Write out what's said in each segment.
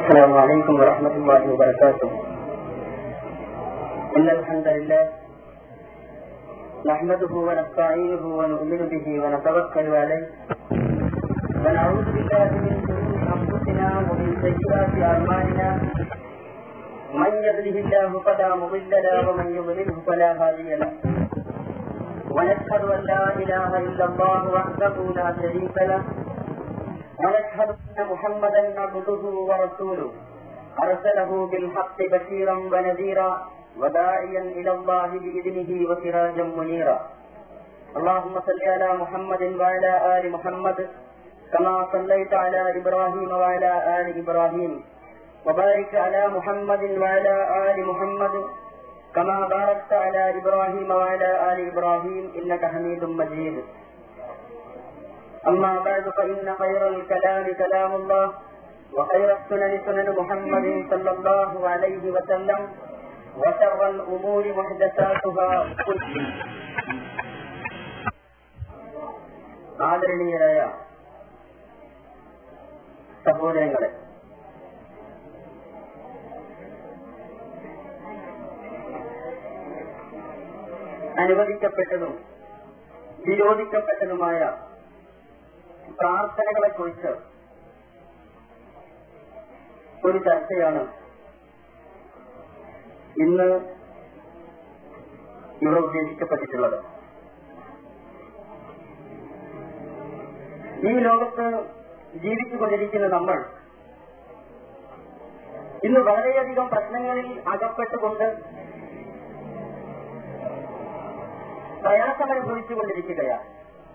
السلام عليكم ورحمة الله وبركاته إن الحمد لله نحمده ونستعينه ونؤمن به ونتوكل عليه ونعوذ بالله من شرور أنفسنا ومن سيئات أعمالنا من يهده الله فلا مضل له ومن يضلله فلا هادي له ونشهد أن لا إله إلا الله وحده لا شريك له ونشهد أن محمدا عبده ورسوله أرسله بالحق بشيرا ونذيرا وداعيا إلى الله بإذنه وسراجا منيرا اللهم صل على محمد وعلى آل محمد كما صليت على إبراهيم وعلى آل إبراهيم وبارك على محمد وعلى آل محمد كما باركت على إبراهيم وعلى آل إبراهيم إنك حميد مجيد أما بعد فإن خير الكلام كلام الله وخير السنن سنن محمد صلى الله عليه وسلم وشر الأمور محدثاتها كل ആദരണീയരായ സഹോദരങ്ങളെ അനുവദിക്കപ്പെട്ടതും വിരോധിക്കപ്പെട്ടതുമായ പ്രാർത്ഥനകളെ കുറിച്ച് ഒരു ചർച്ചയാണ് ഇന്ന് ഇവിടെ ഉദ്ദേശിക്കപ്പെട്ടിട്ടുള്ളത് ഈ ലോകത്ത് ജീവിച്ചുകൊണ്ടിരിക്കുന്ന നമ്മൾ ഇന്ന് വളരെയധികം പ്രശ്നങ്ങളിൽ അകപ്പെട്ടുകൊണ്ട് പ്രയാസമനുഭവിച്ചുകൊണ്ടിരിക്കുകയാണ്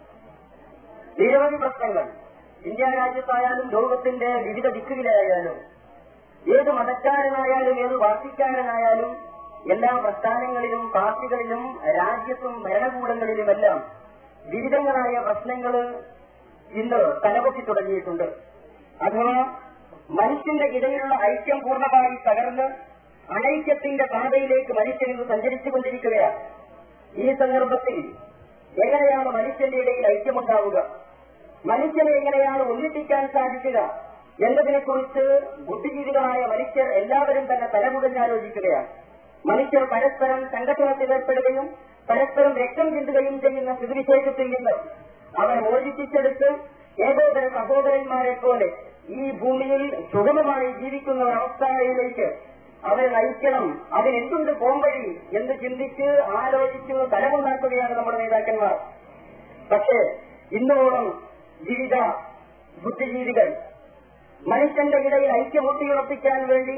നിരവധി പ്രശ്നങ്ങൾ ഇന്ത്യ രാജ്യത്തായാലും ലോകത്തിന്റെ വിവിധ ദിക്കുകളിലായാലും ഏത് മതക്കാരനായാലും ഏത് വാർഷിക്കാരനായാലും എല്ലാ പ്രസ്ഥാനങ്ങളിലും പാർട്ടികളിലും രാജ്യത്തും ഭരണകൂടങ്ങളിലുമെല്ലാം വിവിധങ്ങളായ പ്രശ്നങ്ങൾ ഇന്ന് തലപൊക്കി തുടങ്ങിയിട്ടുണ്ട് അഥവാ മനുഷ്യന്റെ ഇടയിലുള്ള ഐക്യം പൂർണ്ണമായി തകർന്ന് അനൈക്യത്തിന്റെ പാതയിലേക്ക് മനുഷ്യൻ ഇന്ന് സഞ്ചരിച്ചുകൊണ്ടിരിക്കുകയാണ് ഈ സന്ദർഭത്തിൽ എങ്ങനെയാണ് മനുഷ്യന്റെ ഇടയിൽ ഐക്യമുണ്ടാവുക മനുഷ്യനെ എങ്ങനെയാണ് ഒന്നിപ്പിക്കാൻ സാധിക്കുക എന്നതിനെ കുറിച്ച് ബുദ്ധിജീവികളായ മനുഷ്യർ എല്ലാവരും തന്നെ തലമുടഞ്ഞാലോചിക്കുകയാണ് മനുഷ്യർ പരസ്പരം സംഘടനത്തിൽ ഏർപ്പെടുകയും പരസ്പരം രക്തം ചിന്തുകയും ചെയ്യുന്ന സ്ഥിതിവിശേഷത്തിൽ നിന്ന് അവരെ മോചിപ്പിച്ചെടുത്ത് ഏകോദര സഹോദരന്മാരെ പോലെ ഈ ഭൂമിയിൽ സുഗമമായി ജീവിക്കുന്ന ഒരവസ്ഥയിലേക്ക് അവരെ നയിക്കണം അതിനെന്തുണ്ട് പോംവഴി എന്ന് ചിന്തിച്ച് ആലോചിച്ച് തലമുണ്ടാക്കുകയാണ് നമ്മുടെ നേതാക്കന്മാർ പക്ഷേ ഇന്നോളം വിവിധ ബുദ്ധിജീവികൾ മനുഷ്യന്റെ ഇടയിൽ ഐക്യമൂട്ടിയുറപ്പിക്കാൻ വേണ്ടി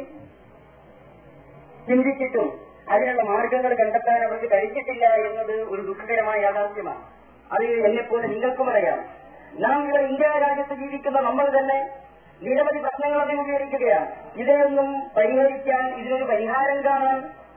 ചിന്തിച്ചിട്ടും അതിനുള്ള മാർഗങ്ങൾ കണ്ടെത്താൻ അവർക്ക് കഴിഞ്ഞിട്ടില്ല എന്നത് ഒരു ദുഃഖകരമായ യാഥാർത്ഥ്യമാണ് അത് എന്നെപ്പോലെ നിങ്ങൾക്കും അറിയാം നാം ഇവിടെ ഇന്ത്യ രാജ്യത്ത് ജീവിക്കുന്ന നമ്മൾ തന്നെ നിരവധി പ്രശ്നങ്ങൾ അഭിമുഖീകരിക്കുകയാണ് ഇതൊന്നും പരിഹരിക്കാൻ ഇതിനൊരു പരിഹാരം കാണാൻ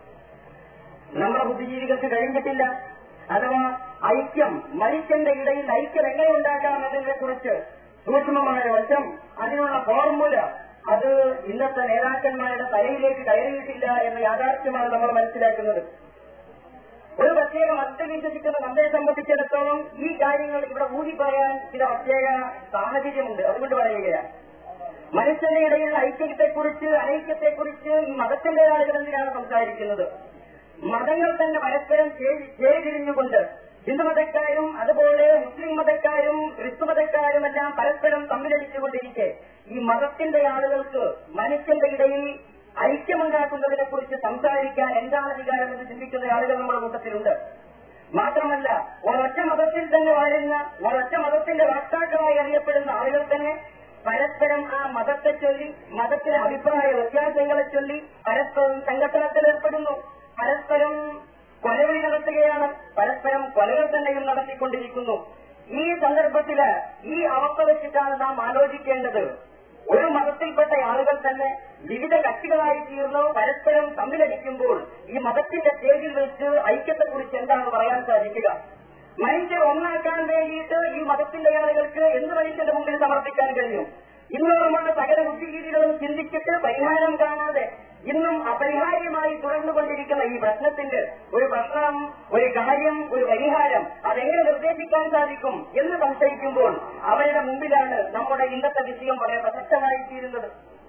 നമ്മുടെ ബുദ്ധിജീവികൾക്ക് കഴിഞ്ഞിട്ടില്ല അഥവാ ഐക്യം മനുഷ്യന്റെ ഇടയിൽ ഐക്യം എങ്ങനെ ഉണ്ടാക്കാം എന്നതിനെ കുറിച്ച് സൂക്ഷ്മമായ വശം അതിനുള്ള ഫോർമുല അത് ഇന്നത്തെ നേതാക്കന്മാരുടെ തലയിലേക്ക് കയറിയിട്ടില്ല എന്ന യാഥാർത്ഥ്യമാണ് നമ്മൾ മനസ്സിലാക്കുന്നത് ഒരു പ്രത്യേക മതത്തെ വിശ്വസിക്കുന്ന നമ്മെ സംബന്ധിച്ചിടത്തോളം ഈ കാര്യങ്ങൾ ഇവിടെ ഊതി പറയാൻ ചില പ്രത്യേക സാഹചര്യമുണ്ട് അതുകൊണ്ട് പറയുകയാണ് മനുഷ്യന്റെ ഇടയിലുള്ള ഐക്യത്തെക്കുറിച്ച് അനൈക്യത്തെക്കുറിച്ച് ഈ മതത്തിന്റെ ആളുകൾ എന്തിനാണ് സംസാരിക്കുന്നത് മതങ്ങൾ തന്നെ പരസ്പരം ചേരിതിരിഞ്ഞുകൊണ്ട് ഹിന്ദുമതക്കാരും അതുപോലെ മുസ്ലിം മതക്കാരും ക്രിസ്തു മതക്കാരും എല്ലാം പരസ്പരം തമ്മിലടിച്ചുകൊണ്ടിരിക്കെ ഈ മതത്തിന്റെ ആളുകൾക്ക് മനുഷ്യന്റെ ഇടയിൽ ഐക്യമുണ്ടാക്കുന്നതിനെ കുറിച്ച് സംസാരിക്കാൻ എന്താണ് അധികാരം എന്ന് ചിന്തിക്കുന്ന ആളുകൾ നമ്മുടെ കൂട്ടത്തിലുണ്ട് മാത്രമല്ല ഒരൊറ്റ മതത്തിൽ തന്നെ വാഴുന്ന ഒരൊറ്റ മതത്തിന്റെ വക്താക്കളായി അറിയപ്പെടുന്ന ആളുകൾ തന്നെ പരസ്പരം ആ മതത്തെ ചൊല്ലി മതത്തിലെ അഭിപ്രായ വ്യത്യാസങ്ങളെ ചൊല്ലി പരസ്പരം സംഘട്ടനത്തിൽ ഏർപ്പെടുന്നു പരസ്പരം കൊലവിളി നടത്തുകയാണ് പരസ്പരം കൊലകൾ തന്നെയും നടത്തിക്കൊണ്ടിരിക്കുന്നു ഈ സന്ദർഭത്തില് ഈ അവസ്ഥ വെച്ചിട്ടാണ് നാം ആലോചിക്കേണ്ടത് ഒരു മതത്തിൽപ്പെട്ട ആളുകൾ തന്നെ വിവിധ കക്ഷികളായി തീർന്നു പരസ്പരം തമ്മിലടിക്കുമ്പോൾ ഈ മതത്തിന്റെ സ്റ്റേജിൽ വെച്ച് ഐക്യത്തെക്കുറിച്ച് എന്താണ് പറയാൻ സാധിക്കുക മനുഷ്യർ ഒന്നാക്കാൻ വേണ്ടിയിട്ട് ഈ മതത്തിന്റെ ആളുകൾക്ക് എന്ത് മനുഷ്യന്റെ മുമ്പിൽ സമർപ്പിക്കാൻ കഴിയും ഇന്ന് നമ്മുടെ സകല ബുദ്ധിജീവികളും ചിന്തിച്ചിട്ട് പരിഹാരം കാണാതെ ഇന്നും അപരിഹാര്യമായി തുടർന്നുകൊണ്ടിരിക്കുന്ന ഈ പ്രശ്നത്തിന്റെ ഒരു പ്രശ്നം ഒരു കാര്യം ഒരു പരിഹാരം അതെങ്ങനെ നിർദ്ദേശിക്കാൻ സാധിക്കും എന്ന് സംശയിക്കുമ്പോൾ അവരുടെ മുമ്പിലാണ് നമ്മുടെ ഇന്നത്തെ വിഷയം വളരെ പ്രസക്തമായി തീരുന്നത്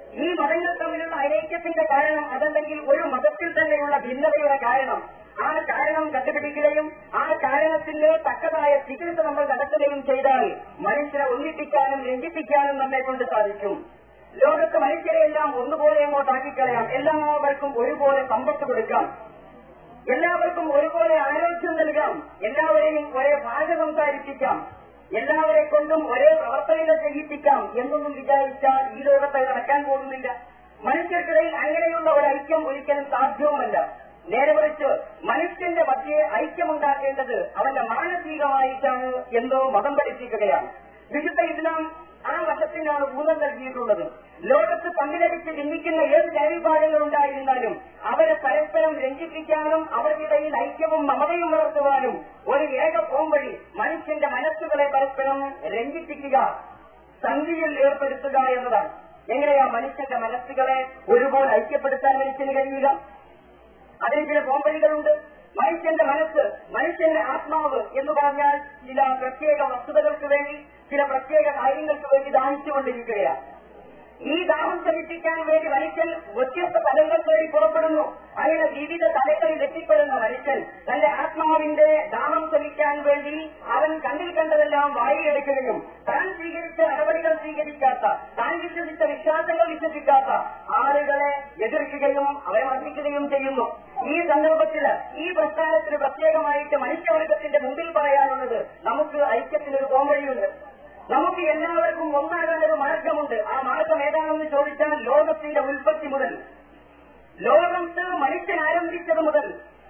ഈ മതങ്ങൾ തമ്മിലുള്ള അനൈക്യത്തിന്റെ കാരണം അതല്ലെങ്കിൽ ഒരു മതത്തിൽ തന്നെയുള്ള ഭിന്നതയുടെ കാരണം ആ കാരണം കണ്ടുപിടിക്കുകയും ആ കാരണത്തിന് തക്കതായ ചികിത്സ നമ്മൾ നടത്തുകയും ചെയ്താൽ മനുഷ്യനെ ഒന്നിപ്പിക്കാനും രഞ്ജിപ്പിക്കാനും നമ്മെ കൊണ്ട് സാധിക്കും ലോകത്ത് മനുഷ്യരെയെല്ലാം ഒന്നുപോലെ അങ്ങോട്ടാക്കിക്കളയാം എല്ലാവർക്കും ഒരുപോലെ സമ്പത്ത് കൊടുക്കാം എല്ലാവർക്കും ഒരുപോലെ ആരോഗ്യം നൽകാം എല്ലാവരെയും ഒരേ ഭാഷ സംസാരിപ്പിക്കാം എല്ലാവരെ കൊണ്ടും ഒരേ പ്രവർത്തനങ്ങൾ ചെയ്യിപ്പിക്കാം എന്നൊന്നും വിചാരിച്ചാൽ ഈ ലോകത്ത് അത് നടക്കാൻ പോകുന്നില്ല മനുഷ്യർക്കിടയിൽ അങ്ങനെയുള്ള ഒരു ഐക്യം ഒരിക്കലും സാധ്യവുമല്ല നേരെ മറിച്ച് മനുഷ്യന്റെ മധ്യേ ഐക്യമുണ്ടാക്കേണ്ടത് അവന്റെ മാനസികമായിട്ടാണ് എന്തോ മതം പഠിപ്പിക്കുകയാണ് വിശുദ്ധ ഇസ്ലാം ആ വശത്തിനാണ് ഊന്നൽ നൽകിയിട്ടുള്ളത് ലോകത്ത് തമ്മിലടിച്ച് ഭിന്നിക്കുന്ന ഏത് ജൈവിഭാഗങ്ങൾ ഉണ്ടായിരുന്നാലും അവരെ പരസ്പരം രഞ്ജിപ്പിക്കാനും അവർക്കിടയിൽ ഐക്യവും മമതയും വളർത്തുവാനും ഒരു ഏക പോംവഴി മനുഷ്യന്റെ മനസ്സുകളെ പരസ്പരം രഞ്ജിപ്പിക്കുക സന്ധിയിൽ ഏർപ്പെടുത്തുക എന്നതാണ് എങ്ങനെയാ മനുഷ്യന്റെ മനസ്സുകളെ ഒരുപോലെ ഐക്യപ്പെടുത്താൻ മനുഷ്യന് കഴിയുക അതിന് ചില പോംവഴികളുണ്ട് മനുഷ്യന്റെ മനസ്സ് മനുഷ്യന്റെ ആത്മാവ് എന്ന് പറഞ്ഞാൽ ചില പ്രത്യേക വസ്തുതകൾക്ക് വേണ്ടി ചില പ്രത്യേക കാര്യങ്ങൾക്ക് വേണ്ടി ദാഹിച്ചുകൊണ്ടിരിക്കുകയാണ് ഈ ദാഹം ശമിപ്പിക്കാൻ വേണ്ടി മനുഷ്യൻ വ്യത്യസ്ത തലങ്ങൾ തേടി പുറപ്പെടുന്നു അങ്ങനെ വിവിധ തലങ്ങളിൽ എത്തിപ്പെടുന്ന മനുഷ്യൻ തന്റെ ആത്മാവിന്റെ ദാഹം ശമിക്കാൻ വേണ്ടി അവൻ കണ്ണിൽ കണ്ടതെല്ലാം വായിയെടുക്കുകയും താൻ സ്വീകരിച്ച നടപടികൾ സ്വീകരിക്കാത്ത താൻ വിശ്വസിച്ച വിശ്വാസങ്ങൾ വിശ്വസിക്കാത്ത ആളുകളെ എതിർക്കുകയും അവരെ മർദ്ദിക്കുകയും ചെയ്യുന്നു ഈ സന്ദർഭത്തിൽ ഈ പ്രസ്ഥാനത്തിന് പ്രത്യേകമായിട്ട് മനുഷ്യവർഗത്തിന്റെ മുമ്പിൽ പറയാനുള്ളത് നമുക്ക് ഐക്യത്തിനൊരു പോംവഴിയുണ്ട് നമുക്ക് എല്ലാവർക്കും ഒന്നാകാൻ ഒരു മാർഗമുണ്ട് ആ മാർഗം ഏതാണെന്ന് ചോദിച്ചാൽ ലോകത്തിന്റെ ഉൽപ്പത്തി മുതൽ ലോകത്ത് മനുഷ്യൻ ആരംഭിച്ചത് മുതൽ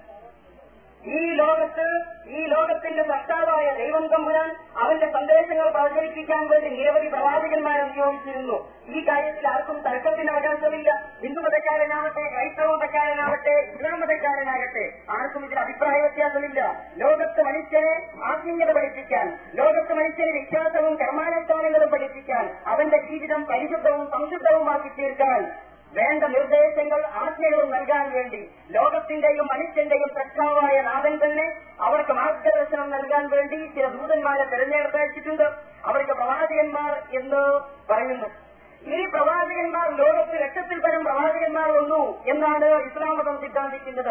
ഈ ലോകത്ത് ഈ ലോകത്തിന്റെ സത്താവായ ദൈവം തമ്പുരാൻ അവന്റെ സന്ദേശങ്ങൾ പ്രചരിപ്പിക്കാൻ വേണ്ടി നിരവധി പ്രവാചകന്മാരെ നിയോഗിച്ചിരുന്നു ഈ കാര്യത്തിൽ ആർക്കും തർക്കത്തിന് അവകാശമില്ല ഹിന്ദു മതക്കാരനാവട്ടെ ക്രൈസ്തവ മതക്കാരനാവട്ടെ ഇസ്ലാം മതക്കാരനാകട്ടെ ആർക്കും ഇതിൽ അഭിപ്രായ വ്യത്യാസമില്ല ലോകത്ത് മനുഷ്യനെ ആത്മീയത പഠിപ്പിക്കാൻ ലോകത്ത് മനുഷ്യന് വിശ്വാസവും കർമാനുഷ്ഠാനങ്ങളും പഠിപ്പിക്കാൻ അവന്റെ ജീവിതം പരിശുദ്ധവും സംശുദ്ധവുമാക്കി തീർക്കാൻ വേണ്ട നിർദ്ദേശങ്ങൾ ആജ്ഞകളും നൽകാൻ വേണ്ടി ലോകത്തിന്റെയും മനുഷ്യന്റെയും സഖാവായ നാഥൻ തന്നെ അവർക്ക് മാർഗദർശനം നൽകാൻ വേണ്ടി ചില ദൂതന്മാരെ തെരഞ്ഞെടുത്തയച്ചിട്ടുണ്ട് അവർക്ക് പ്രവാചകന്മാർ എന്ന് പറയുന്നു ഈ പ്രവാചകന്മാർ ലോകത്ത് ലക്ഷത്തിൽ പരം പ്രവാചകന്മാർ വന്നു എന്നാണ് ഇസ്ലാം മതം സിദ്ധാന്തിക്കുന്നത്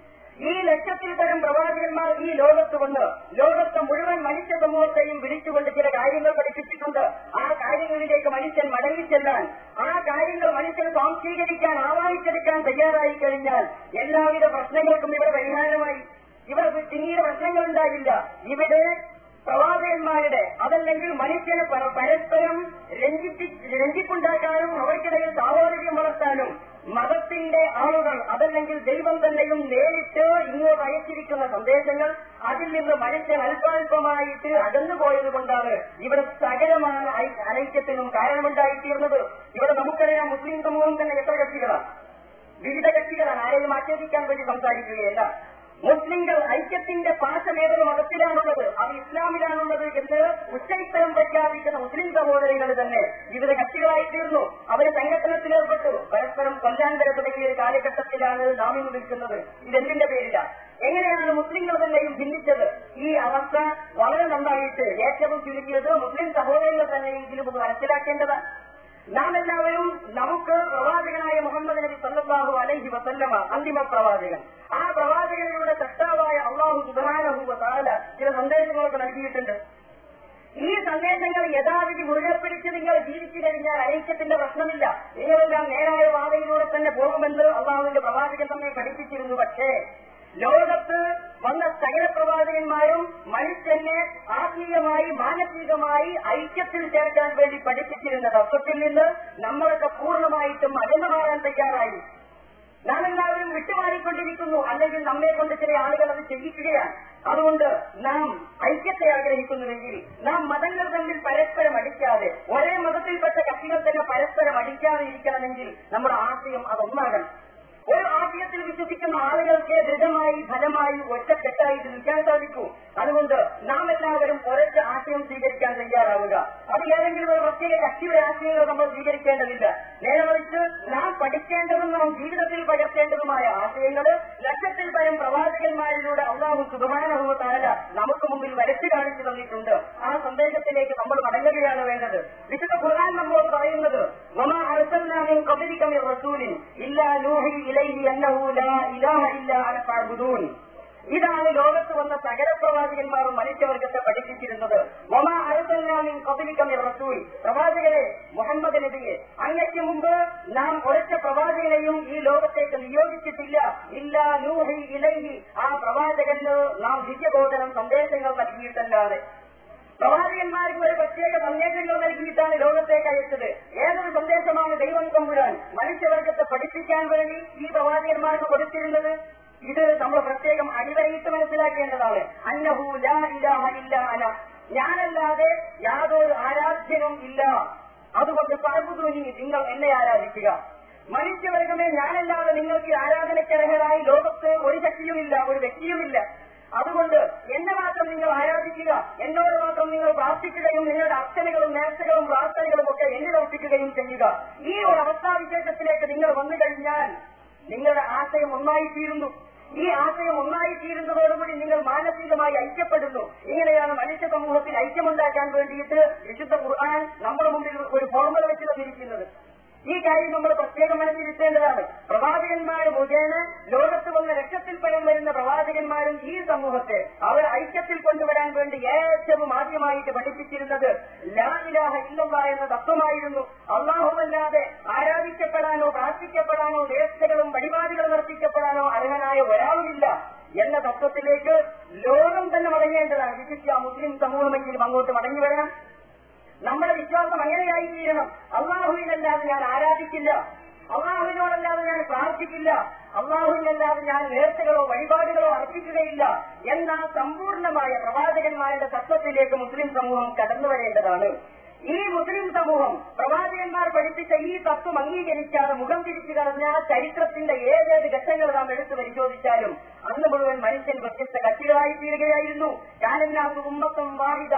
ഈ ലക്ഷത്തിൽ പരം പ്രവാചകന്മാർ ഈ ലോകത്ത് വന്ന് ലോകത്തെ മുഴുവൻ മനുഷ്യ സമൂഹത്തെയും വിളിച്ചുകൊണ്ട് ചില കാര്യങ്ങൾ പഠിപ്പിച്ചിട്ടുണ്ട് ആ കാര്യങ്ങളിലേക്ക് മനുഷ്യൻ മടങ്ങിച്ചെല്ലാൻ ആ കാര്യങ്ങൾ മനുഷ്യൻ സ്വാംശീകരിക്കാൻ ആവാഹിച്ചെടുക്കാൻ തയ്യാറായി കഴിഞ്ഞാൽ എല്ലാവിധ പ്രശ്നങ്ങൾക്കും ഇവിടെ പരിഹാരമായി ഇവിടെ പിന്നീട് പ്രശ്നങ്ങൾ ഉണ്ടാകില്ല ഇവിടെ പ്രവാചകന്മാരുടെ അതല്ലെങ്കിൽ മനുഷ്യനെ പര- പരസ്പരം രഞ്ജിപ്പി രഞ്ജിപ്പുണ്ടാക്കാനും അവർക്കിടയിൽ സാഹോദര്യം വളർത്താനും മതത്തിന്റെ ആളുകൾ അതല്ലെങ്കിൽ ദൈവം തന്നെയും നേരിട്ട് ഇങ്ങോട്ട് അയച്ചിരിക്കുന്ന സന്ദേശങ്ങൾ അതിൽ നിന്ന് മനുഷ്യൻ അല്പാൽപമായിട്ട് അകന്നുപോയത് കൊണ്ടാണ് ഇവിടെ സകലമായ ഐ- അനൈക്യത്തിനും കാരണമുണ്ടായിത്തീർന്നത് ഇവിടെ നമുക്കറിയാം മുസ്ലിം സമൂഹം തന്നെ എത്ര കക്ഷികളാണ് വിവിധ കക്ഷികളാണ് ആരെയും ആക്ഷേപിക്കാൻ വേണ്ടി സംസാരിക്കുകയല്ല മുസ്ലിങ്ങൾ ഐക്യത്തിന്റെ പാശം ഏതൊരു മതത്തിലാണുള്ളത് അത് ഇസ്ലാമിലാണുള്ളത് എന്ന് ഉച്ചയിത്തരം പ്രഖ്യാപിക്കുന്ന മുസ്ലിം സഹോദരികൾ തന്നെ വിവിധ കക്ഷികളായി തീർന്നു അവര് സംഘടനത്തിലേർപ്പെട്ടു പരസ്പരം കൊല്ലാൻ വരെ തുടങ്ങിയ ഒരു കാലഘട്ടത്തിലാണ് നാം ഇന്ന് നിൽക്കുന്നത് ഇതെന്തിന്റെ പേരില എങ്ങനെയാണ് മുസ്ലിങ്ങൾ തന്നെയും ഭിന്നിച്ചത് ഈ അവസ്ഥ വളരെ നന്നായിട്ട് ഏറ്റവും ചുരുങ്ങിയത് മുസ്ലിം സഹോദരങ്ങൾ തന്നെയെങ്കിലും ഒന്ന് മനസ്സിലാക്കേണ്ടതാണ് നാം എല്ലാവരും നമുക്ക് പ്രവാചകനായ മുഹമ്മദ് നബി സല്ലല്ലാഹു അലൈഹി വസല്ലമ അന്തിമ പ്രവാചകൻ ആ പ്രവാചകനിലൂടെ സൃഷ്ടാവായ അള്ളാഹു സുബാനഹു വതാല ചില സന്ദേശങ്ങളൊക്കെ നൽകിയിട്ടുണ്ട് ഈ സന്ദേശങ്ങൾ യഥാവിധി മുറുകെ പിടിച്ച് നിങ്ങൾ ജീവിച്ചു കഴിഞ്ഞാൽ ഐക്യത്തിന്റെ പ്രശ്നമില്ല നിങ്ങളെല്ലാം നേരായ പാതയിലൂടെ തന്നെ പോകുമെന്ന് അള്ളാഹുവിന്റെ പ്രവാചകൻ നമ്മെ പഠിപ്പിച്ചിരുന്നു പക്ഷേ ലോകത്ത് വന്ന സകല പ്രവാചകന്മാരും മനുഷ്യനെ ആത്മീയമായി മാനസികമായി ഐക്യത്തിൽ ചേർക്കാൻ വേണ്ടി പഠിപ്പിച്ചിരുന്ന തത്വത്തിൽ നിന്ന് നമ്മളൊക്കെ പൂർണ്ണമായിട്ടും അകന്നു മാറാൻ തയ്യാറായി നാം എല്ലാവരും വിട്ടുമാറിക്കൊണ്ടിരിക്കുന്നു അല്ലെങ്കിൽ നമ്മെ കൊണ്ട് ചില ആളുകൾ അത് ചെയ്യിക്കുകയാണ് അതുകൊണ്ട് നാം ഐക്യത്തെ ആഗ്രഹിക്കുന്നുവെങ്കിൽ നാം മതങ്ങൾ തമ്മിൽ പരസ്പരം അടിക്കാതെ ഒരേ മതത്തിൽപ്പെട്ട കക്ഷികൾ തന്നെ പരസ്പരം അടിക്കാതെ ഇരിക്കണമെങ്കിൽ നമ്മുടെ ആശയം അതൊന്നാകണം ഒരു ആശയത്തിൽ വിശ്വസിക്കുന്ന ആളുകൾക്ക് ദൃഢമായി ഫലമായി ഒറ്റക്കെട്ടായിട്ട് നിൽക്കാൻ സാധിക്കൂ അതുകൊണ്ട് നാം എല്ലാവരും ഒരൊറ്റ ആശയം സ്വീകരിക്കാൻ തയ്യാറാവുക അത് ഏതെങ്കിലും ഒരു പ്രത്യേക കക്ഷിയുടെ ആശയങ്ങൾ നമ്മൾ സ്വീകരിക്കേണ്ടതില്ല നേരെ മറിച്ച് നാം പഠിക്കേണ്ടതും നാം ജീവിതത്തിൽ പകർത്തേണ്ടതുമായ ആശയങ്ങൾ ലക്ഷത്തിൽ പരം പ്രവാചകന്മാരിലൂടെ അള്ളാഹു സുബാനുഭവത്താല നമുക്ക് മുമ്പിൽ വരച്ചു കാണിച്ചു തന്നിട്ടുണ്ട് ആ സന്ദേശത്തിലേക്ക് നമ്മൾ മടങ്ങുകയാണ് വേണ്ടത് വിശുദ്ധ ഖുർആൻ നമ്മോട് പറയുന്നത് വമാ അർസൽനാ മിൻ ഇതാണ് ലോകത്ത് വന്ന സകല പ്രവാചകന്മാരും മനുഷ്യവർഗത്തെ പഠിപ്പിച്ചിരുന്നത് മൊമ അറുതല്ലാമിൻ കബലിക്കമി റസൂൽ പ്രവാചകരെ മുഹമ്മദ് നബിയെ അങ്ങയ്ക്ക് മുമ്പ് നാം ഒരൊറ്റ പ്രവാചകനെയും ഈ ലോകത്തേക്ക് നിയോഗിച്ചിട്ടില്ല ഇല്ല നൂഹി ഇലൈഹി ആ പ്രവാചകന് നാം ദിവ്യബോധനം സന്ദേശങ്ങൾ നൽകിയിട്ടല്ലാതെ പ്രവാചകന്മാർക്ക് ഒരു പ്രത്യേക സന്ദേശങ്ങൾ നൽകിയിട്ടാണ് ലോകത്തേക്ക് അയച്ചത് ഏതൊരു സന്ദേശമാണ് ദൈവം തമ്പുരാൻ മനുഷ്യവർഗത്തെ പഠിപ്പിക്കാൻ വേണ്ടി ഈ പ്രവാചകന്മാർക്ക് കൊടുത്തിരുന്നത് ഇത് നമ്മൾ പ്രത്യേകം അടിവരയിട്ട് മനസ്സിലാക്കേണ്ടതാണ് അന്നഹു ലാ ഇലാഹ ഇല്ല അന ഞാനല്ലാതെ യാതൊരു ആരാധ്യനും ഇല്ല അതുകൊണ്ട് പാർബുദൂനി നിങ്ങൾ എന്നെ ആരാധിക്കുക മനുഷ്യവർഗമേ ഞാനല്ലാതെ നിങ്ങൾക്ക് ആരാധനയ്ക്കർഹരായി ലോകത്ത് ഒരു ശക്തിയുമില്ല ഒരു വ്യക്തിയുമില്ല അതുകൊണ്ട് എന്നെ മാത്രം നിങ്ങൾ ആരാധിക്കുക എന്നോട് മാത്രം നിങ്ങൾ പ്രാർത്ഥിക്കുകയും നിങ്ങളുടെ അർച്ചനകളും നേർച്ചകളും പ്രാർത്ഥനകളും ഒക്കെ എന്നിൽ അർപ്പിക്കുകയും ചെയ്യുക ഈ ഒരു അവസ്ഥാവിശേഷത്തിലേക്ക് നിങ്ങൾ വന്നു കഴിഞ്ഞാൽ നിങ്ങളുടെ ആശയം ഒന്നായി തീരുന്നു ഈ ആശയം ഒന്നായി തീരുന്നതോടുകൂടി നിങ്ങൾ മാനസികമായി ഐക്യപ്പെടുന്നു ഇങ്ങനെയാണ് മനുഷ്യ സമൂഹത്തിൽ ഐക്യമുണ്ടാക്കാൻ വേണ്ടിയിട്ട് വിശുദ്ധ ഖുർആൻ നമ്മുടെ മുമ്പിൽ ഒരു ഫോർമുല വെച്ച് തന്നിരിക്കുന്നത് ഈ കാര്യം നമ്മൾ പ്രത്യേകം മനസ്സിലിട്ടേണ്ടതാണ് പ്രവാചകന്മാർ മുഖേന ലോകത്ത് വന്ന ലക്ഷത്തിൽ പരം വരുന്ന പ്രവാചകന്മാരും ഈ സമൂഹത്തെ അവർ ഐക്യത്തിൽ കൊണ്ടുവരാൻ വേണ്ടി ഏറ്റവും ആദ്യമായിട്ട് പഠിപ്പിച്ചിരുന്നത് ലാഹിലാഹ ഇല്ലല്ല എന്ന തത്വമായിരുന്നു അള്ളാഹുവല്ലാതെ ആരാധിക്കപ്പെടാനോ പ്രാർത്ഥിക്കപ്പെടാനോ നേർച്ചകളും വഴിപാടുകളും അർപ്പിക്കപ്പെടാനോ അർഹനായ ഒരാളുമില്ല എന്ന തത്വത്തിലേക്ക് ലോകം തന്നെ മടങ്ങേണ്ടതാണ് വിശിഷ്യ മുസ്ലിം സമൂഹമെങ്കിലും അങ്ങോട്ട് മടങ്ങി വരണം നമ്മുടെ വിശ്വാസം അങ്ങനെയായി തീരണം അള്ളാഹുവിനല്ലാതെ ഞാൻ ആരാധിക്കില്ല അള്ളാഹുവിനോടല്ലാതെ ഞാൻ പ്രാർത്ഥിക്കില്ല അള്ളാഹുവിനല്ലാതെ ഞാൻ നേർച്ചകളോ വഴിപാടുകളോ അർപ്പിക്കുകയില്ല എന്ന സമ്പൂർണമായ പ്രവാചകന്മാരുടെ തത്വത്തിലേക്ക് മുസ്ലിം സമൂഹം കടന്നു വരേണ്ടതാണ് ഈ മുസ്ലിം സമൂഹം പ്രവാചകന്മാർ പഠിപ്പിച്ച ഈ തത്വം അംഗീകരിക്കാതെ മുഖം തിരിച്ചു കളഞ്ഞ ചരിത്രത്തിന്റെ ഏതേത് ഘട്ടങ്ങൾ നാം എടുത്തു പരിശോധിച്ചാലും അന്ന് മുഴുവൻ മനുഷ്യൻ വ്യത്യസ്ത കക്ഷികളായി തീരുകയായിരുന്നു കാലല്ലാത്ത ഉമ്മത്തും വാഹിത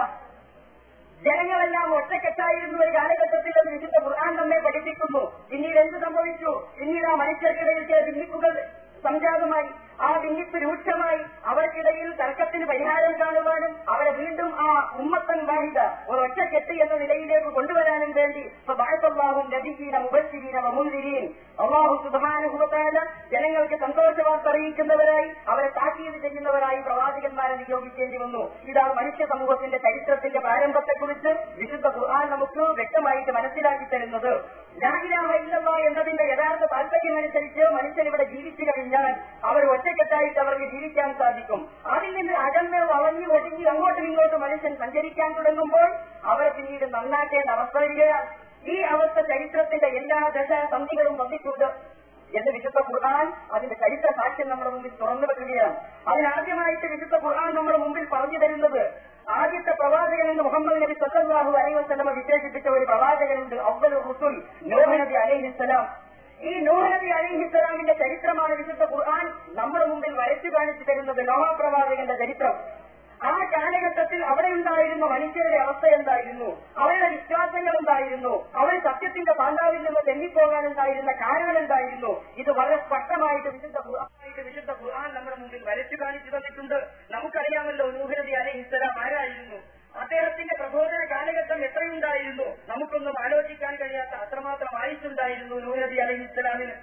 ജനങ്ങളെല്ലാം ഒറ്റക്കെട്ടായിരുന്ന ഒരു കാലഘട്ടത്തിൽ അത് വിശുദ്ധ ഖുർആൻ നമ്മെ പഠിപ്പിക്കുന്നു പിന്നീട് എന്ത് സംഭവിച്ചു പിന്നീട് ആ മനുഷ്യർക്കിടയിൽ ചില ഭിന്നിപ്പുകൾ സംജാതമായി ആ ഭിന്നിപ്പ് രൂക്ഷമായി അവർക്കിടയിൽ തർക്കത്തിന് പരിഹാരം കാണുവാനും അവരെ വീണ്ടും ആ ഉമ്മത്തൻ വാഹിത ഒരു ഒറ്റക്കെട്ട് എന്ന നിലയിലേക്ക് കൊണ്ടുവരാനും വേണ്ടി ബാഹും നബിഹീന മുബശ്ശിരീന വമുന്തിരീൻ അള്ളാഹു സുബാനുഭവത്തായ ജനങ്ങൾക്ക് സന്തോഷവാർത്ത അറിയിക്കുന്നവരായി അവരെ താക്കീത് ചെയ്യുന്നവരായി പ്രവാചകന്മാരെ നിയോഗിക്കേണ്ടി വന്നു ഇതാണ് മനുഷ്യ സമൂഹത്തിന്റെ ചരിത്രത്തിന്റെ പ്രാരംഭത്തെക്കുറിച്ച് വിശുദ്ധ ഖുർആൻ നമുക്ക് വ്യക്തമായിട്ട് മനസ്സിലാക്കി തരുന്നത് ലാഹിലാഹ ഇല്ലല്ല എന്നതിന്റെ യഥാർത്ഥ താല്പര്യമനുസരിച്ച് മനുഷ്യൻ ഇവിടെ ജീവിച്ചു കഴിഞ്ഞാൽ അവർ ഒറ്റക്കെട്ടായിട്ട് അവർക്ക് ജീവിക്കാൻ സാധിക്കും അതിൽ നിന്ന് അകന്ന് വളഞ്ഞു ഒതുങ്ങി അങ്ങോട്ടും ഇങ്ങോട്ടും മനുഷ്യൻ സഞ്ചരിക്കാൻ തുടങ്ങുമ്പോൾ അവർ പിന്നീട് നന്നാക്കേണ്ട അവസ്ഥ വരികയാണ് ഈ അവസ്ഥ ചരിത്രത്തിന്റെ എല്ലാ ദശസന്ധികളും വന്നിട്ടുണ്ട് എന്ന് വിശുദ്ധ ഖുർആൻ അതിന്റെ ചരിത്ര സാക്ഷ്യം നമ്മുടെ മുമ്പിൽ തുറന്നു വെക്കുകയാണ് അതിനാദ്യമായിട്ട് വിശുദ്ധ ഖുർആൻ നമ്മുടെ മുമ്പിൽ പറഞ്ഞു തരുന്നത് ആദ്യത്തെ പ്രവാചകൻ എന്ന് മുഹമ്മദ് നബി സല്ലാഹു അലൈഹി വസ്ലമ വിശേഷിപ്പിച്ച ഒരു പ്രവാചകനുണ്ട് അവൽ റുസുൽ നോഹ നബി അലൈഹിസ്സലാം ഈ നോഹ നബി അലൈഹിസ്സലാമിന്റെ ചരിത്രമാണ് വിശുദ്ധ ഖുർആൻ നമ്മുടെ മുമ്പിൽ വരച്ചു കാണിച്ചു തരുന്നത് നോഹ പ്രവാചകന്റെ ചരിത്രം ആ കാലഘട്ടത്തിൽ അവിടെ ഉണ്ടായിരുന്ന മനുഷ്യരുടെ അവസ്ഥ എന്തായിരുന്നു അവരുടെ വിശ്വാസങ്ങൾ എന്തായിരുന്നു അവർ സത്യത്തിന്റെ പാണ്ടാവിൽ നിന്ന് തെന്നിപ്പോകാനുണ്ടായിരുന്ന കാരണം എന്തായിരുന്നു ഇത് വളരെ സ്പഷ്ടമായിട്ട് വിശുദ്ധ ഖുർആനായിട്ട് വിശുദ്ധ ഖുർആൻ നമ്മുടെ മുമ്പിൽ വരച്ചു കാണിച്ചു തന്നിട്ടുണ്ട് നമുക്കറിയാമല്ലോ നൂഹനബി അലൈഹി ഇസ്ലാം ആരായിരുന്നു അദ്ദേഹത്തിന്റെ പ്രബോധന കാലഘട്ടം എത്രയുണ്ടായിരുന്നു നമുക്കൊന്നും ആലോചിക്കാൻ കഴിയാത്ത അത്രമാത്രം ആയിട്ടുണ്ടായിരുന്നു നൂഹനബി അലൈഹി ഇസ്ലാമിന്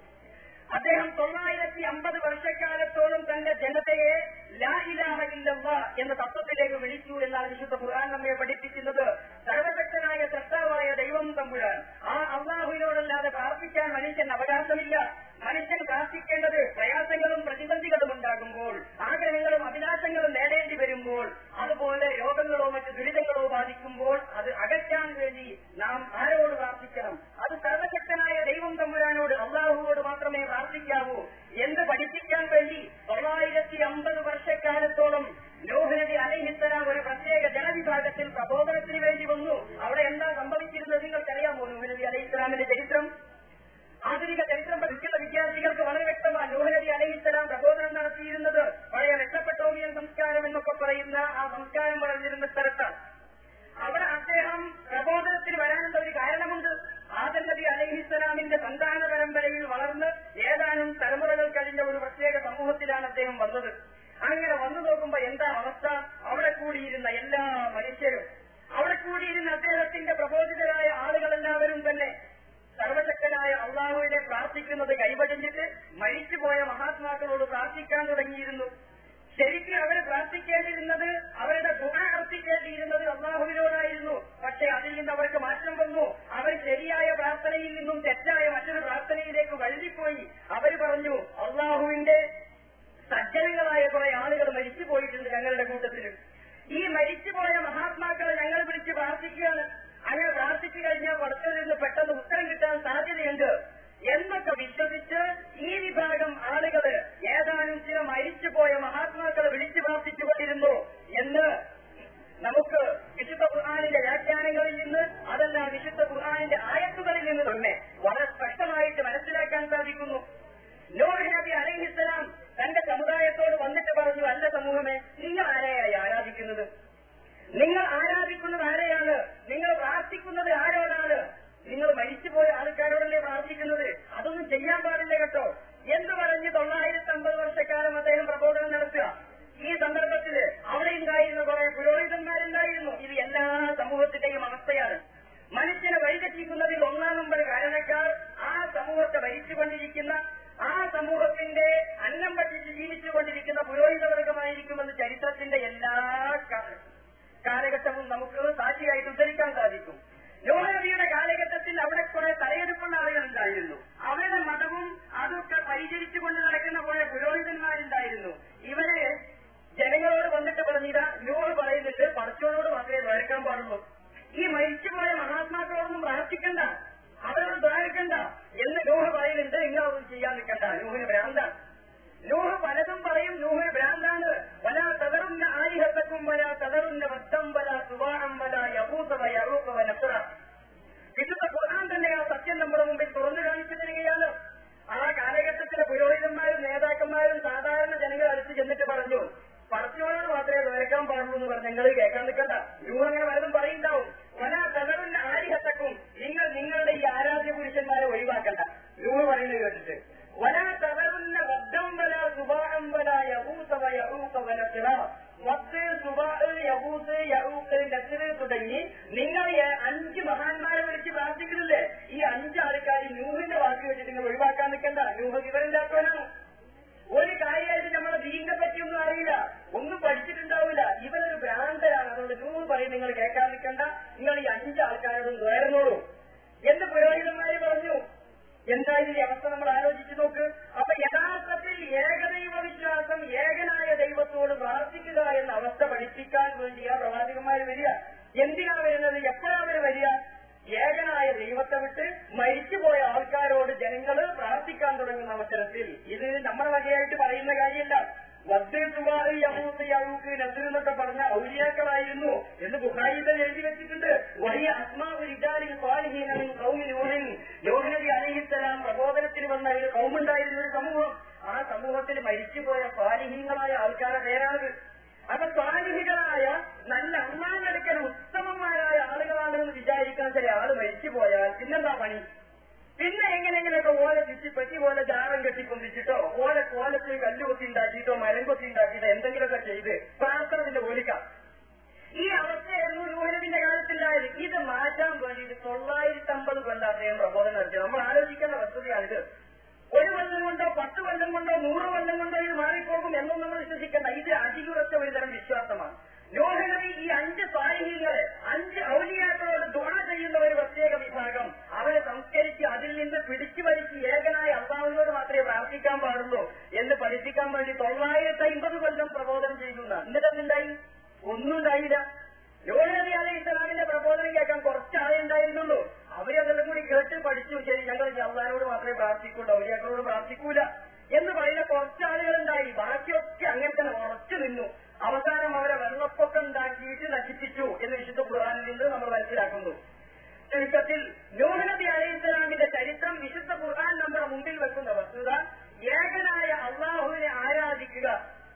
അദ്ദേഹം തൊള്ളായിരത്തി അമ്പത് വർഷക്കാലത്തോളം തന്റെ ജനതയെ ലാ ഇലാഹ ഇല്ലല്ലാ എന്ന തത്വത്തിലേക്ക് വിളിച്ചു എന്നാണ് വിശുദ്ധ ഖുർആൻ നമ്മെ പഠിപ്പിക്കുന്നത് സർവശക്തനായ സത്താവായ ദൈവം തമ്പുരാൻ ആ അള്ളാഹുവിനോടല്ലാതെ പ്രാർത്ഥിക്കാൻ മനുഷ്യൻ അവകാശമില്ല മനുഷ്യൻ പ്രാർത്ഥിക്കേണ്ടത് പ്രയാസങ്ങളും പ്രതിസന്ധികളും ഉണ്ടാകുമ്പോൾ ആഗ്രഹങ്ങളും അഭിലാഷങ്ങളും നേടേണ്ടി വരുമ്പോൾ അതുപോലെ രോഗങ്ങളോ മറ്റ് ദുരിതങ്ങളോ ബാധിക്കുമ്പോൾ അത് അകറ്റാൻ വേണ്ടി നാം ആരോട് പ്രാർത്ഥിക്കണം അത് സർവശക്തനായ ദൈവം തമ്പുരാനോട് അള്ളാഹുവോട് മാത്രമേ പ്രാർത്ഥിക്കാവൂ എന്ന് പഠിപ്പിക്കാൻ വേണ്ടി തൊള്ളായിരത്തി അമ്പത് വർഷക്കാലത്തോളം ലോഹനബി അലൈഹിത്തലാം ഒരു പ്രത്യേക ജനവിഭാഗത്തിൽ പ്രബോധനത്തിന് വേണ്ടി വന്നു അവിടെ എന്താ സംഭവിച്ചിരുന്നത് നിങ്ങൾക്കറിയാമോ ലോഹനബി അലൈഹിത്തലാമിന്റെ ചരിത്രം ആധുനിക ചരിത്രം പഠിക്കുന്ന വിദ്യാർത്ഥികൾക്ക് വളരെ വ്യക്തമാണ് ലോഹനബി അലൈഹിത്തലാം പ്രബോധനം നടത്തിയിരുന്നത് പഴയ രക്ഷപ്പെട്ടോമിയൻ സംസ്കാരം എന്നൊക്കെ പറയുന്ന ആ സംസ്കാരം വളർന്നിരുന്ന സ്ഥലത്താണ് അവിടെ അദ്ദേഹം പ്രബോധനത്തിന് വരാനുള്ള ഒരു കാരണമുണ്ട് ആദം നബി അലഹിസ്സലാമിന്റെ സന്താന പരമ്പരയിൽ വളർന്ന് ഏതാനും തലമുറകൾ കഴിഞ്ഞ ഒരു പ്രത്യേക സമൂഹത്തിലാണ് അദ്ദേഹം വന്നത് അങ്ങനെ വന്നു നോക്കുമ്പോ എന്താ അവസ്ഥ അവിടെ കൂടിയിരുന്ന എല്ലാ മനുഷ്യരും അവിടെ കൂടിയിരുന്ന അദ്ദേഹത്തിന്റെ പ്രബോധിതരായ ആളുകളെല്ലാവരും തന്നെ സർവശക്തനായ അള്ളാഹുവിനെ പ്രാർത്ഥിക്കുന്നത് കൈവടിഞ്ഞിട്ട് മരിച്ചുപോയ മഹാത്മാക്കളോട് പ്രാർത്ഥിക്കാൻ തുടങ്ങിയിരുന്നു പ്രാർത്ഥിക്കേണ്ടിയിരുന്നത് അവരുടെ ഗുണ അർപ്പിക്കേണ്ടിയിരുന്നത് അള്ളാഹുവിനോടായിരുന്നു പക്ഷെ അതിൽ നിന്ന് അവർക്ക് മാറ്റം വന്നു അവർ ശരിയായ പ്രാർത്ഥനയിൽ നിന്നും തെറ്റായ മറ്റൊരു പ്രാർത്ഥനയിലേക്ക് വഴുതിപ്പോയി അവർ പറഞ്ഞു അള്ളാഹുവിന്റെ സജ്ജനങ്ങളായ കുറെ ആളുകൾ മരിച്ചു പോയിട്ടുണ്ട് ഞങ്ങളുടെ കൂട്ടത്തിൽ ഈ മരിച്ചുപോയ മഹാത്മാക്കളെ ഞങ്ങൾ വിളിച്ച് പ്രാർത്ഥിക്കുകയാണ് അങ്ങനെ പ്രാർത്ഥിച്ചു കഴിഞ്ഞാൽ പുറത്തു നിന്ന് പെട്ടെന്ന് ഉത്തരം കിട്ടാൻ സാധ്യതയുണ്ട് എന്നൊക്കെ വിശ്വസിച്ച് ഈ വിഭാഗം ആളുകള് ഏതാനും ചില മരിച്ചുപോയ മഹാത്മാക്കളെ വിളിച്ചു പ്രാർത്ഥിച്ചുകൊണ്ടിരുന്നു എന്ന് നമുക്ക് വിശുദ്ധ ഖുർആാനിന്റെ വ്യാഖ്യാനങ്ങളിൽ നിന്ന് അതല്ല വിശുദ്ധ ഖുർആാനിന്റെ ആയത്തുകളിൽ നിന്ന് തന്നെ വളരെ സ്പഷ്ടമായിട്ട് മനസ്സിലാക്കാൻ സാധിക്കുന്നു നോർ നബി അലഹിസ്സലാം തന്റെ സമുദായത്തോട് വന്നിട്ട് പറഞ്ഞു അല്ല സമൂഹമേ നിങ്ങൾ ആരെയായി ആരാധിക്കുന്നത് നിങ്ങൾ ആരാധിക്കുന്നത് ആരെയാണ് നിങ്ങൾ പ്രാർത്ഥിക്കുന്നത് ആരോടാണ് നിങ്ങൾ മരിച്ചുപോയ ആൾക്കാരോടല്ലേ പ്രാർത്ഥിക്കുന്നത് അതൊന്നും ചെയ്യാൻ പാടില്ല കേട്ടോ എന്ന് പറഞ്ഞ് തൊള്ളായിരത്തി അമ്പത് വർഷക്കാലം അദ്ദേഹം പ്രബോധനം നടത്തുക ഈ സന്ദർഭത്തില് അവിടെ ഉണ്ടായിരുന്ന കുറെ പുരോഹിതന്മാരുണ്ടായിരുന്നു ഇത് എല്ലാ സമൂഹത്തിന്റെയും അവസ്ഥയാണ് മനുഷ്യനെ വഴിതെറ്റിക്കുന്നതിൽ ഒന്നാം നമ്പർ കാരണക്കാർ ആ സമൂഹത്തെ ഭരിച്ചുകൊണ്ടിരിക്കുന്ന ആ സമൂഹത്തിന്റെ അന്നം ഭക്ഷിച്ച് ജീവിച്ചുകൊണ്ടിരിക്കുന്ന പുരോഹിതവർഗമായിരിക്കുമെന്ന് ചരിത്രത്തിന്റെ എല്ലാ കാ- കാലഘട്ടവും നമുക്ക് സാക്ഷിയായിട്ട് ഉദ്ധരിക്കാൻ സാധിക്കും നോഹനബിയുടെ കാലഘട്ടത്തിൽ അവിടെ കുറെ തലയെടുപ്പുള്ള ആളുകൾ ഉണ്ടായിരുന്നു അവരുടെ മതവും അതൊക്കെ പരിചരിച്ചുകൊണ്ട് നടക്കുന്ന കുറെ പുരോഹിതന്മാരുണ്ടായിരുന്നു ഇവര് ജനങ്ങളോട് വന്നിട്ട് പറഞ്ഞില്ല നോഹ് പറയുന്നുണ്ട് പടച്ചോനോട് മാത്രമേ ദ്വാരക്കാൻ പാടുള്ളൂ ഈ മരിച്ചുപോയ മഹാത്മാക്കളോടൊന്നും പ്രാർത്ഥിക്കണ്ട അവരോട് ദ്വാരക്കണ്ട എന്ന് നോഹ് പറയുന്നുണ്ട് നിങ്ങളൊന്നും ചെയ്യാൻ നിൽക്കണ്ട നോഹിന് ഭ്രാന്താണ് നൂഹ് പലതും പറയും നൂഹ് ഭ്രാന്താണ് വല തകറുന്ന ആലിഹത്തക്കും വല തകറുന്ന വത്തം വല സുവാണം വല യഹൂസവ യറൂക്കവ നസറ വിശുദ്ധ ഖുർആൻ തന്നെ ആ സത്യം നമ്മുടെ മുമ്പിൽ തുറന്നു കാണിച്ചു തരികയാണ് ആ കാലഘട്ടത്തിലെ പുരോഹിതന്മാരും നേതാക്കന്മാരും സാധാരണ ജനങ്ങൾ അടുത്ത് ചെന്നിട്ട് പറഞ്ഞു പടച്ചോനോട് മാത്രമേ വരക്കാൻ പാടുള്ളൂ എന്ന് പറഞ്ഞ് നിങ്ങൾ കേൾക്കാൻ നിൽക്കണ്ട നൂഹ് അങ്ങനെ പലതും പറയുണ്ടാവും വല തകറുന്ന ആലിഹത്തക്കും നിങ്ങൾ നിങ്ങളുടെ ഈ ആരാധ്യ പുരുഷന്മാരെ ഒഴിവാക്കണ്ട നൂഹ് പറയുന്നത് കേട്ടിട്ട് വല തകറുന്ന വദ്ദം വല സുബാഹം വല യഹൂസ വ യഹൂസ വല സിറ വത്ത് സുബാഹ് യഹൂസ് യഹൂസ് നസിറ് തുടങ്ങി നിങ്ങൾ ഈ അഞ്ച് മഹാന്മാരെ വിളിച്ച് പ്രാർത്ഥിക്കുന്നില്ലേ ഈ അഞ്ച് ആൾക്കാർ നൂഹിന്റെ വാക്ക് വെച്ചിട്ട് നിങ്ങൾ ഒഴിവാക്കാൻ നിൽക്കണ്ട നൂഹ് വിവരമില്ലാത്തവനാണ് ഒരു കാര്യമായിട്ട് നമ്മളെ ദീനിനെ പറ്റിയൊന്നും അറിയില്ല ഒന്നും പഠിച്ചിട്ടുണ്ടാവില്ല ഇവനൊരു ഭ്രാന്തരാണ് അതുകൊണ്ട് നൂറ് പറയും നിങ്ങൾ കേൾക്കാൻ നിൽക്കണ്ട നിങ്ങൾ ഈ അഞ്ച് ആൾക്കാരോടും നേർന്നോളൂ എന്ന് പുരോഹിതന്മാര് പറഞ്ഞു എന്താ ഇതിന്റെ അവസ്ഥ നമ്മൾ ആലോചിച്ചു നോക്ക് അപ്പൊ യഥാർത്ഥത്തിൽ ഏകദൈവ വിശ്വാസം ഏകനായ ദൈവത്തോട് പ്രാർത്ഥിക്കുക എന്ന അവസ്ഥ പഠിപ്പിക്കാൻ വേണ്ടിയാ പ്രവാചകന്മാര് വരിക എന്തിനാ വരുന്നത് എപ്പോഴാ അവര് വരിക ഏകനായ ദൈവത്തെ വിട്ട് മരിച്ചുപോയ ആൾക്കാരോട് ജനങ്ങള് പ്രാർത്ഥിക്കാൻ തുടങ്ങുന്ന അവസരത്തിൽ ഇത് നമ്മുടെ വകയായിട്ട് പറയുന്ന കാര്യമല്ല വദ്ദുവാറ് യഹൂസ് യഹൂക്ക് നസർ എന്നൊക്കെ പറഞ്ഞ ഔലിയാക്കളായിരുന്നു എന്ന് ബുഹാരിത എഴുതി വെച്ചിട്ടുണ്ട് വലിയ അസ്മാവ് റിജാലിൻ സ്വാലിഹീനും കൗമിനൂഹൻ യോഹനബി അലഹിസ്സലാം പ്രബോധനത്തിന് വന്ന ഒരു കൗമുണ്ടായിരുന്ന ഒരു സമൂഹം ആ സമൂഹത്തിൽ മരിച്ചുപോയ സ്വാലിഹീങ്ങളായ ആൾക്കാരുടെ പേരാണിത് അപ്പൊ സ്വാലിഹികളായ നല്ല അമ്മാനെടുക്കൽ ഉത്തമന്മാരായ ആളുകളാണെന്ന് വിചാരിക്കാൻ ചില ആള് മരിച്ചുപോയാൽ പിന്നെന്താ പണി പിന്നെ എങ്ങനെയെങ്കിലൊക്കെ ഓല ചുറ്റിപ്പറ്റി ഓല ജാറം കെട്ടിക്കൊണ്ടിച്ചിട്ടോ ഓല കോലത്തിൽ കല്ലുകൊത്തി ഉണ്ടാക്കിയിട്ടോ മരം കൊത്തി ഉണ്ടാക്കിയിട്ടോ എന്തെങ്കിലുമൊക്കെ ചെയ്ത് പ്രാർത്ഥനത്തിന്റെ ഓലിക്കാം ഈ അവസ്ഥയായിരുന്നു നൂഹനബിന്റെ കാലത്തുണ്ടായത് ഇത് മാറ്റാൻ വേണ്ടിയിട്ട് തൊള്ളായിരത്തി അമ്പത് കൊല്ലം അദ്ദേഹം പ്രബോധനം നടത്തി നമ്മൾ ആലോചിക്കേണ്ട വസ്തുതയാണിത് ഒരു കൊല്ലം കൊണ്ടോ പത്ത് കൊല്ലം കൊണ്ടോ നൂറ് കൊല്ലം കൊണ്ടോ ഇത് മാറിപ്പോകും എന്നൊന്നും നമ്മൾ വിശ്വസിക്കേണ്ട ഇത് അടിയുറച്ച ഒരു തരം വിശ്വാസമാണ് നോഹനബി ഈ അഞ്ച് സാഹിഹികളെ അഞ്ച് ഔലിയാക്കളോട് ദുണ ചെയ്യുന്ന ഒരു പ്രത്യേക വിഭാഗം അവരെ സംസ്കരിച്ച് അതിൽ നിന്ന് പിടിച്ചു വലിച്ച് ഏകനായ അള്ളാഹുവിനോട് മാത്രമേ പ്രാർത്ഥിക്കാൻ പാടുള്ളൂ എന്ന് പഠിപ്പിക്കാൻ വേണ്ടി തൊള്ളായിരത്തി അമ്പത് കൊല്ലം പ്രബോധനം ചെയ്തു എന്നിട്ട് എന്തുണ്ടായി ഒന്നും ഉണ്ടായില്ല യോനബി അലൈഹി ഇസ്ലാമിന്റെ പ്രബോധനം കേൾക്കാൻ കുറച്ചാളെ ഉണ്ടായിരുന്നുള്ളൂ അവരതെല്ലാം കൂടി കേട്ട് പഠിച്ചു ശരി ഞങ്ങൾ അള്ളഹാനോട് മാത്രമേ പ്രാർത്ഥിക്കുള്ളൂ ഔലിയാക്കളോട് പ്രാർത്ഥിക്കൂല എന്ന് പറയുന്ന കുറച്ചാളുകളുണ്ടായി ബാക്കിയൊക്കെ അങ്ങനെ തന്നെ ഉറച്ചു നിന്നു അവസാനം അവരെ വെള്ളപ്പൊക്കം ഉണ്ടാക്കിയിട്ട് നശിപ്പിച്ചു എന്ന് വിശുദ്ധ ഖുർആാനിൽ നിന്ന് നമ്മൾ മനസ്സിലാക്കുന്നു ചുരുക്കത്തിൽ നൂഹനബി അലൈഹി ഇസ്ലാമിന്റെ ചരിത്രം വിശുദ്ധ ഖുർആൻ നമ്മുടെ മുമ്പിൽ വെക്കുന്ന വസ്തുത ഏകനായ അള്ളാഹുവിനെ ആരാധിക്കുക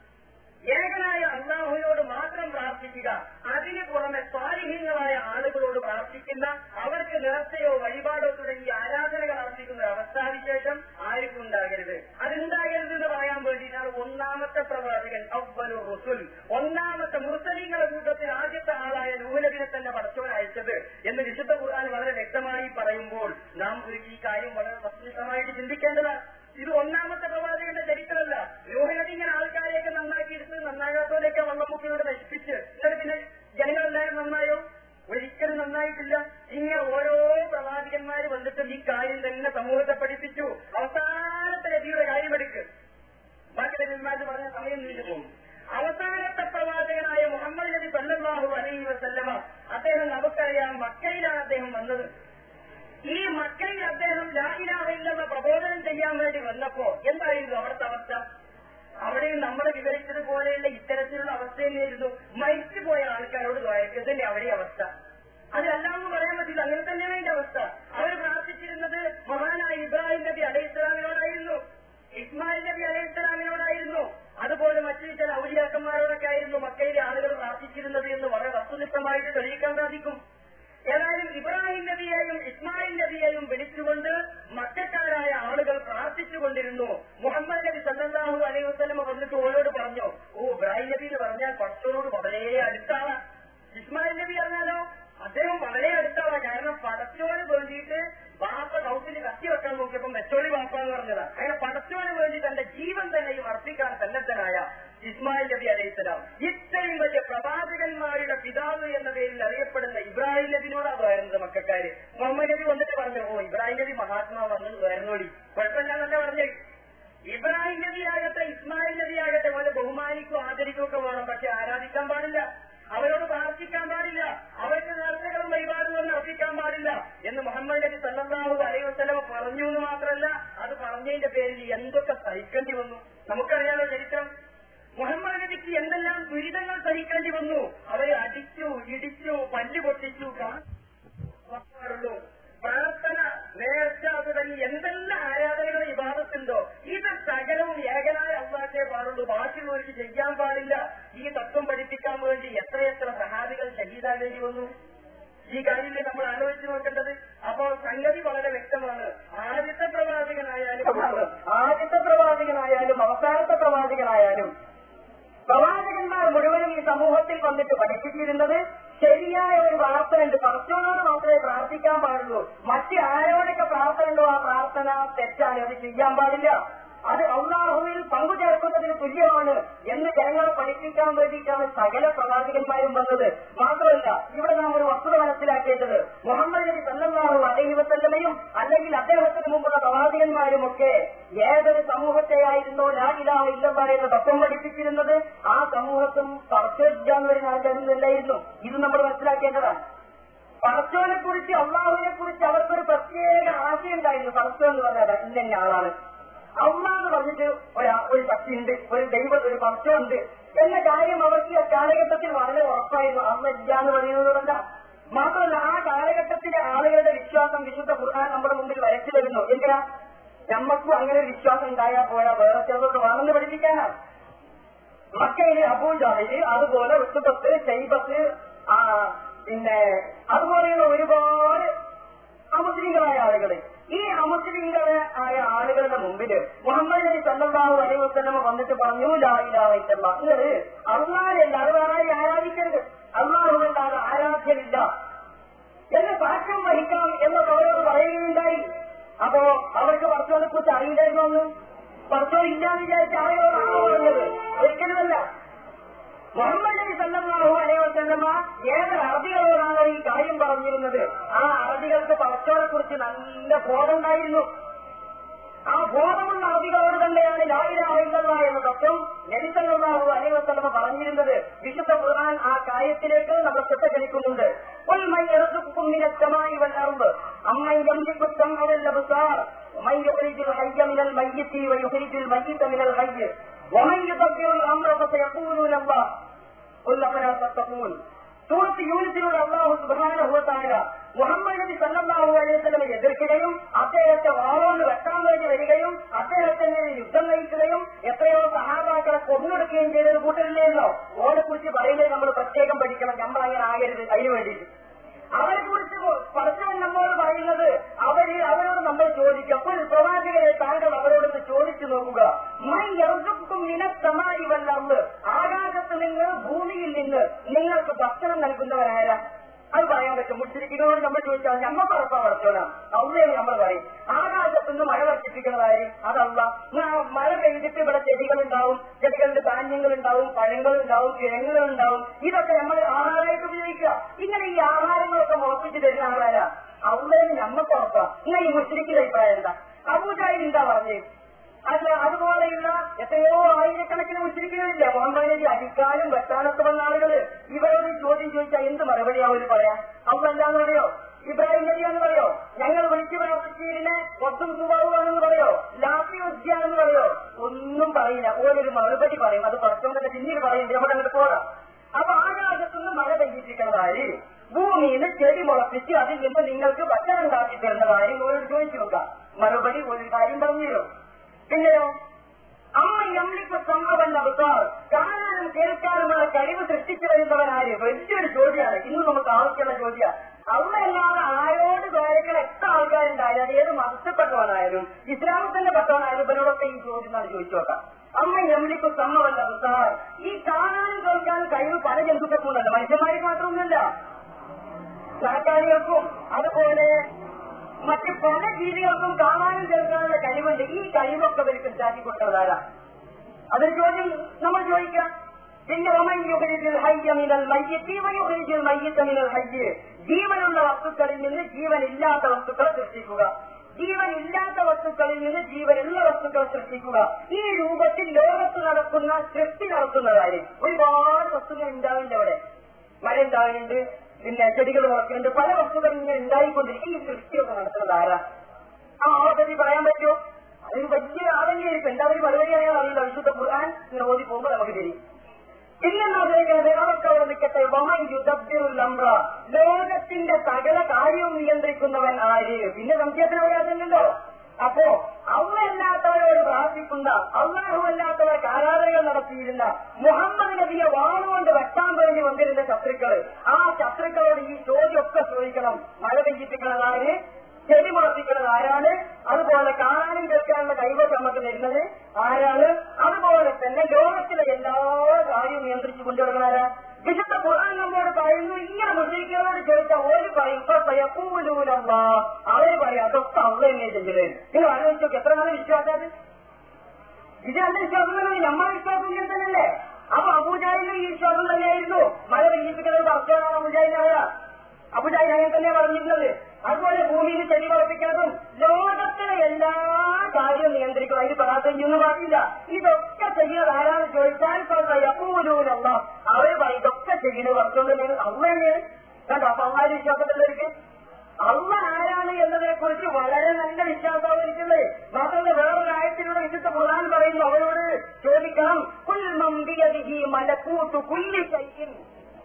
ഏകനായ അള്ളാഹുവിനോട് മാത്രം പ്രാർത്ഥിക്കുക അതിന് പുറമെ സ്വാലിഹ്യങ്ങളായ ആളുകളോട് പ്രാർത്ഥിക്കുന്ന അവർക്ക് നേർച്ചയോ വഴിപാടോ തുടങ്ങിയ ആരാധനകൾ അർപ്പിക്കുന്ന ഒരു അവസ്ഥാവിശേഷം ആർക്കും ഉണ്ടാകരുത് അതുണ്ടാകരുത് എന്ന് പറയാൻ വേണ്ടിയിട്ടാണ് ഒന്നാമത്തെ പ്രവാചകൻ അവ്വലു റുസുൽ ഒന്നാമത്തെ മുർസലിങ്ങളുടെ കൂട്ടത്തിൽ ആദ്യത്തെ ആളായ നൂലബിനെ തന്നെ പടച്ചോൻ അയച്ചത് എന്ന് വിശുദ്ധ ഖുർആൻ വളരെ വ്യക്തമായി പറയുമ്പോൾ നാം ഒരു ഈ കാര്യം വളരെ വസ്തുനിഷ്ഠമായിട്ട് ചിന്തിക്കേണ്ടതാണ് ഇത് ഒന്നാമത്തെ പ്രവാചകന്റെ ചരിത്രമല്ല രോഹിണി ഇങ്ങനെ ആൾക്കാരെയൊക്കെ നന്നാക്കിയെടുത്ത് നന്നാകാത്തവരെയൊക്കെ വെള്ളം ലായിലാഹില്ലെന്ന പ്രബോധനം ചെയ്യാൻ വേണ്ടി വന്നപ്പോ എന്തായിരുന്നു അവിടുത്തെ അവസ്ഥ അവിടെയും നമ്മൾ വിവരിച്ചതുപോലെയുള്ള ഇത്തരത്തിലുള്ള അവസ്ഥ തന്നെയായിരുന്നു മരിച്ചു പോയ ആൾക്കാരോട് ദ്വാരക്കതല്ലേ അവിടെ അവസ്ഥ അതല്ലാന്ന് പറയാൻ പറ്റില്ല അങ്ങനെ തന്നെയാണ് അതിന്റെ അവസ്ഥ അവർ പ്രാർത്ഥിച്ചിരുന്നത് മഹാനായ ഇബ്രാഹിം നബി അലൈഹി ഇസ്ലാമിനോടായിരുന്നു ഇസ്മായിൽ നബി അലൈഹി ഇസ്ലാമിനോടായിരുന്നു അതുപോലെ മറ്റു ചില ഔലിയാക്കന്മാരോടൊക്കെ ആയിരുന്നു മക്കയിലെ ആളുകൾ പ്രാർത്ഥിച്ചിരുന്നത് എന്ന് വളരെ വസ്തുനിഷ്ഠമായിട്ട് തെളിയിക്കാൻ സാധിക്കും ഏതായാലും ഇബ്രാഹിം നബിയെയും ഇസ്മായിൽ നബിയെയും വിളിച്ചുകൊണ്ട് മക്കാരായ ആളുകൾ പ്രാർത്ഥിച്ചുകൊണ്ടിരുന്നു മുഹമ്മദ് നബി സല്ലാഹു അലൈഹി വസ്ലമ വന്നിട്ട് ഓരോട് പറഞ്ഞു ഓ ഇബ്രാഹിം നബി എന്ന് പറഞ്ഞാൽ പടച്ചോനോട് വളരെ അടുത്താണ് ഇസ്മായിൽ നബി പറഞ്ഞാലോ അദ്ദേഹം വളരെ അടുത്താണ് കാരണം പടച്ചോന് വേണ്ടിയിട്ട് ബാപ്പ കൗസിന് കത്തി വെക്കാൻ നോക്കിയപ്പോ മെച്ചോളി ബാപ്പ എന്ന് പറഞ്ഞതാ അങ്ങനെ പടച്ചോന് വേണ്ടി തന്റെ ജീവൻ തന്നെയും അർപ്പിക്കാൻ സന്നദ്ധനായ ഇസ്മായിൽ നബി അലൈഹിസ്സലാം ഇത്രയും വലിയ പ്രവാചകന്മാരുടെ പിതാവ് എന്ന പേരിൽ അറിയപ്പെടുന്ന ഇബ്രാഹിം നബിനോടാ പറയുന്നത് മക്കാര് മുഹമ്മദ് നബി വന്നിട്ട് പറഞ്ഞു ഓ ഇബ്രാഹിം നബി മഹാത്മാ വന്നു വരുന്നോടി കുഴപ്പമില്ലാന്നല്ല പറഞ്ഞേ ഇബ്രാഹിം നബി ആകട്ടെ ഇസ്മായിൽ നബി ആകട്ടെ പോലെ ബഹുമാനിക്കും ആദരിക്കും ഒക്കെ വേണം പക്ഷെ ആരാധിക്കാൻ പാടില്ല അവരോട് പ്രാർത്ഥിക്കാൻ പാടില്ല അവർക്ക് നേർച്ചകളും വഴിപാടുകളും അർപ്പിക്കാൻ പാടില്ല എന്ന് മുഹമ്മദ് നബി സല്ലല്ലാഹു അലൈഹി വസല്ലമ പറഞ്ഞു എന്ന് മാത്രമല്ല അത് പറഞ്ഞതിന്റെ പേരിൽ എന്തൊക്കെ സഹിക്കേണ്ടി വന്നു നമുക്കറിയാലോ ചരിത്രം മുഹമ്മദ് നബിക്ക് എന്തെല്ലാം ദുരിതങ്ങൾ സഹിക്കേണ്ടി വന്നു അവരെ അടിച്ചു ഇടിച്ചു പല്ല് പൊട്ടിച്ചു പാടുള്ളൂ പ്രാർത്ഥന നേർച്ച തുടങ്ങി എന്തെല്ലാം ആരാധനകൾ വിവാദത്തുണ്ടോ ഇത് സകലവും ഏകനായ അള്ളാഹേ പാടുള്ളൂ ബാക്കിയുള്ളവർക്ക് ചെയ്യാൻ പാടില്ല ഈ തത്വം പഠിപ്പിക്കാൻ വേണ്ടി എത്രയെത്ര സഹാബികൾ ശഹീദാകേണ്ടി വന്നു ഈ കാര്യത്തിൽ നമ്മൾ ആലോചിച്ച് നോക്കേണ്ടത് അപ്പോ സംഗതി വളരെ വ്യക്തമാണ് ആദ്യത്തെ പ്രവാചകനായാലും ആദ്യത്തെ പ്രവാചകനായാലും അവസാനത്തെ പ്രവാചകനായാലും പ്രവാചകന്മാർ മുഴുവനും ഈ സമൂഹത്തിൽ വന്നിട്ട് പഠിപ്പിച്ചിരുന്നത് ശരിയായ ഒരു പ്രാർത്ഥന ഉണ്ട് പടച്ചോനോട് മാത്രമേ പ്രാർത്ഥിക്കാൻ പാടുള്ളൂ മറ്റ് ആരോടൊക്കെ പ്രാർത്ഥന ഉണ്ടോ ആ പ്രാർത്ഥന തെറ്റാണ് അത് ചെയ്യാൻ പാടില്ല അത് അള്ളാഹുവിൽ പങ്കുചേർക്കുന്നതിന് തുല്യമാണ് എന്ന് ജനങ്ങളെ പഠിപ്പിക്കാൻ വേണ്ടിയിട്ടാണ് സകല പ്രവാചകന്മാരും വന്നത് മാത്രമല്ല ഇവിടെ നാം ഒരു വസ്തുത മനസ്സിലാക്കേണ്ടത് മുഹമ്മദ് നബി സല്ലല്ലാഹു അലൈഹി വസല്ലമയും അല്ലെങ്കിൽ അദ്ദേഹത്തിന് മുമ്പുള്ള പ്രവാചകന്മാരും ഒക്കെ ഏതൊരു സമൂഹത്തെയായിരുന്നോ ലാഹിലാഹ ഇല്ലല്ലാ എന്ന തത്വം പഠിപ്പിച്ചിരുന്നത് ആ സമൂഹത്തും പടച്ചോല്ലായിരുന്നു ഇത് നമ്മൾ മനസ്സിലാക്കേണ്ടതാണ് പടച്ചോനെ കുറിച്ച് അള്ളാഹുവിനെ കുറിച്ച് അവർക്കൊരു പ്രത്യേക ആശയം ഉണ്ടായിരുന്നു പടച്ചോ എന്ന് പറഞ്ഞാൽ ഇന്ന ആളാണ് അമ്മ എന്ന് പറഞ്ഞിട്ട് ഒരാ ഒരു ശക്തിയുണ്ട് ഒരു ദൈവം ഒരു പടച്ചമുണ്ട് എന്ന കാര്യം അവർക്ക് ആ കാലഘട്ടത്തിൽ വളരെ ഉറപ്പായിരുന്നു അമ്മ ഇല്ല എന്ന് പറയുന്നതുകൊണ്ട മാത്രമല്ല ആ കാലഘട്ടത്തിലെ ആളുകളുടെ വിശ്വാസം വിശുദ്ധ ഖുർആൻ നമ്മുടെ മുമ്പിൽ വരച്ചു തരുന്നു എന്തിനാ നമ്മക്കും അങ്ങനെ ഒരു വിശ്വാസം ഉണ്ടായാൽ പോയാ വേറെ ചിലതൊക്കെ വേണമെന്ന് പഠിപ്പിക്കാനാണ് മക്കയിലെ അബൂജാഹില് അതുപോലെ ഋത്തുബത്ത് ശൈബത്ത് ആ പിന്നെ അതുപോലെയുള്ള ഒരുപാട് അമുസ്ലിങ്ങളായ ആളുകൾ ഈ അമുസ്ലിങ്ങളെ ആയ ആളുകളുടെ മുമ്പില് മുഹമ്മദ് നബി സല്ലല്ലാഹു അലൈഹി വസല്ലമ വന്നിട്ട് പറഞ്ഞു ലാ ഇലാഹ ഇല്ലല്ലാഹ് നിങ്ങള് അള്ളാഹല്ലാതെ വേറെ ആരെയും ആരാധിക്കരുത് അള്ളാഹുവല്ലാതെ ആരാധ്യമില്ല എന്ന് സാക്ഷ്യം വഹിക്കാം എന്ന് അവരോട് പറയുകയുണ്ടായി അപ്പോ അവർക്ക് പടച്ചോനെ കുറിച്ച് അറിയില്ലായിരുന്നു എന്ന് പടച്ചോ ഇല്ലാന്ന് വിചാരിച്ച ആളുകളോടാണോ പറഞ്ഞത് ഒരിക്കലുമല്ല മുഹമ്മദ് നബി സല്ലല്ലാഹു അലൈഹി വസല്ലമ ഏത് അറബികളോടാണ് ഈ കാര്യം പറഞ്ഞിരുന്നത് ആ അറബികൾക്ക് പടച്ചോനെ കുറിച്ച് നല്ല ബോധമുണ്ടായിരുന്നു ആ ബോധമുള്ള അറബികളോട് തന്നെയാണ് ലായിലായില്ല എന്ന തത്വം നബി സല്ലല്ലാഹു അലൈഹി വസല്ലമ പറഞ്ഞിരുന്നത് വിശുദ്ധ ഖുർആൻ ആ കാര്യത്തിലേക്ക് നമ്മൾ ശ്രദ്ധ ക്ഷണിക്കുന്നുണ്ട് قل من يرزقكم من السماء والأرض أمن يملك السمع والأبصار ومن يخرج الحي من الميت ويخرج الميت من الحي ومن يدبر الأمر فسيقولون الله قل أفلا تتقون സൂറത്ത് യൂണിറ്റിലൂടെ അള്ളാഹു സുബാനുഭവത്തായ മുഹമ്മദ് നബി സല്ലല്ലാഹു അലൈഹി വസല്ലമെ എതിർക്കുകയും അദ്ദേഹത്തെ വാളോണ്ട് വെട്ടാൻ വേണ്ടി വരികയും അദ്ദേഹത്തിന് യുദ്ധം നയിക്കുകയും എത്രയോ സഹാബാക്കളെ കൊന്നൊടുക്കുകയും ചെയ്തൊരു കൂട്ടരില്ലല്ലോ ഓനെ കുറിച്ച് പറയുന്നത് നമ്മൾ പ്രത്യേകം പഠിക്കണം നമ്മൾ അങ്ങനെ ആകരുത് അതിനു വേണ്ടിയിട്ട് അവരെ കുറിച്ച് പടച്ചവൻ നമ്മോട് പറയുന്നത് അവര് അവരോട് നമ്മൾ ചോദിക്കുക അപ്പോൾ പ്രവാചകരെ താങ്കൾ അവരോടൊന്ന് ചോദിച്ചു നോക്കുക മൈ എറുക്കും നിനത്തമായി വല്ലന്ന് ആകാശത്ത് നിന്ന് ഭൂമിയിൽ നിന്ന് നിങ്ങൾക്ക് ഭക്ഷണം നൽകുന്നവരാരാ അത് പറയാൻ പറ്റും മുസ്ലിക്കിനോട് നമ്മൾ ചോദിച്ചാൽ നമ്മൾ പറപ്പാ പടച്ചോനാ അന്നേന്ന് നമ്മൾ പറയും ആകാശത്തുനിന്ന് മഴ വർഷിപ്പിക്കുന്നതായി അതല്ല മഴ പെയ്തിട്ട് ഇവിടെ ചെടികൾ ഉണ്ടാവും ചെടികളിൽ ധാന്യങ്ങൾ ഉണ്ടാവും പഴങ്ങൾ ഉണ്ടാവും കിഴങ്ങുകൾ ഉണ്ടാവും ഇതൊക്കെ നമ്മൾ ആഹാരമായിട്ട് ഉപയോഗിക്കുക ഇങ്ങനെ ഈ ആഹാരങ്ങളൊക്കെ മുളപ്പിച്ച് തരുന്ന ആളാരാ അന്നേന്ന് നമ്മക്ക് ഉറപ്പാ ഇങ്ങനെ ഈ മുസ്ലിക്കിന്റെ അഭിപ്രായം എന്താ അബൂജാഹിൽ എന്താ പറഞ്ഞേ അല്ല അതുപോലെയുള്ള എത്രയോ ആയിരക്കണക്കിന് മുസ്ലിക്കുകളില്ല മുഹമ്മദ് നബി അടിക്കാനും വെട്ടാനൊക്കെ വന്ന ആളുകള് ഇവരോട് ചോദ്യം ചോദിച്ചാൽ എന്ത് മറുപടി അവർ പറയാം അവരെന്താന്ന് പറയോ ഇബ്രാഹിം നബിയാന്ന് പറയോ ഞങ്ങൾ വിളിച്ചു പ്രാർത്ഥിച്ചതിനെ ഒത്തും സുഭാവുകയാണെന്ന് പറയോ ലാഫി ഉദ്യാനെന്ന് പറയോ ഒന്നും പറയില്ല ഓരൊരു മറുപടി പറയും അത് കുറച്ചുകൊണ്ടൊക്കെ പിന്നീട് പറയും ഇവിടെ അങ്ങോട്ട് പോകാം അപ്പൊ ആകാശത്തുനിന്ന് മഴ പെയ്യിപ്പിക്കുന്നതായി ഭൂമിയിൽ നിന്ന് ചെടി മുളപ്പിച്ച് അതിൽ നിന്ന് നിങ്ങൾക്ക് ഭക്ഷണം ഉണ്ടാക്കി തരുന്നതായി ഓരോട് ചോദിച്ചു നോക്കാം മറുപടി ഒരു കാര്യം പറഞ്ഞു തരും പിന്നെയോ അമ്മ എമ്മിക്ക് സംഭവം അവസാർ കാണാനും കേൾക്കാനുമുള്ള കഴിവ് സൃഷ്ടിച്ചു വരുന്നവനാര് വലിയൊരു ചോദ്യമാണ് ഇന്ന് നമുക്ക് ആവശ്യമുള്ള ചോദ്യമാണ് അമ്മ അല്ലാതെ ആരോട് കാര്യങ്ങൾ എത്ര ആൾക്കാരുണ്ടായാലും അത് ഏത് മതത്തിൽപ്പെട്ടവനായാലും ഇസ്ലാമത്തിന്റെ പെട്ടവനായാലും ഇവരോടൊക്കെ ഈ ചോദ്യം എന്നാണ് ചോദിച്ചു നോക്കാം അമ്മ എമ്മിക്ക് സംഭവം അവസാർ ഈ കാണാനും കേൾക്കാനും കഴിവ് പല ജന്തുക്കൾക്കുണ്ടല്ലോ മനുഷ്യന്മാർക്ക് മാത്രമൊന്നുമില്ല സർക്കാരികൾക്കും അതുപോലെ മറ്റ് പല ജീവികൾക്കും കാണാനും കേൾക്കാനുള്ള കഴിവുണ്ട് ഈ കഴിവൊക്കെ ഇവർക്ക് ഉണ്ടാക്കി കൊടുക്കുന്നതാരാ അതൊരു ചോദ്യം നമ്മൾ ചോദിക്കാം പിന്നെ ഒമയ്യുഹരിജിൽ ഹയ്യമിനൽ മയ്യത്തി വയുഹരിജിൽ മയ്യത്തമിനൽ ഹയ്യ് ജീവനുള്ള വസ്തുക്കളിൽ നിന്ന് ജീവനില്ലാത്ത വസ്തുക്കളെ സൃഷ്ടിക്കുക ജീവനില്ലാത്ത വസ്തുക്കളിൽ നിന്ന് ജീവനുള്ള വസ്തുക്കളെ സൃഷ്ടിക്കുക ഈ രൂപത്തിൽ ലോകത്ത് നടക്കുന്ന സൃഷ്ടി നടത്തുന്ന കാര്യം ഒരുപാട് വസ്തുക്കൾ ഉണ്ടാവില്ല അവിടെ മഴ ഉണ്ടാകുന്നുണ്ട് പിന്നെ ചെടികൾ വളർത്തുന്നുണ്ട് പല വസ്തുക്കളും ഇങ്ങനെ ഉണ്ടായിക്കൊണ്ടിരിക്കും ഈ സൃഷ്ടിയൊക്കെ നടത്തുന്നത് ആരാ ആ ആവതി പറയാൻ പറ്റുമോ അതൊരു വലിയ ആതങ്കയായിരിക്കും എല്ലാവരും മറുപടി അറിയാൻ അറിയില്ല വിശുദ്ധ ഖുർആൻ ഇങ്ങനെ ഓതി പോകുമ്പോൾ നമുക്ക് തിരിയും പിന്നെന്നാഗ്രഹിക്കുന്നത് അതൊക്കെ അവിടെ നിൽക്കട്ടെ വമൻ യുദ്ധത്തിലുള്ള ലോകത്തിന്റെ സകല കാര്യവും നിയന്ത്രിക്കുന്നവൻ ആര് പിന്നെ സംശയത്തിന് വരാതില്ലല്ലോ അപ്പോ അള്ളല്ലാത്തവരോട് പ്രാർത്ഥിക്കുന്ന അള്ളാഹുവല്ലാത്തവർക്ക് ആരാധനകൾ നടത്തിയിരുന്ന മുഹമ്മദ് നബിയെ വാളുകൊണ്ട് വെട്ടാൻ പറഞ്ഞ് വന്നിരുന്ന ശത്രുക്കള് ആ ശത്രുക്കളോട് ഈ ചോദ്യമൊക്കെ ചോദിക്കണം മഴ പെയ്യിപ്പിക്കുന്നത് ആര് ചെടി മുളപ്പിക്കുന്നത് ആരാണ് അതുപോലെ കാണാനും കേൾക്കാനുള്ള കഴിവൊക്കെ നമുക്ക് തരുന്നത് ആരാണ് അതുപോലെ തന്നെ ലോകത്തിലെ എല്ലാ കാര്യവും നിയന്ത്രിച്ചു കൊണ്ടുവരുന്ന ആരാ വിശുദ്ധ ഖുർആൻ നമ്മോട് പറയുന്നു ഇങ്ങനെ മുസ്ലിങ്ങളോട് ചോദിച്ചാൽ ഒരു പറയും ഇപ്പൊ പയക്കൂലൂലമ്മ അവര് പറയും അതൊക്കെ അവളെ എന്നെ ചെയ്യലേ നിങ്ങൾ ആലോചിച്ചു നോക്ക് എത്ര നല്ല വിശ്വാസം ഇത് നല്ല വിശ്വാസം തന്നെ നമ്മളെ വിശ്വാസം ഇങ്ങനെ തന്നെയല്ലേ അപ്പൊ അബൂജാഹിന്റെ ഈ വിശ്വാസം തന്നെയായിരുന്നു മഴ പെയ്യിപ്പിക്കുന്നത് പറച്ചാണ് അബൂജാഹിനായ അബുജാഹി അങ്ങനെ തന്നെ പറഞ്ഞിരുന്നത് അതുപോലെ ഭൂമിയിൽ ചെടി വളർപ്പിക്കുന്നതും ലോകത്തിലെ എല്ലാ കാര്യവും നിയന്ത്രിക്കണം അതിന് പരാജയം ചെയ്യുന്ന പാടില്ല ഇതൊക്കെ ചെയ്യുന്നത് ആരാന്ന് ചോദിച്ചാൽ യപ്പൂലൂനല്ല അവർ പറയും ഇതൊക്കെ ചെയ്യുന്നത് വർഷം അമ്മയാണ് കണ്ടോ അപ്പൊ അമ്മാര് വിശ്വാസത്തിലേക്ക് അള്ള ആരാണ് എന്നതിനെ കുറിച്ച് വളരെ നല്ല വിശ്വാസമാണ് ഇരിക്കുന്നത് മാത്രമല്ല വേറൊരു ആയത്തിലൂടെ വിശുദ്ധ ഖുർആൻ പറയുന്നു അവരോട് ചോദിക്കണം കുൽ മമ്പിയതിഹി മലക്കൂട്ടു കുല്ലി കൈയിൽ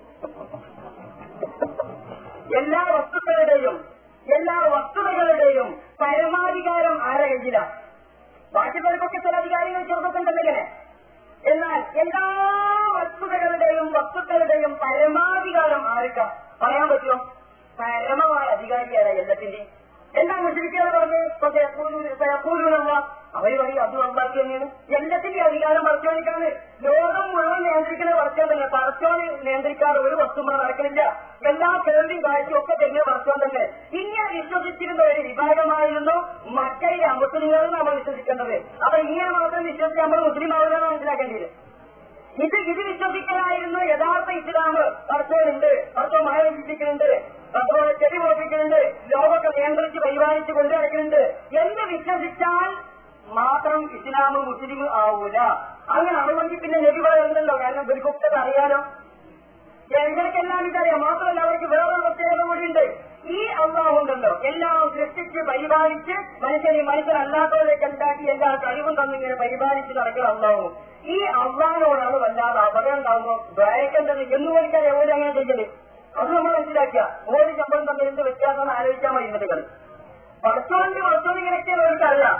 എല്ലാ വസ്തുക്കളുടെയും എല്ലാ വസ്തുതകളുടെയും പരമാധികാരം ആരെ കയ്യിലാണ് ബാക്കിയുള്ളവർക്കൊക്കെ ചില അധികാരികൾ ചെറുപ്പത്തുണ്ടെന്നിങ്ങനെ എന്നാൽ എല്ലാ വസ്തുതകളുടെയും വസ്തുക്കളുടെയും പരമാധികാരം ആർക്കാ പറയാൻ പറ്റുമോ പരമമായ അധികാരിയാണ് എല്ലാത്തിന്റെയും എന്താ മുസ്ലിക്കുകൾ പറഞ്ഞ് പയപ്പൂലുള്ള അവര് പറയും അതും അമ്പാക്കി തന്നെയാണ് എല്ലാത്തിന്റെയും അധികാരം പറച്ചോനിക്കാണ് ലോകം മുഴുവൻ നിയന്ത്രിക്കുന്ന പറച്ചോൻ തന്നെ പറച്ചോന് നിയന്ത്രിക്കാതെ ഒരു വസ്തുമ നടക്കുന്നില്ല എല്ലാ കേൾവിയും കാഴ്ചയും ഒക്കെ തന്നെ പറച്ചോൻ തന്നെ ഇങ്ങനെ വിശ്വസിച്ചിരുന്ന ഒരു വിഭാഗമായിരുന്നു മക്കയിലെ അമുസ്ലിങ്ങളും നമ്മൾ വിശ്വസിക്കേണ്ടത് അപ്പൊ ഇങ്ങനെ മാത്രം വിശ്വസിച്ച് നമ്മൾ മുസ്ലിം ആവില്ലെന്ന് മനസ്സിലാക്കേണ്ടത് ഇത് ഇത് വിശ്വസിക്കലായിരുന്നു യഥാർത്ഥ ഇസ്ലാം പറച്ചോനുണ്ട് പറച്ചോ മഴ വിശ്വസിക്കുന്നുണ്ട് അതുപോലെ ചെടി മുളപ്പിക്കുന്നുണ്ട് ലോകത്തെ നിയന്ത്രിച്ച് പരിപാലിച്ച് കൊണ്ടു നടക്കുന്നുണ്ട് എന്ന് വിശ്വസിച്ചാൽ മാത്രം ഇസ്ലാം മുസ്ലിം ആവൂല അങ്ങനെ ആണെങ്കിൽ പിന്നെ നബി പറയുന്നുണ്ടല്ലോ കാരണം ഇവർക്കൊക്കെ അറിയാലോ ഇവർക്കെല്ലാം ഇതറിയാം മാത്രമല്ല അവർക്ക് വേറൊരു പ്രത്യേകത കൂടിയുണ്ട് ഈ അള്ളാഹുണ്ടല്ലോ എല്ലാം സൃഷ്ടിച്ച് പരിപാലിച്ച് മനുഷ്യനെ മനുഷ്യനല്ലാത്തവരൊക്കെ ഉണ്ടാക്കി എല്ലാ കഴിവും തന്നിങ്ങനെ പരിപാലിച്ച് നടക്കുന്ന അള്ളാഹു ഈ അള്ളാഹിനോടാണ് വല്ലാതെ അപകടം ഉണ്ടാകുമ്പോൾ ദ്വാരക്കേണ്ടത് എന്ന് പോലിക്കാൻ എവിടെ അങ്ങനെ ചെയ്യല് അത് നമ്മൾ മനസ്സിലാക്കുക ഓരോ ശമ്പളം തമ്മിൽ എന്ത് വ്യത്യാസം ആലോചിക്കാൻ മതി ഇന്നത്തെ പടച്ചോന്റെ പടച്ചോൻ ഇങ്ങനെയൊക്കെയാണ് അവർക്കറിയാം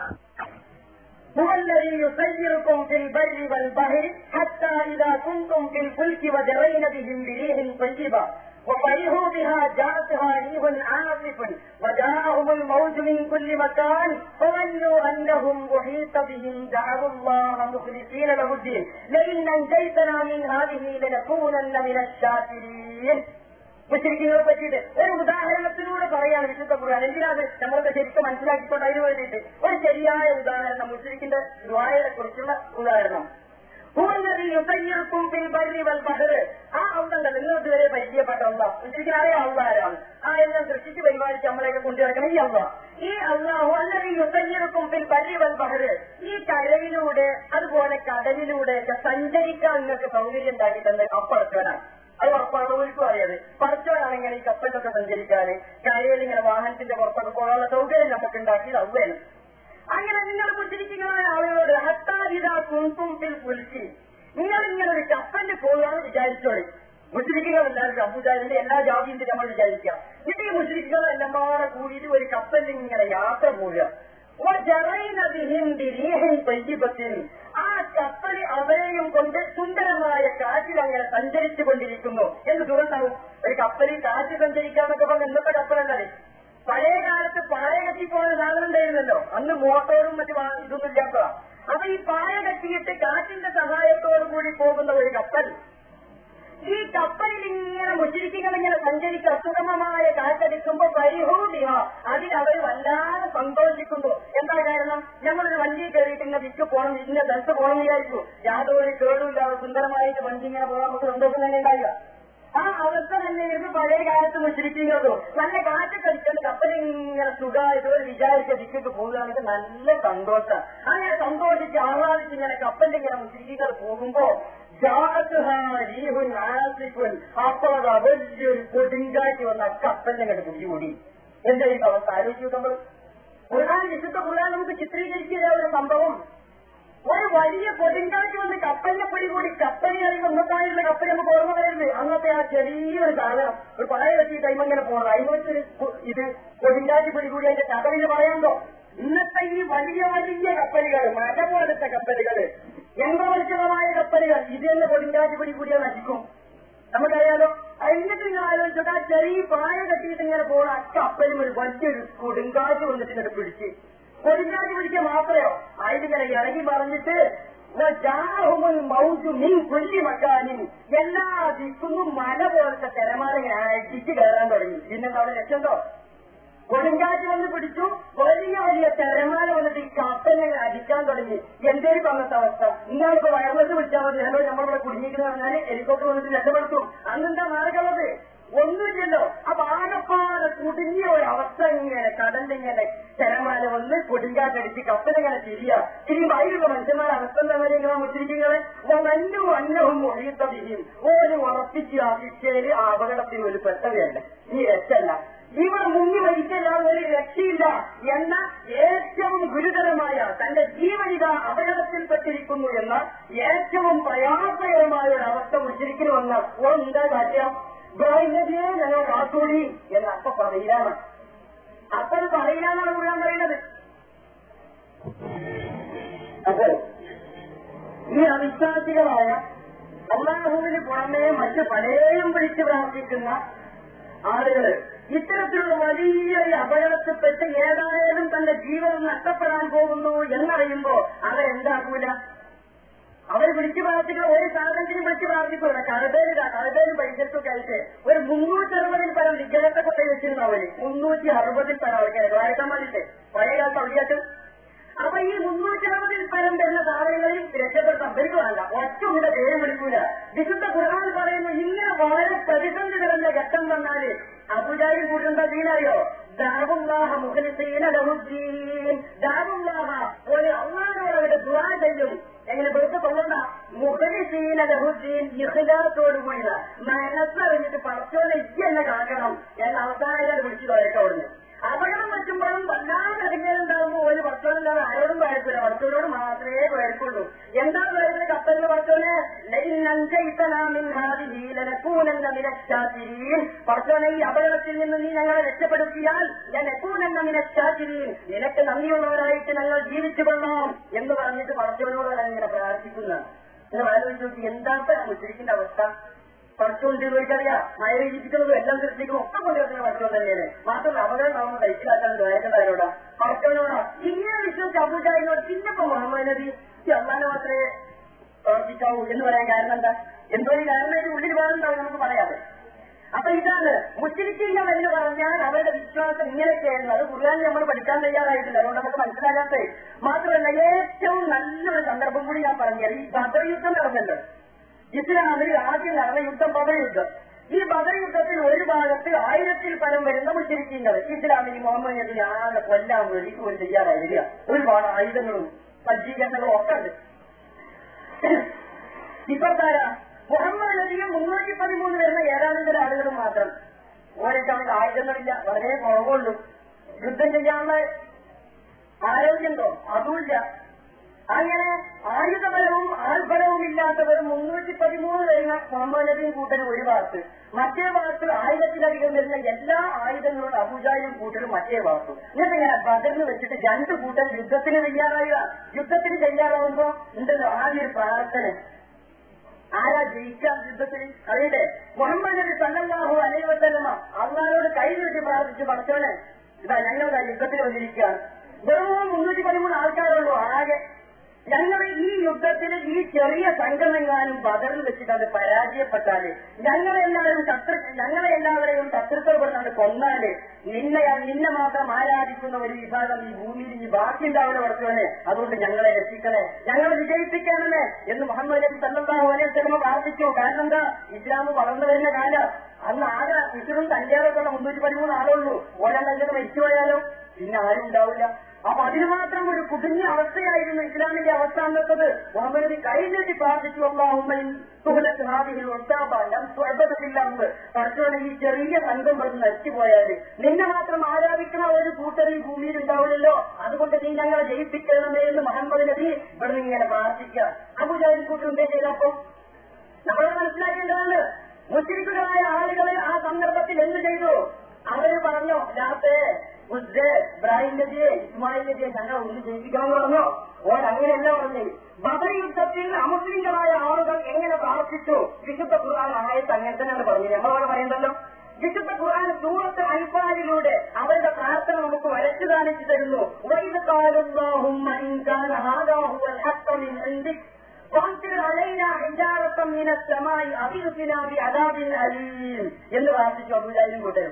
هو الذي يسيركم في البر والبحر حتى إذا كنتم في الفلك وجرين بهم بريح طيبة وفرحوا بها جاءتها ريح عاصف وجاءهم الموج من كل مكان فظنوا أنهم أحيط بهم دعوا الله مخلصين له الدين لئن أنجيتنا من هذه لنكونن من الشاكرين മുസ്ലിങ്ങളെ പറ്റിയിട്ട് ഒരു ഉദാഹരണത്തിലൂടെ പറയാണ് വിശുദ്ധ ഖുർആൻ എന്തിനാണ് നമ്മളൊക്കെ ശരിക്കും മനസ്സിലാക്കിക്കൊണ്ട് അതിന് വേണ്ടിയിട്ട് ഒരു ശരിയായ ഉദാഹരണം മുസ്ലിക്കിന്റെ ദ്വാരയെ കുറിച്ചുള്ള ഉദാഹരണം യുസയ്യർക്കും ബർരി വൽ ബഹർ ആ ഔതങ്ങൾ നിങ്ങൾ ഇതുവരെ പരിചയപ്പെട്ട അല്ല മുസ്ലിക്കിനായ ഔതാരാണ് ആ എല്ലാം സൃഷ്ടിച്ച് പരിപാലിച്ച് നമ്മളെയൊക്കെ കൊണ്ടുവരണം ഈ അള്ള ഈ അള്ളാഹു അല്ലെങ്കിൽ യുസയ്യർക്കും പിൽ ബർരി വൽ ബഹർ ഈ കരയിലൂടെ അതുപോലെ കടലിലൂടെ ഒക്കെ സഞ്ചരിക്കാൻ നിങ്ങൾക്ക് സൗകര്യം ഉണ്ടാക്കി തന്നെ അപ്പുറത്തവനാണ് അത് ഉറപ്പാണ് ഒരിക്കലും അറിയാതെ പഠിച്ചവരാണ് ഇങ്ങനെ ഈ കപ്പലിലൊക്കെ സഞ്ചരിക്കാന് കരയിൽ ഇങ്ങനെ വാഹനത്തിന്റെ പുറത്തൊക്കെ പോകാനുള്ള സൗകര്യം നമുക്ക് ഉണ്ടാക്കിയത് അവയാണ് അങ്ങനെ നിങ്ങൾ മുസ്ലിക്കുന്ന ആളുകളോട് ഹത്താരിത കുൻകുംപിൽ പുലിച്ച് നിങ്ങൾ ഇങ്ങനെ ഒരു കപ്പലിൽ പോകുകയാണ് വിചാരിച്ചോളി മുസ്ലിക്കുകൾ എല്ലാവരും അബുദാബിന്റെ എല്ലാ ജാതിയും നമ്മൾ വിചാരിക്കാം ഇത് ഈ മുസ്ലിക്കുകൾ എല്ലാം പാടെ കൂടിയിട്ട് ഒരു കപ്പലിൽ ഇങ്ങനെ യാത്ര പോവുക ആ കപ്പൽ അവരെയും കൊണ്ട് സുന്ദരമായ കാറ്റിൽ അങ്ങനെ സഞ്ചരിച്ചു കൊണ്ടിരിക്കുന്നു എന്ന് തുറന്നാവും ഒരു കപ്പലിൽ കാറ്റ് സഞ്ചരിക്കാന്നൊക്കെ പറഞ്ഞ ഇന്നത്തെ കപ്പലല്ലേ പഴയ കാലത്ത് പായ കെട്ടി പോകുന്ന സാധനം ഉണ്ടായിരുന്നല്ലോ അന്ന് മോട്ടോറും മറ്റു വാ- ഇതൊന്നും ഇല്ലാത്തതാ അപ്പൊ ഈ പായ കെട്ടിയിട്ട് കാറ്റിന്റെ സഹായത്തോടു കൂടി പോകുന്ന ഒരു കപ്പൽ ഈ കപ്പലിൽ ഇങ്ങനെ മുച്ചിരിക്കുകൾ ഇങ്ങനെ സഞ്ചരിച്ച് അസുഗമമായ കാറ്റടിക്കുമ്പോ പരിഹൂടിയ അതിൽ അവർ വല്ലാതെ സന്തോഷിക്കുന്നു എന്താ കാരണം ഞങ്ങളൊരു വണ്ടി കയറിയിട്ട് ഇങ്ങനെ വിക്ക് പോകണം ഇന്ന സ്ഥലത്ത് പോകണം വിചാരിച്ചു യാതൊരു കേടുമില്ലാതെ സുന്ദരമായിട്ട് വണ്ടി ഇങ്ങനെ പോകാൻ നമുക്ക് സന്തോഷം തന്നെ ഉണ്ടായില്ല ആ അവസ്ഥ തന്നെയായിരുന്നു പഴയ കാലത്ത് മുച്ചിരിക്കുന്നത് നല്ല കാറ്റൊക്കെ അടിച്ചിട്ട് കപ്പലിൽ ഇങ്ങനെ സുഖമായിട്ട് ഒരു വിചാരിച്ച ദിക്കിട്ട് പോകുകയാണെങ്കിൽ നല്ല സന്തോഷം അങ്ങനെ സന്തോഷിച്ച് ആഹ്ലാദിച്ച് ഇങ്ങനെ കപ്പലിൽ ഇങ്ങനെ മുച്ചിരിക്കുന്നത് പോകുമ്പോ അപ്പോഴതാ വലിയൊരു കൊടുങ്കാറ്റ് വന്ന കപ്പലിനെ കണ്ട് പിടികൂടി എന്തായിരിക്കും അവസ്ഥ ആലോചിച്ചു നമ്മൾ ഖുർആൻ വിശുദ്ധ ഖുർആൻ നമുക്ക് ചിത്രീകരിക്കുന്ന ഒരു സംഭവം ഒരു വലിയ കൊടുങ്കാറ്റ് വന്ന് കപ്പലിനെ പിടികൂടി കപ്പലിൽ അറിയുമ്പോൾ ഇന്നത്തായുള്ള കപ്പൽ നമുക്ക് ഓർമ്മ വരുന്നത് അന്നത്തെ ആ ചെറിയൊരു സാധനം ഒരു പഴയ വെച്ച് ടൈം ഇങ്ങനെ പോകണം അതിന് വെച്ചൊരു കു- ഇത് കൊടുങ്കാറ്റ് പിടികൂടി അതിന്റെ കപ്പലിന് പറയാണ്ടോ ഇന്നത്തെ ഈ വലിയ വലിയ കപ്പലുകൾ മഴ പോലത്തെ കപ്പലുകൾ യന്ത്രവൽക്കൃതമായ കപ്പലുകൾ ഇത് തന്നെ കൊടുങ്കാറ്റ് പിടികൂടിയാൽ നശിക്കും നമുക്കറിയാലോ എന്നിട്ട് നിങ്ങൾ ആലോചിച്ചോട്ട് ആ ചെറിയ പായ കെട്ടിയിട്ട് ഇങ്ങനെ പോകണം ആ കപ്പലും ഒരു വലിയൊരു കൊടുങ്കാറ്റ് വന്നിട്ട് ഇങ്ങനെ പിടിച്ച് കൊടുങ്കാറ്റ് പിടിക്കുക മാത്രമോ അതിലിങ്ങനെ ഇറങ്ങി പറഞ്ഞിട്ട് ജാഹുമുൽ മൗജു മിൻ കുല്ലി മക്കാനിൻ എല്ലാ ദിക്കുന്നും മല പോലത്തെ തിരമാല ഇങ്ങനെ അടിച്ച് കയറാൻ തുടങ്ങി പിന്നെ അവിടെ രക്ഷണ്ടോ കൊടുങ്കാറ്റ് വന്ന് പിടിച്ചു വലിയ വലിയ തിരമാല വന്നിട്ട് ഈ കപ്പലിനെ അടിക്കാൻ തുടങ്ങി എന്തേലും പറഞ്ഞത്തെ അവസ്ഥ ഇന്നാളിപ്പോ വയർലെസ് വിളിച്ചാൽ മതി ഞങ്ങൾ നമ്മളിവിടെ കുടുങ്ങിക്കുന്ന പറഞ്ഞാൽ ഹെലികോപ്റ്റർ വന്നിട്ട് രക്ഷപ്പെടുത്തും അന്നെന്താ മാർഗമുള്ളത് ഒന്നുമില്ലല്ലോ അപ്പൊ ആകപ്പാടെ കുടുങ്ങിയ ഒരു അവസ്ഥ ഇങ്ങനെ കടലിങ്ങനെ തിരമാല വന്ന് കൊടുങ്കാറ്റടിച്ച് കപ്പലിങ്ങനെ തിരിയ തിരിയുമ്പോ അതിലുള്ള മനുഷ്യന്മാരുടെ അവസ്ഥ എന്താ പറയുക ഇങ്ങനെ മുസ്ലിങ്ങളെ ഒന്നും അന്നവും ഒഴിയത്തതിയും ഒരു ഉറപ്പിച്ച് ആ ശിക്ഷയില് ആ അപകടത്തിന് ഒരു പെട്ടവയല്ല ഈ രക്ഷല്ല ഇവർ മുങ്ങി മരിച്ചല്ലാതെ ഒരു രക്ഷയില്ല എന്ന ഏറ്റവും ഗുരുതരമായ തന്റെ ജീവനിത അപകടത്തിൽപ്പെട്ടിരിക്കുന്നു എന്ന ഏറ്റവും പ്രയാസകരമായ ഒരു അവസ്ഥ മുസ്ലിക്കിന് വന്ന എന്താ കാര്യം ബ്രഹ്മജിയെ ഞങ്ങൾ കാത്തോളി എന്ന് അപ്പൊ പറയില്ലാണ് അപ്പൊ അത് പറയില്ലാന്നാണ് മുഴുവൻ പറയുന്നത് അപ്പോൾ ഈ അവിശ്വാസികളായ അള്ളാഹുവിന് പുറമെ മറ്റ് പലരെയും വിളിച്ച് പ്രാർത്ഥിക്കുന്ന ആളുകള് ഇത്തരത്തിലുള്ള വലിയൊരു അപകടത്തിൽപ്പെട്ട് ഏതായാലും തന്റെ ജീവനം നഷ്ടപ്പെടാൻ പോകുന്നു എന്നറിയുമ്പോ അവരെന്താക്കൂല അവർ വിളിച്ചു പ്രാർത്ഥിക്കുന്ന ഒരു സാധനത്തിനും വിളിച്ചു പ്രാർത്ഥിക്കൂല കടതേലില്ല കടതേലും പരിസരത്തൊക്കെ ആയിട്ട് ഒരു മുന്നൂറ്റി അറുപതിൽ പരം വിഗ്രഹത്തെ കൊണ്ടു വെച്ചിരുന്നു അവര് മുന്നൂറ്റി അറുപതിൽ പരം ആൾക്കാരെ വായിക്കാൻ വേണ്ടിട്ട് പഴയ കാലത്ത് അവധിയായിട്ട് അപ്പൊ ഈ മുന്നൂറ്റി അറുപതിൽ പരം വരുന്ന സാധനങ്ങളിൽ രക്ഷപ്പെടുത്താൻ ഇവർക്ക് വേണ്ട ഒറ്റ കൂടെ പേര് വിളിക്കൂല വിശുദ്ധ ഖുർആൻ പറയുന്നു ഇങ്ങനെ വളരെ പ്രതിസന്ധി നിറഞ്ഞ ഘട്ടം വന്നാല് അബുജാരി കൂട്ടുന്ന ദീനറിയോ ദാവുല്ലാഹ മുഖലിസീന ലഹുദ്ദീൻ ദാവുല്ലാഹ ഒരു അള്ളാഹിനോട് അവരുടെ ദുആ ചെയ്യും എങ്ങനെ വെറുതെ കൊള്ളണ്ട മുഖലിസീന ലഹുദ്ദീൻ ഇഖ്ലാസോട് കൂടിയ മനസ്സറിഞ്ഞിട്ട് പടച്ചോനെ ഇജ്ജ് എന്നെ കാക്കണം എന്ന് അവസാനം വിളിച്ചു തോരട്ടെ അവിടുന്ന് അപകടം വെക്കുമ്പോഴും വല്ലാതെ ഇറങ്ങിയാലുണ്ടാകുമ്പോൾ ഒരു പടച്ചോനില്ലാതെ ആരോടും പേടിക്കില്ല പടച്ചോനോട് മാത്രമേ പേടിക്കുള്ളൂ എന്താ പറയുന്നത് കപ്പലിന് പടച്ചോനെ പടച്ചോനെ ഈ അപകടത്തിൽ നിന്ന് നീ ഞങ്ങളെ രക്ഷപ്പെടുത്തിയാൽ ഞാൻ എക്കൂനെന്ന നിനച്ചാതിരിയും നിനക്ക് നന്ദിയുള്ളവരായിട്ട് ഞങ്ങൾ ജീവിച്ചു കൊള്ളാം എന്ന് പറഞ്ഞിട്ട് പടച്ചോനോട് അങ്ങനെ പ്രാർത്ഥിക്കുന്ന നിങ്ങൾ ആലോചിച്ച് നോക്കി എന്താ മുസ്ലിക്കിന്റെ അവസ്ഥ പഠിച്ചുകൊണ്ട് ചോദിച്ചറിയാം മഴ രീതിക്കുന്നതും എല്ലാം സൃഷ്ടിക്കും ഒക്കെ കൊണ്ടുവരുന്ന പഠിച്ചോ തന്നെയാണ് മാത്രമല്ല അപകടം നമ്മൾ കഴിച്ചിലാക്കാൻ വേണ്ടതാരോടാ പഠിച്ചവനോടാ ഇങ്ങനെ വിശ്വസിച്ച് അബൂജാഹിനോട് പിന്നിപ്പോ മുഹമ്മദ് നബി ഈ അള്ളാനെ മാത്രമേ പ്രവർത്തിക്കാവൂ എന്ന് പറയാൻ കാരണം എന്താ എന്തോ ഒരു കാരണമായിട്ട് ഉള്ളിൽ വേറുണ്ടാവും നമുക്ക് പറയാതെ അപ്പൊ ഇതാണ് മുസ്ലിങ്ങൾ എന്ന് പറഞ്ഞാൽ അവരുടെ വിശ്വാസം ഇങ്ങനെയൊക്കെയായിരുന്നു അത് ഖുർആൻ നമ്മൾ പഠിക്കാൻ തയ്യാറായിട്ടില്ല അതുകൊണ്ട് നമുക്ക് മനസ്സിലാകാത്തത് മാത്രമല്ല ഏറ്റവും നല്ലൊരു സന്ദർഭം കൂടി ഞാൻ പറഞ്ഞത് ഈ ബദർ യുദ്ധം നടന്നല്ലോ ഇസ്ലാമിൽ ആദ്യം നടന്ന യുദ്ധം ബദർ യുദ്ധം ഈ ബദർ യുദ്ധത്തിൽ ഒരു ഭാഗത്ത് ആയിരത്തിൽ പരം വരുന്ന മുസ്ലിങ്ങൾ ഇസ്ലാമിൽ മുഹമ്മദ് നബി ആകെ കൊല്ലാൻ വേണ്ടി ഒരു തയ്യാറായി വരിക ഒരുപാട് ആയുധങ്ങളും സജ്ജീകരണങ്ങളും ഒക്കെ ഉണ്ട് ഇപ്പത്താര മുഹമ്മദ് നബിയും മുന്നൂറ്റി പതിമൂന്ന് വരുന്ന ഓരോരുത്തർക്ക് ആയുധങ്ങളില്ല വളരെ കുറവുള്ളൂ യുദ്ധം ചെയ്യാനുള്ള ആരോഗ്യമുണ്ടോ അതുമില്ല അങ്ങനെ ആയുധബലവും ആൾബലവും ഇല്ലാത്തവർ മുന്നൂറ്റി പതിമൂന്ന് വരുന്ന മുഹമ്മദ് നബിയും കൂട്ടരും ഒരു ഭാഗത്ത് മറ്റേ ഭാഗത്ത് ആയിരത്തിലധികം വരുന്ന എല്ലാ ആയുധങ്ങളും അബുജായും കൂട്ടരും മറ്റേ ഭാഗത്തു എന്നിട്ട് ഇങ്ങനെ ബദറിന് വെച്ചിട്ട് രണ്ട് കൂട്ടർ യുദ്ധത്തിന് തയ്യാറാവുക യുദ്ധത്തിന് തയ്യാറാവുമ്പോ ഉണ്ടല്ലോ ആദ്യ ഒരു പ്രാർത്ഥന ആരാ ജയിക്കാം യുദ്ധത്തിൽ അറിയട്ടെ മുഹമ്മദ് നബി സല്ലല്ലാഹു അലൈഹി വസല്ലമ അള്ളാഹോട് കൈ നീട്ടി പ്രാർത്ഥിച്ചു പഠിച്ചോനെ ഇതാ ഞങ്ങളുടെ യുദ്ധത്തിൽ വന്നിരിക്കുകയാണ് വെറും മുന്നൂറ്റി പതിമൂന്ന് ആൾക്കാരുള്ളൂ ആകെ ഞങ്ങൾ ഈ യുദ്ധത്തിൽ ഈ ചെറിയ സംഘമെങ്ങാനും ബദറിൽ വെച്ചിട്ട് അത് പരാജയപ്പെട്ടാല് ഞങ്ങളെല്ലാവരും ശത്രു ഞങ്ങളെ എല്ലാവരെയും ശത്രുക്കൾ കൊന്നാല് നിന്നെ നിന്നെ മാത്രം ആരാധിക്കുന്ന ഒരു വിഭാഗം ഈ ഭൂമിയിൽ ഇനി ബാക്കിയുണ്ടാവില്ല പഠിച്ചവനെ അതുകൊണ്ട് ഞങ്ങളെ രക്ഷിക്കണേ ഞങ്ങളെ വിജയിപ്പിക്കണമേ എന്ന് മുഹമ്മദ് നബി സല്ലല്ലാഹു അലൈഹി വസല്ലം പ്രാർത്ഥിച്ചു കാരണം എന്താ ഇസ്ലാം വളർന്നു വരുന്ന കാലം അന്ന് ആകെ വിഷുവും കല്യാണമൊക്കെ മുന്നൂറ്റി പതിമൂന്ന് ആളുള്ളൂ ഒരാളെങ്കിലും മരിച്ചു പോയാലോ പിന്നെ ആരും ഉണ്ടാവില്ല അപ്പൊ അതിന് മാത്രം ഒരു കുടുങ്ങിയ അവസ്ഥയായിരുന്നു ഇസ്ലാമിന്റെ അവസ്ഥ എന്നത് മുഹമ്മദ് നബി കൈനീട്ടി പ്രാർത്ഥിച്ചു അള്ളാഹുമ്മയും പഠിച്ചോടെ ഈ ചെറിയ സംഘം പറഞ്ഞ് നശിച്ചുപോയാല് നിന്നെ മാത്രം ആരാധിക്കുന്ന ഒരു കൂട്ടർ ഈ ഭൂമിയിൽ ഉണ്ടാവില്ലല്ലോ അതുകൊണ്ട് നീ ഞങ്ങളെ ജയിപ്പിക്കണമേ എന്ന് മുഹമ്മദ് നബി ഇവിടെ ഇങ്ങനെ പ്രാർത്ഥിക്കുക അബുജാരി കൂട്ടുണ്ടേ ചെയ്തപ്പോ നമ്മൾ മനസ്സിലാക്കേണ്ടതാണ് മുസ്ലിക്കുകളായ ആളുകളെ ആ സന്ദർഭത്തിൽ എന്ത് ചെയ്തു അവര് പറഞ്ഞോ രാത്തെ ഉസ്ദേ ഇബ്രാഹിം നബിയെ ഇസ്മായിൽ നബിയെ ഞങ്ങൾ ഒന്ന് ജയിപ്പിക്കണം പറഞ്ഞോ ഓൻ അങ്ങനെയല്ല പറഞ്ഞു ബദർ യുദ്ധത്തിൽ അമുസ്ലിങ്ങളായ ആളുകൾ എങ്ങനെ പ്രാർത്ഥിച്ചു വിശുദ്ധ ഖുർആൻ ആയത്ത് അങ്ങനെ തന്നെയാണ് പറഞ്ഞു നമ്മളവിടെ പറയണ്ടല്ലോ വിശുദ്ധ ഖുർആൻ സൂറത്ത് അൻഫാലിലൂടെ അവരുടെ പ്രാർത്ഥന നമുക്ക് വരച്ചു കാണിച്ചു തരുന്നു വൈദ് കാലുല്ലാഹുമ്മ ഇൻ കാന ഹാദാ ഹുവൽ ഹഖ്ഖ മിൻ ഇൻദിക് فامطر علينا حجارة من السماء أغثنا بعذاب أليم എന്ന് പ്രാർത്ഥിച്ചു അബുജാലും കൂട്ടരും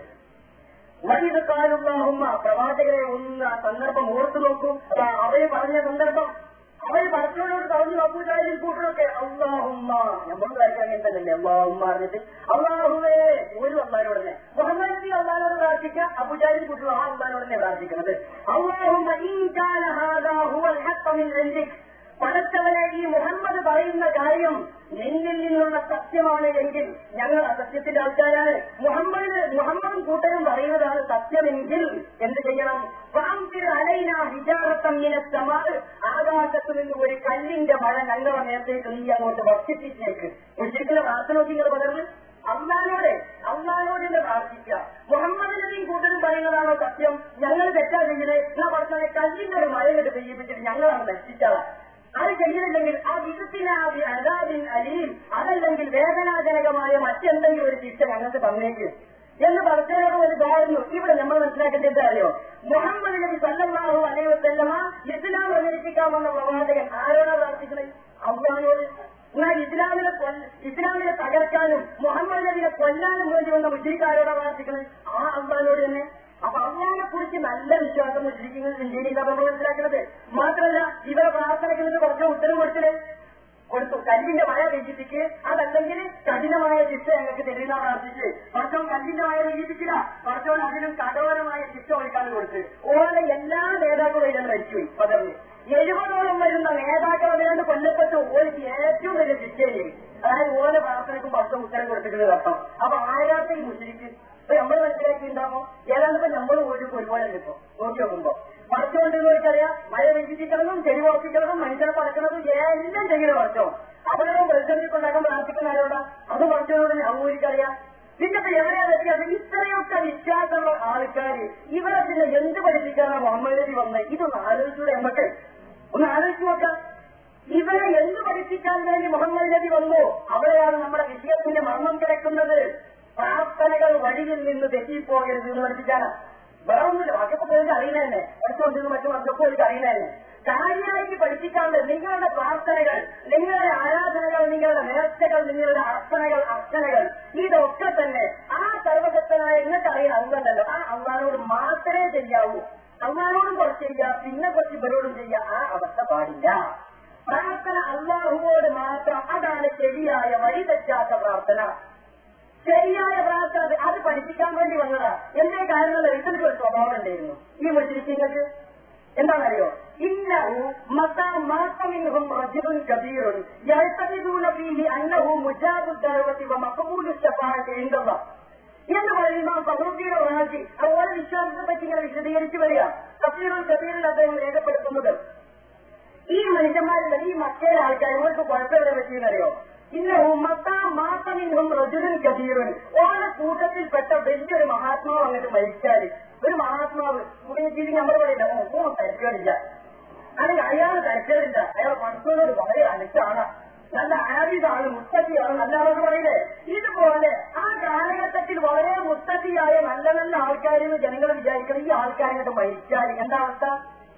വൈദ് കാലുല്ലാഹുമ്മ പ്രവാചകരെ ഒന്ന് ആ സന്ദർഭം ഓർത്തു നോക്കൂ അതാ അവര് പറഞ്ഞ സന്ദർഭം അവര് ഭർത്തനോട് പറഞ്ഞു അബൂജാലും കൂട്ടരൊക്കെ അള്ളാഹുമ്മ നമ്മൾ കാര്യം അങ്ങനെ തന്നെയല്ലേ അള്ളാഹുമ്മ പറഞ്ഞിട്ട് അള്ളാഹുവേ ഒരു അള്ളാഹിനോട് തന്നെ മുഹമ്മദ് നബി അള്ളാഹിനോട് പ്രാർത്ഥിക്കുക അബുജാലും കൂട്ടരും ആ അള്ളാഹിനോട് തന്നെ പ്രാർത്ഥിക്കുന്നത് അള്ളാഹുമ്മ ഇൻ കാന ഹാദാ ഹുവൽ ഹഖ്ഖ മിൻ ഇൻദിക് പടച്ചവനെ ഈ മുഹമ്മദ് പറയുന്ന കാര്യം നിന്നിൽ നിന്നുള്ള സത്യമാണ് എങ്കിൽ ഞങ്ങൾ അസത്യത്തിന്റെ ആൾക്കാരാണ് മുഹമ്മദ് മുഹമ്മദും കൂട്ടരും പറയുന്നതാണ് സത്യമെങ്കിൽ എന്ത് ചെയ്യണം വാംതിർ അലൈന ഹിജാറത്തം മിനസ്സമാൽ ആകാശത്ത് നിന്ന് ഒരു കല്ലിന്റെ മഴ ഞങ്ങളുടെ നേരത്തേക്ക് നീ അങ്ങോട്ട് വർഷിപ്പിച്ചേക്ക് ഒരിക്കലും പ്രാർത്ഥന നിങ്ങൾ പകർന്ന് അള്ളാനോട് അള്ളാനോട് പ്രാർത്ഥിക്കുക മുഹമ്മദ് നബിയും കൂട്ടരും പറയുന്നതാണോ സത്യം ഞങ്ങൾ തെറ്റാ ചെയ്യുന്നത് എന്നാ പറഞ്ഞാൽ കല്ലിന്റെ ഒരു മഴ ഇങ്ങോട്ട് പെയ്യിപ്പിച്ചിട്ട് ഞങ്ങളാണ് നശിച്ചത് അത് ചെയ്തില്ലെങ്കിൽ ആ വിധത്തിനാവി അതാബിൻ അലീം അതല്ലെങ്കിൽ വേദനാജനകമായ മറ്റെന്തെങ്കിലും ഒരു ശിക്ഷ ഞങ്ങൾക്ക് തന്നേക്ക് എന്ന് പറഞ്ഞതിനോട് ഒരു ഇതായിരുന്നു ഇവിടെ നമ്മൾ മനസ്സിലാക്കേണ്ടത് എന്താ അറിയോ മുഹമ്മദ് നബി സല്ലല്ലാഹു അലൈഹി വസല്ലമ ഇസ്ലാം പ്രചരിപ്പിക്കാൻ വന്ന പ്രവാചകൻ ആരോടാ പ്രാർത്ഥിക്കുന്നത് അള്ളാഹിനോട് എന്നാൽ ഇസ്ലാമിനെ കൊല്ല ഇസ്ലാമിനെ തകർക്കാനും മുഹമ്മദ് നബിനെ കൊല്ലാനും വേണ്ടി വന്ന മുസ്ലിക്കാരോടാ പ്രാർത്ഥിക്കുന്നത് ആ അള്ളാഹിനോട് തന്നെ അപ്പൊ അള്ളാഹിനെ കുറിച്ച് നല്ല വിശ്വാസം മുസ്ലിക്കുന്നത് ഇന്ത്യയിൽ നമ്മൾ മനസ്സിലാക്കുന്നത് മാത്രമല്ല ഇവരെ പ്രാർത്ഥനയ്ക്ക് നിന്ന് കുറച്ച് ഉത്തരം കൊടുത്തില്ലേ കൊടുത്തു കല്ലിന്റെ മഴ പെയ്യിപ്പിക്ക് അതല്ലെങ്കിൽ കഠിനമായ ശിക്ഷ ഞങ്ങൾക്ക് തരുന്ന പ്രാർത്ഥിച്ച് കുറച്ചോ കല്ലിന്റെ മഴ പെയ്യിപ്പിച്ചില്ല കുറച്ചോ അതിനും കഠോരമായ ശിക്ഷ ഒഴിക്കാൻ കൊടുത്ത് ഓരോ എല്ലാ നേതാക്കളും ഇതിനെ മരിച്ചുപോയി പകർന്ന് എഴുപതോളം വരുന്ന നേതാക്കൾ അതിനാണ്ട് കൊല്ലപ്പെട്ട് ഓർക്ക് ഏറ്റവും വലിയ ശിക്ഷയില്ലേ അതായത് ഓരോ പ്രാർത്ഥനയ്ക്കും പത്തും ഉത്തരം കൊടുത്തിട്ടുണ്ട് അർത്ഥം അപ്പൊ ആരാത്ത ഈ മുസ്ലിക്ക് ഇപ്പൊ നമ്മൾ മനസ്സിലാക്കിയിട്ടുണ്ടാകും ഏതാണ്ട് ഇപ്പൊ നമ്മൾ ഒരു ഒരുപോലെ ഇപ്പൊ നോക്കി നോക്കുമ്പോ പടച്ചുകൊണ്ടെന്ന് വെച്ചറിയാം മഴ വെച്ചിരിക്കണതും ചെടി ഉറപ്പിക്കണതും മനുഷ്യനെ പറക്കണതും എല്ലാം ചെയ്യുന്ന പടച്ചോ അവരുടെ പ്രതിസന്ധി കൊണ്ടാക്കാൻ പ്രാർത്ഥിക്കുന്ന ആരോടാ അത് പടച്ചവനോട് ഔരിക്കറിയാം പിന്നെ ഇപ്പൊ എവിടെയാ വ്യത്യാസം ഇത്രയൊക്കെ വിശ്വാസമുള്ള ആൾക്കാർ ഇവരെ പിന്നെ എന്ത് പഠിപ്പിക്കാനാണ് മുഹമ്മദ് നബി വന്നത് ഇതൊന്ന് ആലോചിച്ചൂടെ നമുക്ക് ഒന്ന് ആലോചിച്ച് നോക്കാം ഇവരെ എന്ത് പഠിപ്പിക്കാൻ വേണ്ടി മുഹമ്മദ് നബി വന്നു അവിടെയാണ് നമ്മുടെ വിഷയത്തിന്റെ മർമ്മം കിടക്കുന്നത് പ്രാർത്ഥനകൾ വഴിയിൽ നിന്ന് തെറ്റിപ്പോകരുത് എന്ന് പഠിപ്പിക്കാനാ വേറെ ഒന്നുമില്ല ബാക്കിയൊക്കെ പോയിട്ട് അറിയുന്ന തന്നെ പഠിച്ചുകൊണ്ടിരുന്ന മറ്റു മറ്റൊക്കെ പോയിട്ട് അറിയുന്ന തന്നെ കാര്യമായിട്ട് പഠിപ്പിക്കാണ്ട് നിങ്ങളുടെ പ്രാർത്ഥനകൾ നിങ്ങളുടെ ആരാധനകൾ നിങ്ങളുടെ നേർച്ചകൾ നിങ്ങളുടെ അർപ്പണകൾ അർച്ചനകൾ ഇതൊക്കെ തന്നെ ആ സർവശക്തനായ നിങ്ങൾക്ക് അറിയുന്ന അള്ളണ്ടല്ലോ ആ അള്ളാനോട് മാത്രമേ ചെയ്യാവൂ അള്ളാനോടും കുറച്ച് ചെയ്യുക പിന്നെ കുറച്ച് ഇവരോടും ചെയ്യുക ആ അവസ്ഥ പാടില്ല പ്രാർത്ഥന അള്ളാഹുവോട് മാത്രം അതാണ് ശരിയായ വഴി തെറ്റാത്ത പ്രാർത്ഥന ശരിയായ പ്രാർത്ഥന അത് അത് പഠിപ്പിക്കാൻ വേണ്ടി വന്നതാ എന്തേ കാരണം ഇതിനൊക്കെ ഒരു സ്വഭാവം ഉണ്ടായിരുന്നു ഈ മുസ്ലിങ്ങൾക്ക് എന്താണെന്നറിയോ ഇന്നഹു മാസമിൻഹും റജുലുൻ കബീറുൻ യഅ്തഖിദൂന ഫീഹി അന്നഹു മുജാബു ദഅവതി വ മഖബൂലു ശഫാഅത്തി ഇൻദല്ലാഹ് എന്ന് പറയുമ്പോൾ സഹോദരിയുടെ വാശി അതുപോലെ വിശ്വാസത്തെ പറ്റി ഇങ്ങനെ വിശദീകരിച്ചു വരിക തഫീറുൽ കബീറിൽ അദ്ദേഹം രേഖപ്പെടുത്തുന്നത് ഈ മനുഷ്യന്മാരുടെ ഈ മറ്റേ ആൾക്കാർ ഇവർക്ക് കുഴപ്പമില്ല പറ്റിയെന്നറിയോ ഇന്ന ഉമ്മത്ത മാസമിന്നും റജുലൻ കബീറൻ ഓരോ കൂട്ടത്തിൽപ്പെട്ട വലിയൊരു മഹാത്മാവ് അങ്ങോട്ട് മരിച്ചാല് ഒരു മഹാത്മാവ് ജീവി നമ്മൾ പറയില്ല ഓ തരക്കേടില്ല അല്ലെങ്കിൽ അയാൾ തരക്കേടില്ല അയാൾ പഠിക്കുന്നത് വളരെ അടുത്താണ് നല്ല ആബിദാണ് മുത്തത്തിയാണ് നല്ല ആളെന്ന് പറയില്ലേ ഇതുപോലെ ആ കാലഘട്ടത്തിൽ വളരെ മുത്തത്തിയായ നല്ല നല്ല ആൾക്കാരെന്ന് ജനങ്ങൾ വിചാരിക്കണം ഈ ആൾക്കാരെ മരിച്ചാൽ എന്താ അവസ്ഥ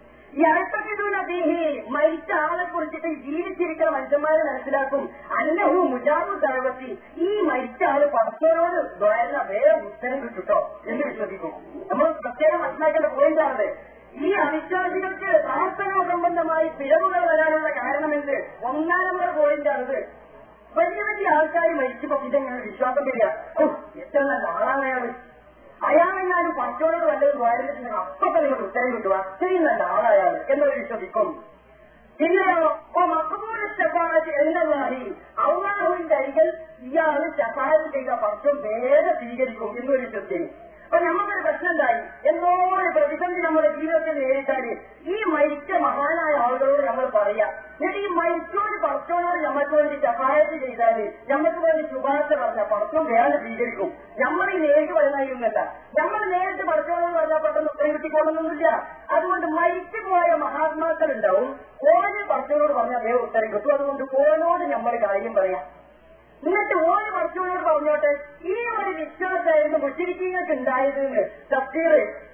ഈ അർത്ഥത്തിലൂടെ മരിച്ച ആളെ കുറിച്ചിട്ട് ജീവിച്ചിരിക്കുന്ന മനുഷ്യന്മാരെ മനസ്സിലാക്കും അന്നഹു മുജാബു തഴവത്തി ഈ മരിച്ച ആള് പടച്ചവരോട് ദ്വാര വേറെ ഉത്തരം കിട്ടുട്ടോ എന്ന് വിശ്വസിക്കും നമ്മൾ പ്രത്യേകം മനസ്സിലാക്കേണ്ട പോയിന്റാണത് ഈ അവിശ്വാസികൾക്ക് പ്രാർത്ഥനാ സംബന്ധമായി പിഴവുകൾ വരാനുള്ള കാരണമെന്ത് ഒന്നാമത്തെ പോയിന്റാണിത് വലിയ വലിയ ആൾക്കാർ മരിച്ചപ്പോ ഇതെങ്ങനെ വിശ്വാസം വരിക ഓ എത്ര നല്ല ആളാണ് അയാള് അയാളെങ്ങാനും പച്ചോളോട് വല്ലതും വാരുന്നിട്ടുണ്ടെങ്കിൽ അപ്പൊ നിങ്ങൾ ഉത്തരം കിട്ടുക അത്രയും നല്ല ആളായാണ് എന്നൊരു വിശ്വസിക്കും പിന്നെയോ ഓ മക്കബൂൽ ഷഫാത്ത് എന്നല്ലാഹി അള്ളാഹുവിന്റെ അരികൾ ഇയാള് ഷഫാത്ത് ചെയ്ത പക്ഷം വേറെ സ്വീകരിക്കും എന്നൊരു വിശ്വസിക്കും അപ്പൊ നമുക്കൊരു പ്രശ്നം ഉണ്ടായി എന്തോ ഒരു പ്രതിസന്ധി നമ്മുടെ ജീവിതത്തിൽ നേരിട്ടാല് ഈ മരിച്ച മഹാനായ ആളുകളോട് നമ്മൾ പറയാം എന്നിട്ട് ഈ മരിച്ചോട് പറച്ചോനോട് നമുക്ക് വേണ്ടി സഹായത്ത് ചെയ്താല് നമുക്ക് വേണ്ടി ശുപാർശ പറഞ്ഞ പറച്ചോൻ വേറെ സ്വീകരിക്കും നമ്മൾ ഈ നേരിട്ട് പറയുന്നതല്ല നമ്മൾ നേരിട്ട് പറച്ചോനോട് പറഞ്ഞാൽ പെട്ടെന്ന് ഉത്തരം കിട്ടിക്കൊള്ളുന്നില്ല അതുകൊണ്ട് മരിച്ചു പോയ മഹാത്മാക്കൾ ഉണ്ടാവും ഓരോ പറച്ചോനോട് പറഞ്ഞാൽ വേറെ ഉത്തരം കിട്ടും അതുകൊണ്ട് ഓരോട് നമ്മൾ കാര്യം പറയാം എന്നിട്ട് ഓരോ വർഷങ്ങളോട് പറഞ്ഞോട്ടെ ഈ ഒരു വിശ്വാസമായിരുന്നു മുസ്ലിങ്ങൾക്ക് ഉണ്ടായത് എന്ന് തഫ്സീർ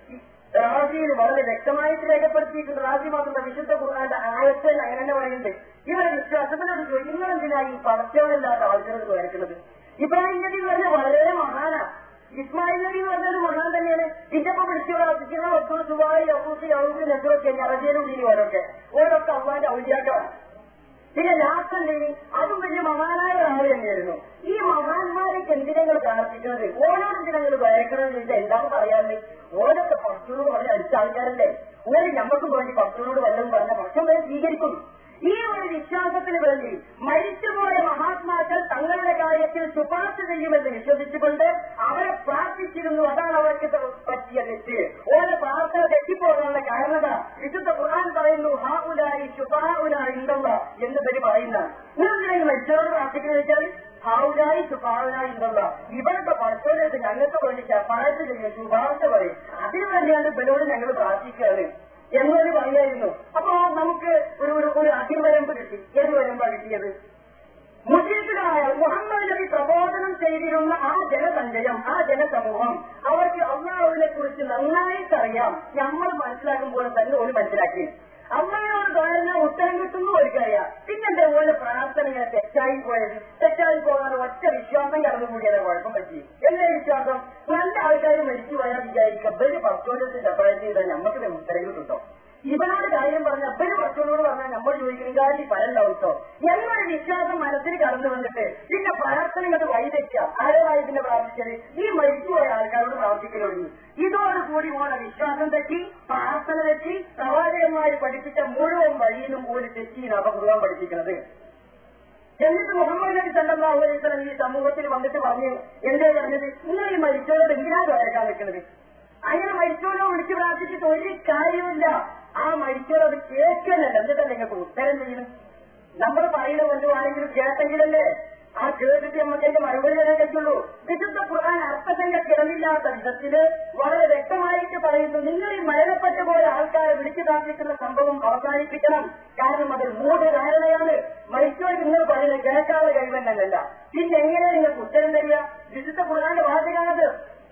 റാസിയിൽ വളരെ വ്യക്തമായിട്ട് രേഖപ്പെടുത്തിയിട്ടുണ്ട് റാസി മാത്രമല്ല വിശുദ്ധ ഖുർആന്റെ ആയത്തിൽ അങ്ങനെ തന്നെ പറയുന്നുണ്ട് ഇവരെ വിശ്വാസത്തിനോട് ചോദിക്കും നിങ്ങളെന്തിനാ ഈ പടച്ചവനില്ലാത്ത ആൾക്കാരോട് വരയ്ക്കുന്നത് ഇബ്രാഹിം നബി എന്ന് പറഞ്ഞാൽ വളരെ മഹാനാ ഇസ്മായിൽ നബി എന്ന് പറഞ്ഞൊരു മഹാൻ തന്നെയാണ് ഇതിപ്പോ വിളിച്ചു പ്രാർത്ഥിക്കുന്ന ഒത്തും സുബായി യഹൂസി യഹൂസി നെസറൊക്കെ ഞറജയിലും ഇവരൊക്കെ ഓരോക്കെ അള്ളാന്റെ ഔദ്യാക്കളാണ് പിന്നെ ലാസ്റ്റല്ലേ അതും വലിയ മഹാനായ ആള് തന്നെയായിരുന്നു ഈ മഹാന്മാരൊക്കെ എന്തിനങ്ങൾ പ്രാർത്ഥിക്കുന്നത് ഓരോന്നും എന്തിനങ്ങൾ ഭയക്കണമെന്ന് ചോദിച്ചാൽ എന്താണ് പറയാറ് ഓരോക്കെ ഭക്തനോട് പറഞ്ഞ അടുത്ത ആൾക്കാരല്ലേ ഓരോ ഞമ്മക്ക് വേണ്ടി ഭക്തനോട് വല്ലതും പറഞ്ഞ ഭക്ഷണം വരെ സ്വീകരിക്കും ഈ ഒരു വിശ്വാസത്തിന് വേണ്ടി മരിച്ചുപോയ മഹാത്മാക്കൾ തങ്ങളുടെ കാര്യത്തിൽ ശുപാർശ ചെയ്യുമെന്ന് വിശ്വസിച്ചുകൊണ്ട് അവരെ പ്രാർത്ഥിച്ചിരുന്നു അതാണ് അവർക്ക് പറ്റിയ തെറ്റ് ഓരോ പ്രാർത്ഥന തെറ്റിപ്പോകാനുള്ള കാരണത വിശുദ്ധ ഖുർആൻ പറയുന്നു ഹാ ഉലായി ശുപാ ഇന്തവ എന്ന് പേര് പറയുന്ന നിങ്ങൾ മരിച്ചവരോട് പ്രാർത്ഥിക്കുന്നത് വെച്ചാൽ ഹാവുലായി ശുപാവുലായി ഇന്തവ ഇവരുടെ പഠിച്ചവരത് ഞങ്ങൾക്ക് വേണ്ടി ശപാർശ ചെയ്യും ശുപാർശ പറയും അതിനു വേണ്ടിയാണ് ഇവരോട് ഞങ്ങൾ പ്രാർത്ഥിക്കുകയാണ് എന്നൊരു പറയായിരുന്നു അപ്പോ നമുക്ക് ഒരു ഒരു ഒരു അതിർവരമ്പ് കിട്ടി ഏത് വരമ്പാണ് കിട്ടിയത് മുസ്ലിങ്ങളായ മുഹമ്മദ് നബി പ്രബോധനം ചെയ്തിരുന്ന ആ ജനസഞ്ചയം ആ ജനസമൂഹം അവർക്ക് അള്ളാഹുവിനെ കുറിച്ച് നന്നായിട്ട് അറിയാം നമ്മൾ മനസ്സിലാക്കുമ്പോൾ തന്നെ ഒരു മനസ്സിലാക്കി അമ്മയോട് ദ്വാരന ഉത്തരം കിട്ടുന്നു അവർക്കറിയാം പിന്നെന്താ പോലെ പ്രാർത്ഥന ഇങ്ങനെ തെറ്റായി പോയത് തെറ്റായി പോകാൻ ഒറ്റ വിശ്വാസം കടന്നുകൂടിയത് കുഴപ്പം പറ്റി എന്റെ വിശ്വാസം നല്ല ആൾക്കാർ മരിച്ചു പോയാൽ വിചാരിക്കുക ബലി പത്തോലത്തിന്റെ അഭിപ്രായം ചെയ്താൽ നമുക്ക് ഉത്തരം കിട്ടും ഇവനോട് കാര്യം പറഞ്ഞ അപ്പനും ഭക്ഷണോട് പറഞ്ഞാൽ നമ്മൾ ചോദിക്കുന്ന കാര്യം ഫലമുണ്ടാവും കേട്ടോ എന്നൊരു വിശ്വാസം മനസ്സിൽ കടന്നു വന്നിട്ട് പിന്നെ പ്രാർത്ഥന ഇങ്ങോട്ട് വൈദഗ്ധ്യ ആരോടായി പിന്നെ പ്രാർത്ഥിച്ചത് ഈ മരിച്ചുപോയ ആൾക്കാരോട് പ്രാർത്ഥിക്കലുള്ളൂ ഇതോടുകൂടി ഓണ വിശ്വാസം തെറ്റി പ്രാർത്ഥന തെറ്റി പ്രവാചകന്മാർ പഠിപ്പിച്ച മുഴുവൻ വഴിയിലും ഒരു തെറ്റിയാണ് കുറുവാൻ പഠിപ്പിക്കുന്നത് എന്നിട്ട് മുഹമ്മദ് നബി സല്ലാഹു അലൈഹി സ്വലം ഈ സമൂഹത്തിൽ വന്നിട്ട് പറഞ്ഞു എന്തേ പറഞ്ഞത് നിങ്ങൾ ഈ മരിച്ചോട് എന്തിനാണ് വരക്കാൻ നിൽക്കുന്നത് അങ്ങനെ മരിച്ചോലോ വിളിച്ച് പ്രാർത്ഥിച്ചിട്ട് ഒരു കാര്യമില്ല ആ മരിച്ചോലോ അത് കേൾക്കണല്ല എന്നിട്ടല്ലേ നിങ്ങൾക്ക് ഉത്തരം ചെയ്യണം നമ്മൾ പറയുന്ന വല്ലതും ആരെങ്കിലും കേട്ടെങ്കിലല്ലേ ആ കേട്ടിട്ട് നമുക്ക് അതിന്റെ മറുപടി തരാൻ കഴിയുള്ളൂ വിശുദ്ധ ഖുർആൻ അർത്ഥസംഖ്യ കിടന്നില്ലാത്ത വിധത്തില് വളരെ വ്യക്തമായിട്ട് പറയുന്നു നിങ്ങൾ ഈ മരണപ്പെട്ടു പോയ ആൾക്കാരെ വിളിച്ചു താമസിക്കുന്ന സംഭവം അവസാനിപ്പിക്കണം കാരണം അത് മൂഢധാരണയാണ് മരിച്ചവർ നിങ്ങൾ പറയുന്നത് കേൾക്കാതെ കഴിവെന്നല്ല പിന്നെ എങ്ങനെ നിങ്ങൾക്ക് ഉത്തരം തരിക വിശുദ്ധ ഖുർആന്റെ വാചകാണത്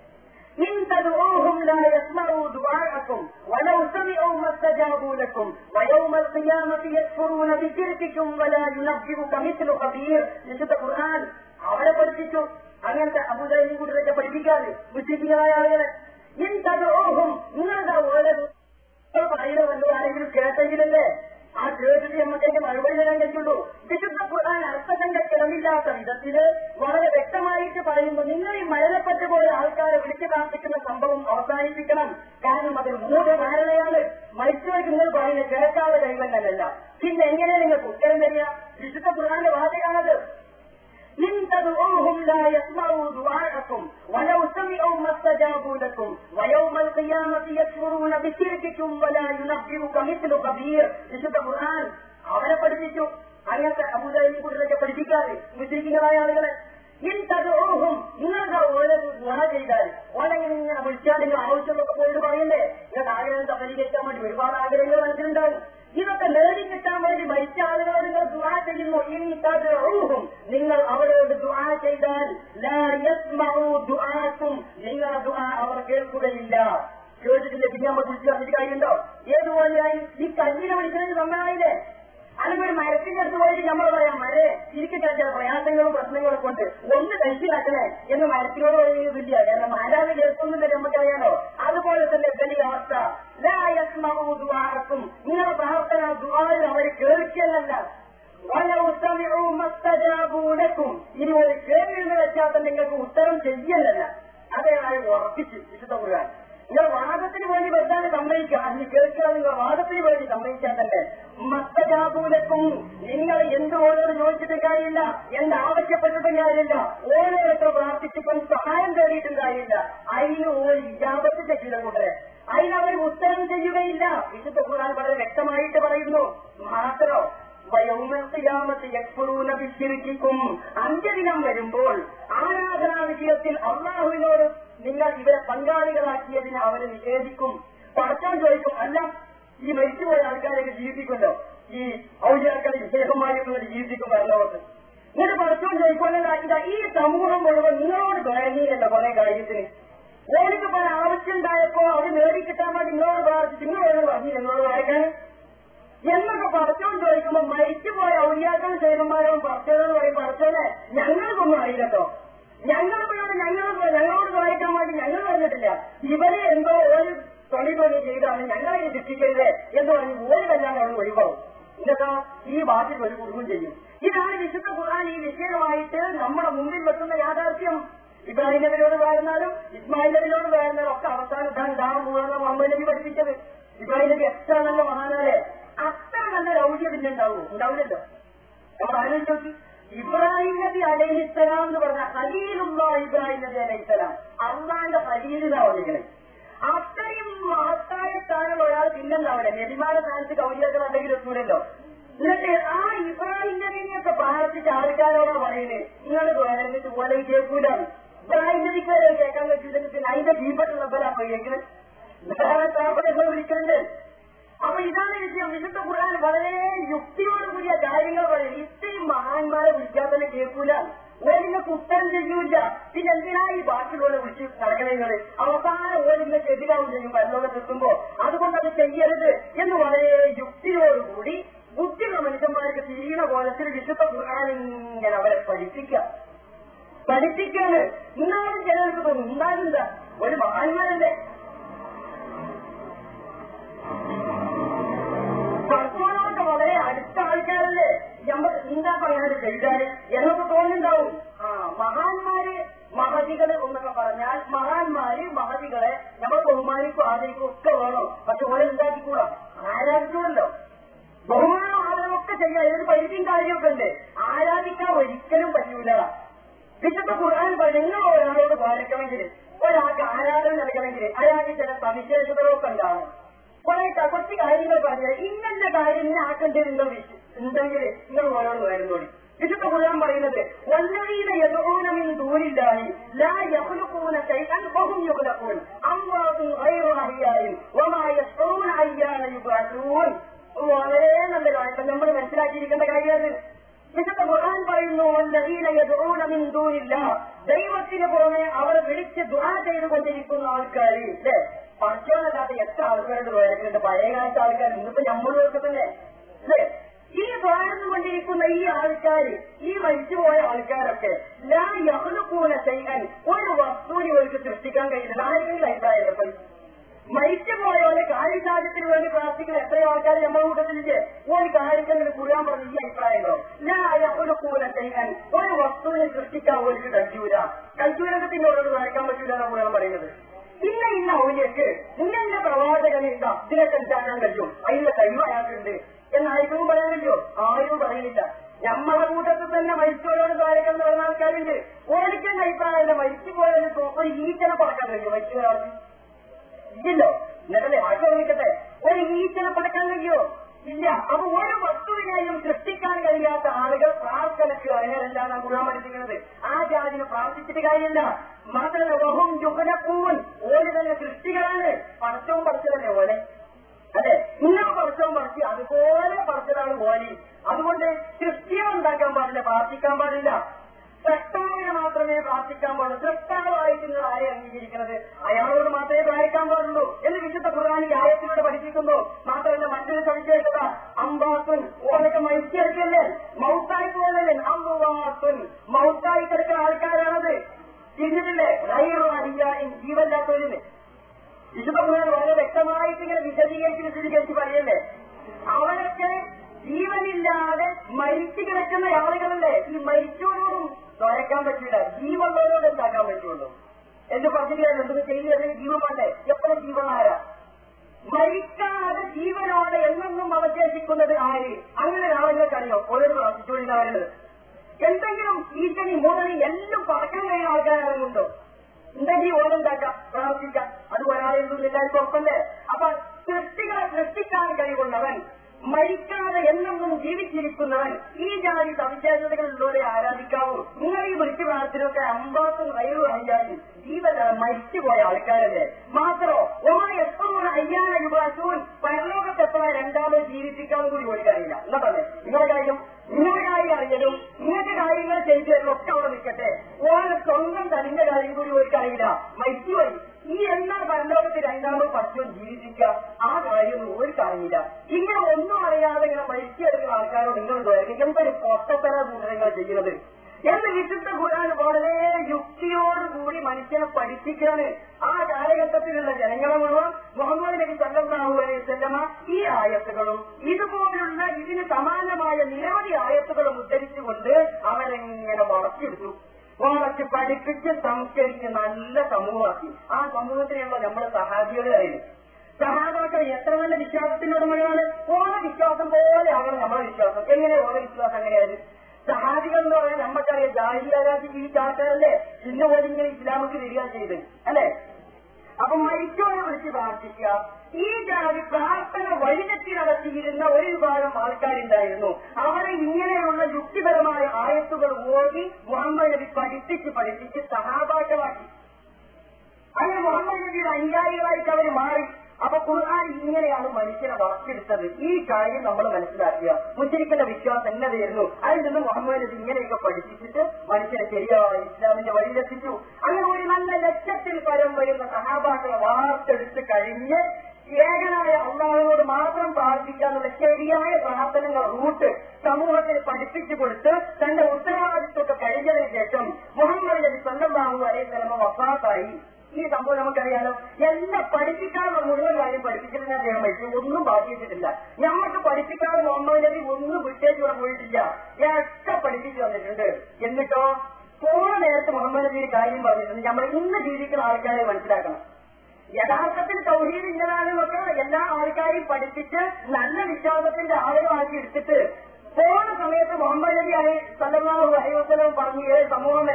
إن تدعوهم لا يسمعوا دعاءكم ولو سمعوا ما استجابوا لكم ويوم القيامة يكفرون بشرككم ولا ينبئك مثل خبير വിശുദ്ധ ഖുർആൻ അവരെ പഠിപ്പിച്ചു അങ്ങനത്തെ അബുദൈനി കൂട്ടരൊക്കെ പഠിപ്പിക്കാതെ മുസ്ലിങ്ങളായ ആളുകളെ ഇൻ തദോഹും നിങ്ങളുടെ ഓരോ പറയുന്ന വല്ലതും ആരെങ്കിലും കേട്ടെങ്കിലല്ലേ ആ കേട്ടിട്ട് നമുക്ക് അതിന്റെ മറുപടി തരാൻ കഴിയുള്ളൂ വിശുദ്ധ ഖുർആൻ അർത്ഥത്തിന്റെ കിടമില്ലാത്ത വിധത്തില് വളരെ വ്യക്തമായിട്ട് പറയുന്നു നിങ്ങൾ ഈ മരണപ്പെട്ടു പോയ ആൾക്കാരെ വിളിച്ചു പ്രാർത്ഥിക്കുന്ന സംഭവം അവസാനിപ്പിക്കണം കാരണം അത് മൂഢധാരണയാണ് മരിച്ചവർക്ക് നിങ്ങൾ പറയുന്ന കേൾക്കാതെ കഴിവെന്നല്ല പിന്നെ എങ്ങനെ നിങ്ങൾക്ക് ഉത്തരം തരിക വിശുദ്ധ ഖുർആന്റെ വാചകാണത് إن تدعوهم لا يسمعوا دعاءكم لكم ولو سمعوا ما استجابوا لكم ويوم القيامة يكفرون بشرككم ولا ينبئك مثل خبير വിശുദ്ധ ഖുർആൻ അവരെ പഠിപ്പിച്ചു അങ്ങനത്തെ അബുദാബി കുട്ടികളൊക്കെ പഠിപ്പിക്കാതെ മുസ്ലിങ്ങളായ ആളുകളെ ഇൻ തദഊഹും നിങ്ങൾക്ക് ഓരോ ഗുണ ചെയ്താൽ ഓരെങ്ങനെ ഇങ്ങനെ വിളിച്ചാൽ നിങ്ങൾ ആവശ്യമൊക്കെ പോയിട്ട് പറയണ്ടേ നിങ്ങൾക്ക് ആഗ്രഹം സഫലീകരിക്കാൻ വേണ്ടി ഒരുപാട് ആഗ്രഹങ്ങൾ മനസ്സിലുണ്ടാവും ഇതൊക്കെ നേടിക്കിട്ടാൻ വേണ്ടി മരിച്ച ആളുകളോട് നിങ്ങൾ ദുആ ചെയ്യുന്നു ഇൻ തദഊഹും നിങ്ങൾ അവരോട് ദുആ ചെയ്താൽ ലാ യസ്മഉ ദുആക്കും നിങ്ങളുടെ ദുആ അവർ കേൾക്കുകയില്ല കേട്ടിട്ടില്ല പിന്നെ നമ്മൾ വിളിച്ചു പറഞ്ഞിട്ട് കാര്യമുണ്ടോ ഏതുപോലെയായി ഈ കല്ലിനെ വിളിക്കുന്നത് നന്നായില്ലേ അല്ലെങ്കിൽ ഒരു മരത്തിന്റെ അടുത്ത് പോയിട്ട് നമ്മൾ പറയാം മരെ ഇരിക്കട്ടെ ചില പ്രയാസങ്ങളും പ്രശ്നങ്ങളും കൊണ്ട് ഒന്ന് കഴിച്ചിലാക്കണേ എന്ന് മരത്തിനോട് പറയുന്നില്ല കാരണം ആരാധന കേൾക്കുന്നില്ല നമുക്കറിയാലോ അതുപോലെ തന്നെ വലിയ അവസ്ഥ ും നിങ്ങളുടെ പ്രാർത്ഥന ദുആയിൽ അവർ കേൾക്കലല്ല ും ഇനി ഒരു കേൾവിന്ന് വെച്ചാൽ തന്നെ നിങ്ങൾക്ക് ഉത്തരം ചെയ്യലല്ല അതേ ആരും ഉറപ്പിച്ച് വിശുദ്ധ കുറാൻ നിങ്ങൾ വാദത്തിന് വേണ്ടി വെറുതെ സമ്മതിക്കുക അതിന് കേൾക്കാൻ നിങ്ങൾ വാദത്തിന് വേണ്ടി സമ്മതിച്ചാൽ തന്നെ മത്തജാപൂലക്കും നിങ്ങൾ എന്ത് ഓരോട് ചോദിച്ചിട്ടും കാര്യമില്ല എന്ത് ആവശ്യപ്പെട്ടിട്ടും കാര്യമില്ല ഓരോരുത്തർ പ്രാർത്ഥിച്ചിട്ടും സഹായം തേടിയിട്ടും കാര്യമില്ല അതിന് ഒരു ഇജാപത്ത് ചെയ്ത കൂട്ടരെ അതിന് അവർ ഉത്തരം ചെയ്യുകയില്ല വിശുദ്ധ ഖുർആൻ വളരെ വ്യക്തമായിട്ട് പറയുന്നു മാത്രോ ും അന്ത്യദിനം വരുമ്പോൾ ആരാധനാ വിഷയത്തിൽ അള്ളാഹുവിനോട് നിങ്ങൾ ഇവരെ പങ്കാളികളാക്കിയതിന് അവരെ നിഷേധിക്കും പടച്ചാൻ ചോദിക്കും അല്ല ഈ മരിച്ചുപോയ ആൾക്കാരെയൊക്കെ ജീവിപ്പിക്കുമല്ലോ ഈ ഔദ്യാക്കളെ വിശേഷമായിട്ടുള്ള ജീവിപ്പിക്കും വരണവർക്ക് എന്നിട്ട് പടച്ചാൻ ചോദിക്കുമല്ലോ ഇതാ ഈ സമൂഹം മുഴുവൻ നിങ്ങളോട് തുടങ്ങിയല്ലോ കുറെ കാര്യത്തിന് ഓർക്ക് പല ആവശ്യം ഉണ്ടായപ്പോ അത് നേടിക്കിട്ടാൻ വേണ്ടി നിങ്ങളോട് പ്രാർത്ഥിച്ചു നിങ്ങളോട് പറഞ്ഞു നിങ്ങളോട് വായിക്കാൻ എന്നൊക്കെ പടച്ചോൻ ചോദിക്കുമ്പോ മരിച്ചുപോയ ഔര്യാക്കളും സേനന്മാരും പടച്ചോന്ന് പറയും പടച്ചോനെ ഞങ്ങൾക്കൊന്നും അറിയില്ലട്ടോ ഞങ്ങളിപ്പോഴോട് ഞങ്ങൾ ഞങ്ങളോട് സഹായിക്കാൻ വേണ്ടി ഞങ്ങൾ പറഞ്ഞിട്ടില്ല ഇവരെ എന്തോ ഒരു തൊളി തൊളി ചെയ്താണ് ഞങ്ങളെ ഇത് ശിക്ഷിക്കരുത് എന്ന് പറഞ്ഞ് ഒരു കല്യാണം അവൾ ഒഴിവാകും ഇതൊക്കെ ഈ ഭാഷയിൽ ഒരു കുടുംബം ചെയ്യും ഇതാണ് വിശുദ്ധ ഖുർആൻ ഈ വിഷയമായിട്ട് നമ്മുടെ മുമ്പിൽ വെക്കുന്ന യാഥാർത്ഥ്യം ഇബ്രാഹിം നബിയോട് വാഴുന്നാലും ഇസ്മായിൽ നബിയോട് വാഴുന്നാലും ഒക്കെ അവസാനം ഇതാണ് ഇതാണ് മൂന്ന് മുഹമ്മദ് നബി പഠിപ്പിച്ചത് ഇബ്രാഹിം നബി എത്ര നല്ല മഹാനാലേ അത്ര നല്ല ഔദ്യം പിന്നെ ഉണ്ടാവുമോ ഉണ്ടാവില്ലല്ലോ നമ്മൾ ആലോചിച്ച് നോക്കി ഇബ്രാഹിം നബി അലൈഹിസ്സലാം എന്ന് പറഞ്ഞ ഹലീലുള്ള ഇബ്രാഹിം നബി അലൈഹിസ്സലാം അള്ളാന്റെ ഹലീലിനാ വന്നിരിക്കണേ അത്രയും മഹത്തായ സ്ഥാനം ഒരാൾ പിന്നെന്താവിടെ നബിമാരുടെ സ്ഥാനത്ത് കൗരിയൊക്കെ ഉണ്ടെങ്കിൽ എത്തൂലല്ലോ എന്നിട്ട് ആ ഇബ്രാഹിം നബീനെയൊക്കെ പ്രാർത്ഥിച്ച ആൾക്കാരോടാ പറയുന്നത് നിങ്ങൾ വേണമെങ്കിൽ പോലെ കേൾക്കൂല ഇബ്രാഹിം നബിക്ക് വരെ കേൾക്കാൻ പറ്റില്ലെങ്കിൽ പിന്നെ അതിന്റെ ദീപത്തുള്ള പോലെ കേൾക്കുന്നത് വേറെ സ്ഥാപനങ്ങൾ വിളിക്കുന്നുണ്ട് അപ്പൊ ഇതാണ് വിഷയം വിശുദ്ധ ഖുർആൻ വളരെ യുക്തിയോട് കൂടിയ കാര്യങ്ങൾ പറയും ഇത്രയും മഹാന്മാരെ വിളിക്കാൻ തന്നെ കേൾക്കൂല ഓരിങ്ങൾക്ക് ഉത്തരം ചെയ്യൂല പിന്നെ എന്തിനാ ഈ ബാക്കിയുള്ള വിളിച്ച് നടക്കണങ്ങൾ അവസാനം ഓരിങ്ങൾക്ക് എതിരാവും ചെയ്യും പരലോകത്ത് എത്തുമ്പോ അതുകൊണ്ട് അത് ചെയ്യരുത് എന്ന് വളരെ യുക്തിയോടുകൂടി ബുദ്ധിയുള്ള മനുഷ്യന്മാർക്ക് തിരിയുന്ന കോലത്തിൽ വിശുദ്ധ ഖുർആൻ ഇങ്ങനെ അവരെ പഠിപ്പിക്കാം പഠിപ്പിക്കാണ് ഇന്നാലും ചിലർക്ക് തോന്നും ഉണ്ടാകില്ല ഒരു മഹാന്മാരല്ലേ പടച്ചോനോട്ട് വളരെ അടുത്ത ആൾക്കാരല്ലേ നമ്മൾ എന്താ പറയാതെ ചെയ്താല് എന്നൊക്കെ തോന്നുന്നുണ്ടാവും ആ മഹാന്മാര് മഹതികള് എന്നൊക്കെ പറഞ്ഞാൽ മഹാന്മാര് മഹതികളെ നമ്മൾ ബഹുമാനിക്കും ആദരിക്കും ഒക്കെ വേണം പക്ഷെ ഓരോ ഉണ്ടാക്കിക്കൂടാ ആരാധിക്കുമല്ലോ ബഹുമാനം ആദരവൊക്കെ ചെയ്യാം ഇതിന് പരിധിയും കാര്യമൊക്കെ ഉണ്ട് ആരാധിക്കാൻ ഒരിക്കലും പറ്റൂല വിശുദ്ധ ഖുർആൻ നിങ്ങൾ ഒരാളോട് പാലിക്കണമെങ്കിൽ ഒരാൾക്ക് ആരാധന നൽകണമെങ്കിൽ അയാൾക്ക് ചില സവിശേഷതകളൊക്കെ ഉണ്ടാവും കുറെ കുറച്ച് കാര്യങ്ങൾ പറഞ്ഞാൽ ഇന്നത്തെ കാര്യം ഇന്ന ആക്കേണ്ടതുണ്ടോ ഉണ്ടെങ്കിൽ നിങ്ങൾ ഓരോന്ന് വരുന്നോടി വിശുദ്ധ ഖുർആൻ പറയുന്നത് വല്ലവീന യദഊനമിൻ ദൂനില്ലാഹി ലാ യഖ്ലുഖൂന ശൈഅൻ വഹും യഖ്ലഖൂൻ അംവാതുൻ ഗൈറു അഹ്യായിൻ വമാ യശ്ഉറൂന അയ്യാന യുബഅസൂൻ വളരെ നല്ല കാര്യം നമ്മൾ മനസ്സിലാക്കിയിരിക്കേണ്ട കാര്യമാണ് വിശുദ്ധ ഖുർആൻ പറയുന്നു വല്ലവീന യദഊന മിൻ ദൂനില്ലാഹ് ദൈവത്തിന് പുറമെ അവർ വിളിച്ച് ദുആ ചെയ്തുകൊണ്ടിരിക്കുന്ന ആൾക്കാർ അല്ലേ പഠിച്ചവനല്ലാത്ത എത്ര ആൾക്കാരുടെ വേദനയുണ്ട് പഴയ കാലത്തെ ആൾക്കാർ ഇന്നിപ്പോ നമ്മളൊക്കെ തന്നെ അല്ലേ ഈ വാഴ്ന്നുകൊണ്ടിരിക്കുന്ന ഈ ആൾക്കാർ ഈ മരിച്ചുപോയ ആൾക്കാരൊക്കെ ലാ യഹ്ലുക്കൂന ചെയ്യാൻ ഒരു വസ്തുവിനെ അവർക്ക് സൃഷ്ടിക്കാൻ കഴിയില്ല ആരെങ്കിലും അഭിപ്രായം മരിച്ചുപോയവരെ കാര്യസാധ്യത്തിന് വേണ്ടി പ്രാർത്ഥിക്കുന്ന എത്രയോ ആൾക്കാർ നമ്മുടെ കൂട്ടത്തിലില്ലേ ഒരു കാര്യത്തിന് കുറാൻ പറഞ്ഞ ഈ അഭിപ്രായങ്ങളോ ഞാൻ യഹ്ലുക്കൂന ചെയ്യാൻ ഒരു വസ്തുവിനെ സൃഷ്ടിക്കാൻ അവർക്ക് കഴിയൂല കഴിയൂലത്തിനോട് വരയ്ക്കാൻ പറ്റൂല എന്നാണ് കുറാൻ പറയുന്നത് ഇന്ന ഇന്ന ഔലിയക്ക് ഇന്ന പ്രവാചകന് ഇല്ല ഇതിനൊക്കെ ഉണ്ടാക്കാൻ കഴിയും അതിന്റെ കഴിവ് അയാൾക്കുണ്ട് എന്നായിരിക്കും പറയാൻ കഴിയോ ആരും പറയുന്നില്ല നമ്മളെ കൂട്ടത്തിൽ തന്നെ മരിച്ചവരോട് കാര്യങ്ങൾ എന്ന് പറഞ്ഞ ആൾക്കാരുണ്ട് ഓടിക്കേണ്ട അഭിപ്രായം മാത്രമല്ല മരിച്ചു പോയതിന് ഒരു ഈച്ചനെ പറക്കാൻ കഴിയും മരിച്ചു പോയ ആൾക്ക് ഇല്ലല്ലോ എന്നിട്ടല്ലേ ആശ ഓർമ്മിക്കട്ടെ ഒരു ഈച്ചനെ പടക്കാൻ കഴിയോ ഇല്ല അപ്പൊ ഒരു വസ്തുവിനെയും സൃഷ്ടിക്കാൻ കഴിയാത്ത ആളുകൾ പ്രാർത്ഥനയ്ക്ക് അർഹരല്ലാണ് ഗുണം പഠിപ്പിക്കുന്നത് ആ ജാതിന് പ്രാർത്ഥിച്ചിട്ട് കാര്യമില്ല മാത്രമല്ല ബഹും ജുഗനപ്പൂവൻ ഓല് തന്നെ സൃഷ്ടികളാണ് പടച്ചവും പറിച്ചതല്ലേ ഓലെ അതെ ഇങ്ങനെ പറിച്ചവും പറിച്ച് അതുപോലെ പറിച്ചതാണ് ഓലി അതുകൊണ്ട് സൃഷ്ടിയെ ഉണ്ടാക്കാൻ പാടില്ല പ്രാർത്ഥിക്കാൻ പാടില്ല സൃഷ്ടാവിനെ മാത്രമേ പ്രാർത്ഥിക്കാൻ പാടുള്ളൂ സൃഷ്ടാവായിട്ട് നിങ്ങൾ ആരെ അംഗീകരിക്കുന്നത് അയാളോട് മാത്രമേ പ്രാർത്ഥിക്കാൻ പാടുള്ളൂ എന്ന് വിശുദ്ധ ഖുർആാനി ആയത്തിലൂടെ പഠിപ്പിക്കുന്നു മാത്രമല്ല മറ്റൊരു സവിശേഷത അമ്പാത്തുൻ ഓരൊക്കെ മരിച്ചെടുക്കല്ലേ മൗത്തായി പോലല്ലേ അമ്പുവാത്തുൻ മൗത്തായി കിടക്കുന്ന ആൾക്കാരാണത് തിരിഞ്ഞിട്ടില്ലേ റൈറു അരിയായും ജീവല്ലാത്തവരിന് വിശുദ്ധ ഖുർആൻ വളരെ വ്യക്തമായിട്ട് ഇങ്ങനെ വിശദീകരിച്ച് വിശദീകരിച്ച് പറയല്ലേ അവരൊക്കെ ജീവനില്ലാതെ മരിച്ചു കിടക്കുന്ന ആളുകളല്ലേ ഈ മരിച്ചവരോടും തുറക്കാൻ പറ്റില്ല ജീവനുള്ളവരോട് എന്താക്കാൻ പറ്റുള്ളൂ എന്ന് പറഞ്ഞില്ല എന്തൊക്കെ ചെയ്യുന്നത് ജീവൻ വേണ്ടേ എപ്പോഴും ജീവൻ ആരാ മരിക്കാതെ ജീവനോടെ എന്നെന്നും അവശേഷിക്കുന്നത് ആര് അങ്ങനെ ആളുകൾക്ക് അറിയോ ഓരോ പ്രാർത്ഥിച്ചുകൊണ്ടിരുന്നവരുള്ളത് എന്തെങ്കിലും ഈച്ചനി മുതലി എല്ലാം പറക്കാൻ കഴിയുന്ന ആൾക്കാരുണ്ടോ ഉണ്ടെങ്കിൽ ഓരോണ്ടാക്കാം പ്രാർത്ഥിക്കാം അത് ഒരാളെന്തും എല്ലാവർക്കും ഉറപ്പല്ലേ അപ്പൊ സൃഷ്ടികളെ സൃഷ്ടിക്കാൻ കഴിവുള്ളവൻ മരിക്കാതെ എന്നെന്നും ജീവിച്ചിരിക്കുന്നവൻ ഈ ജാതി സവിശേഷതകളിലൂടെ ആരാധിക്കാവൂ നിങ്ങൾ ഈ വിളിച്ചു പ്രാർത്ഥനയൊക്കെ അമ്പാത്തും കയറു അയ്യാനും ജീവന മരിച്ചുപോയ ആൾക്കാരല്ലേ മാത്രോ ഓരോ എപ്പോഴും അയ്യാന യുവാസൂൻ പരലോകത്ത് എത്ര രണ്ടാമത് ജീവിപ്പിക്കാൻ കൂടി ഓടിക്കറിയില്ല എന്നാ പറഞ്ഞേ നിങ്ങളുടെ കാര്യം നിങ്ങളുടെ കാര്യം അറിയലും ഇങ്ങനത്തെ കാര്യങ്ങൾ ചെയ്തതിലൊക്കെ അവിടെ നിൽക്കട്ടെ ഓരോ സ്വന്തം തന്റെ കാര്യം കൂടി ഓടിക്കറിയില്ല മരിച്ചുപോയി ഈ എന്നാ പരലോകത്ത് രണ്ടാമത് പറ്റും ജീവിപ്പിക്കുക ആ കാര്യമൊന്നും ഒരു കാര്യമില്ല ഇങ്ങനെ ഒന്നും അറിയാതെ ഇങ്ങനെ മരിച്ചെടുക്കുന്ന ആൾക്കാരോട് നിങ്ങൾ ചോദിക്കും എന്തൊരു പൊട്ടത്തര നിങ്ങൾ ചെയ്യുന്നത് എന്ന് വിശുദ്ധ ഖുർആൻ വളരെ യുക്തിയോടുകൂടി മനുഷ്യനെ പഠിപ്പിക്കാണ് ആ കാലഘട്ടത്തിലുള്ള ജനങ്ങളെ മുഴുവൻ മുഹമ്മദ് നബി സല്ലല്ലാഹു അലൈഹി വസല്ലമ ഈ ആയത്തുകളും ഇതുപോലുള്ള ഇതിന് സമാനമായ നിരവധി ആയത്തുകളും ഉദ്ധരിച്ചുകൊണ്ട് അവരെങ്ങനെ വളർത്തിയെടുത്തു വളർത്തി പഠിപ്പിച്ച് സംസ്കരിച്ച് നല്ല സമൂഹമാക്കി ആ സമൂഹത്തിനുള്ള നമ്മുടെ സഹാബികളെ അറിയുന്നു സഹാബാക്കൾ എത്ര നല്ല വിശ്വാസത്തിന്റെ ഉടമകളാണ് ഓരോ വിശ്വാസം പോലെ ആകണം നമ്മുടെ വിശ്വാസം എങ്ങനെ ഓരോ വിശ്വാസം എങ്ങനെയായിരുന്നു സഹാബികൾ എന്ന് പറയാൻ നമുക്കറിയാം ജാഹിരാജി ഈ ആൾക്കാരല്ലേ ഇന്ന പോലെ ഇങ്ങനെ ഇസ്ലാമക്ക് വരിക ചെയ്ത് അല്ലെ അപ്പൊ മരിച്ചോനെ വിളിച്ച് പ്രാർത്ഥിക്കുക ഈ ജാതി പ്രാർത്ഥന വഴിതെറ്റി നടത്തിയിരുന്ന ഒരു വിഭാഗം ആൾക്കാരുണ്ടായിരുന്നു അവരെ ഇങ്ങനെയുള്ള യുക്തിപരമായ ആയത്തുകൾ ഓടി മുഹമ്മദ് നബി പഠിപ്പിച്ച് പഠിപ്പിച്ച് സഹാബാക്കളാക്കി അങ്ങനെ മുഹമ്മദ് നബിയുടെ അനുയായികളായിട്ട് അവർ മാറി അപ്പൊ ഖുർആൻ ഇങ്ങനെയാണ് മനുഷ്യനെ വളർത്തിയെടുത്തത് ഈ കാര്യം നമ്മൾ മനസ്സിലാക്കുക മുസ്ലിക്കുന്ന വിശ്വാസം എന്നതായിരുന്നു അതിൽ നിന്ന് മുഹമ്മദ് നബി ഇങ്ങനെയൊക്കെ പഠിപ്പിച്ചിട്ട് മനുഷ്യനെ ശരിയായ ഇസ്ലാമിന്റെ വഴിയിലെത്തിച്ചു അങ്ങനെ ഒരു നല്ല ലക്ഷത്തിൽ പരം വരുന്ന സഹാബാക്കളെ വാർത്തെടുത്ത് കഴിഞ്ഞ് ഏകനായ അള്ളാഹുവിനോട് മാത്രം പ്രാർത്ഥിക്കാന്നുള്ള ശരിയായ പ്രാർത്ഥനകൾ റൂട്ട് സമൂഹത്തിന് പഠിപ്പിച്ചു കൊടുത്ത് തന്റെ ഉത്തരവാദിത്വമൊക്കെ കഴിഞ്ഞതിന് ശേഷം മുഹമ്മദ് നബി സ്വന്തമാഹു അലൈഹി സ്വലമ വഫാത്തായി ഈ സംഭവം നമുക്കറിയാലോ എല്ലാം പഠിപ്പിക്കാനുള്ള മുഴുവൻ കാര്യം പഠിപ്പിച്ചിട്ട് അദ്ദേഹം മരിച്ചു ഒന്നും ബാക്കിയിട്ടില്ല ഞമ്മക്ക് പഠിപ്പിക്കാതെ മുഹമ്മദ് നബി ഒന്നും വിട്ടേക്ക് ഇവിടെ പോയിട്ടില്ല ഒക്കെ പഠിപ്പിച്ചു വന്നിട്ടുണ്ട് എന്നിട്ടോ പോണ നേരത്തെ മുഹമ്മദ് നബി ഒരു കാര്യം പറഞ്ഞിട്ടുണ്ട് നമ്മൾ ഇന്ന് ജീവിക്കുന്ന ആൾക്കാരെ മനസ്സിലാക്കണം യഥാർത്ഥത്തിൽ തൗഹീദ് ഇന്നതാണെന്നൊക്കെ എല്ലാ ആൾക്കാരെയും പഠിപ്പിച്ച് നല്ല വിശ്വാസത്തിന്റെ ആളുകളാക്കി എടുത്തിട്ട് പോണ സമയത്ത് മുഹമ്മദ് നബി അലൈഹി സല്ലല്ലാഹു അലൈഹി വസല്ലം പറഞ്ഞു ഏ സമൂഹമേ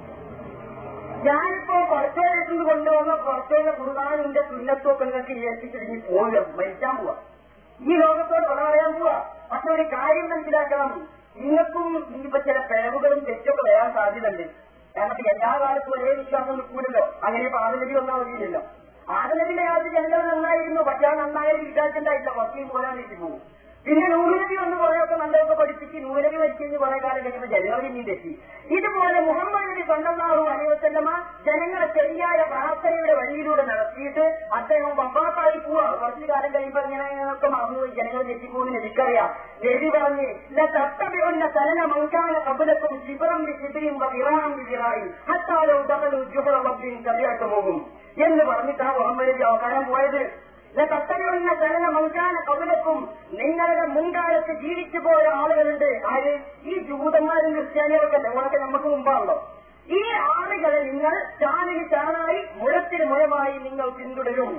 ഞാനിപ്പോ പുറത്തേക്ക് കൊണ്ടുവന്ന പുറത്തേക്ക് കുറുകാനിന്റെ സുന്നത്തൊക്കെ നിങ്ങൾക്ക് ഏൽപ്പിച്ചിട്ട് പോവുക മരിക്കാൻ പോവാ ഈ ലോകത്തോട് വിട പറയാൻ പോവാ പക്ഷെ ഒരു കാര്യം മനസ്സിലാക്കണം നിങ്ങൾക്കും ഇനിയിപ്പോ ചില പിഴവുകളും തെറ്റൊക്കെ വരാൻ സാധ്യതയുണ്ട് കാരണം എല്ലാ കാലത്തും ഒരേ വിശ്വാസം നിൽക്കൂലല്ലോ അങ്ങനെ ഇപ്പൊ ആദനബി വന്നാൽ മതിയില്ലല്ലോ ആദനബിന്റെ കാലത്ത് ജനങ്ങൾ നന്നായിരുന്നു പക്ഷെ ആ നന്നായാലും വിചാരിച്ചിട്ടുണ്ടായില്ല കുറച്ചും പോരാൻ വേണ്ടി പോകും പിന്നെ നൂനബി ഒന്ന് കുറെയൊക്കെ നല്ലതൊക്കെ പഠിപ്പിച്ച് നൂനബി മരിച്ചു കുറെ കാലം കഴിയുമ്പോൾ ജനങ്ങൾ ഇനിയും തെറ്റി ഇതുപോലെ മുഹമ്മദ് നബി സ്വന്തമാവും അനുവസല്ലമ ജനങ്ങളെ ശരിയായ പ്രാർത്ഥനയുടെ വഴിയിലൂടെ നടത്തിയിട്ട് അദ്ദേഹം വമ്പാത്തായി പോവാ കുറച്ചു കാലം കഴിയുമ്പോൾ ഇങ്ങനെയൊക്കെ മറന്നു ജനങ്ങൾ തെറ്റിപ്പോകുന്ന എനിക്കറിയാം എഴുതി പറഞ്ഞ് തത്തവിടുന്ന ചലന മങ്കാന കബലക്കും ശിബിറം ശിബിരിയും വിറാം വിറായി ഹത്താലോ ഉദകലും ജുഹറബിയും കറിയാട്ട് പോകും എന്ന് പറഞ്ഞിട്ടാണ് മുഹമ്മദ് നബി അവസാനം പോയത് തത്തവിടുന്ന ചലന മങ്കാന കബലക്കും നിങ്ങളുടെ മുൻകാലത്ത് ജീവിച്ചു പോയ ആളുകളുണ്ട് ആര് ഈ ജൂതന്മാരും ക്രിസ്ത്യാനികളൊക്കെ നമ്മളൊക്കെ നമുക്ക് മുമ്പാണല്ലോ ഈ ആളുകളെ നിങ്ങൾ ചാലിന് ചാനായി മുഴത്തിന് മുഴമായി നിങ്ങൾ പിന്തുടരും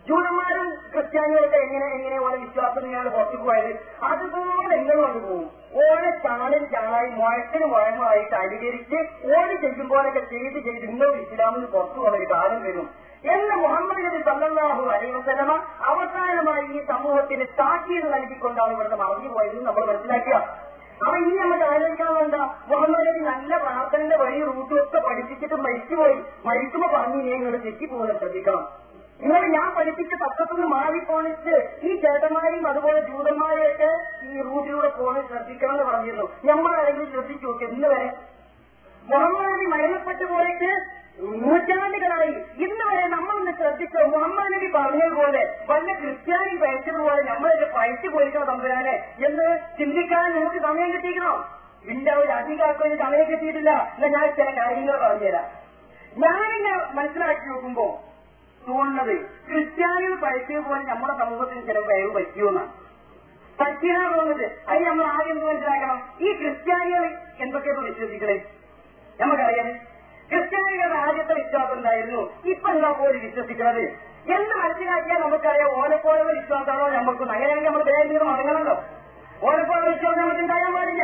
ജൂതന്മാരും ക്രിസ്ത്യാനികളൊക്കെ എങ്ങനെ എങ്ങനെ ഓരോ വിശ്വാസം ഇങ്ങനെ പുറത്തേക്ക് പോയത് അതുപോലെ എങ്ങനെ വന്നു പോകും ഓരോ ചാണൻ ചാണായി മുഴക്കിന് മുഴങ്ങായിട്ട് അനുകരിച്ച് ഓടി ചെയ്യുമ്പോഴൊക്കെ ചെയ്ത് ചെയ്ത് ഇന്നൊരു ഇസ്ലാമിന് പുറത്തു പോകുന്ന ഒരു കാലം വരും എന്ന് മുഹമ്മദ് നബി സല്ലല്ലാഹു അലൈഹി വസല്ലമ അവസാനമായി ഈ സമൂഹത്തിന് താക്കീത് നൽകിക്കൊണ്ടാണ് ഇവിടുത്തെ മറഞ്ഞു പോയതെന്ന് നമ്മൾ മനസ്സിലാക്കുക അപ്പൊ ഇനി നമുക്ക് ആലോചിക്കാൻ വേണ്ട മുഹമ്മദ് നബി നല്ല പ്രാർത്ഥനയുടെ വഴി റൂട്ടും ഒക്കെ പഠിപ്പിച്ചിട്ട് മരിച്ചുപോയി മരിക്കുമ്പോ പറഞ്ഞു ഇനി നിങ്ങൾ തെറ്റിപ്പോകുന്നത് ശ്രദ്ധിക്കണം നിങ്ങൾ ഞാൻ പഠിപ്പിച്ച പക്കത്തുനിന്ന് മാറിപ്പോണിച്ച് ഈ ചേട്ടന്മാരെയും അതുപോലെ ജൂതന്മാരെയൊക്കെ ഈ റൂട്ടിലൂടെ പോകാൻ ശ്രദ്ധിക്കണം എന്ന് പറഞ്ഞിരുന്നു നമ്മളാരെങ്കിലും ശ്രദ്ധിച്ചു നോക്കി ഇന്ന് വരെ മുഹമ്മദ് നബി മരണപ്പെട്ടു പോയിട്ട് നൂറ്റാണ്ടുകളായി ഇന്ന് വരെ നമ്മളൊന്ന് ശ്രദ്ധിച്ചോ മുഹമ്മദ് നബി പറഞ്ഞതുപോലെ വല്ല ക്രിസ്ത്യാനി പയച്ചതുപോലെ നമ്മളൊക്കെ പയച്ചു പോയിരിക്കണോ തമ്പുരാനെ എന്ന് ചിന്തിക്കാൻ നമുക്ക് സമയം കിട്ടിയിരിക്കണോ ഇല്ല ഒരു അധികാർക്കും സമയം കിട്ടിയിട്ടില്ല എന്നാ ഞാൻ ചില കാര്യങ്ങൾ പറഞ്ഞുതരാം ഞാനിങ്ങനെ മനസ്സിലാക്കി നോക്കുമ്പോ തോന്നുന്നത് ക്രിസ്ത്യാനികൾ പയച്ചതുപോലെ നമ്മുടെ സമൂഹത്തിന് ചില കഴിവ് പറ്റിയോന്നാണ് പറ്റിയാ തോന്നുന്നത് അത് നമ്മൾ ആദ്യം എന്ത് മനസ്സിലാക്കണം ഈ ക്രിസ്ത്യാനികൾ എന്തൊക്കെയാണ് വിശ്വസിക്കണേ നമുക്കറിയാം ക്രിസ്ത്യാനികളുടെ ആദ്യത്തെ വിശ്വാസം ഉണ്ടായിരുന്നു ഇപ്പൊ എന്താ പോലും വിശ്വസിക്കുന്നത് എന്ന് മനസ്സിലാക്കിയാൽ നമുക്കറിയാം ഓലപ്പോലുള്ള വിശ്വാസമാണോ നമുക്ക് അങ്ങനെയാണെങ്കിൽ നമ്മൾ വേറെ മടങ്ങണമല്ലോ ഓലപ്പോലുള്ള വിശ്വാസം നമുക്ക് ഉണ്ടാകാൻ പാടില്ല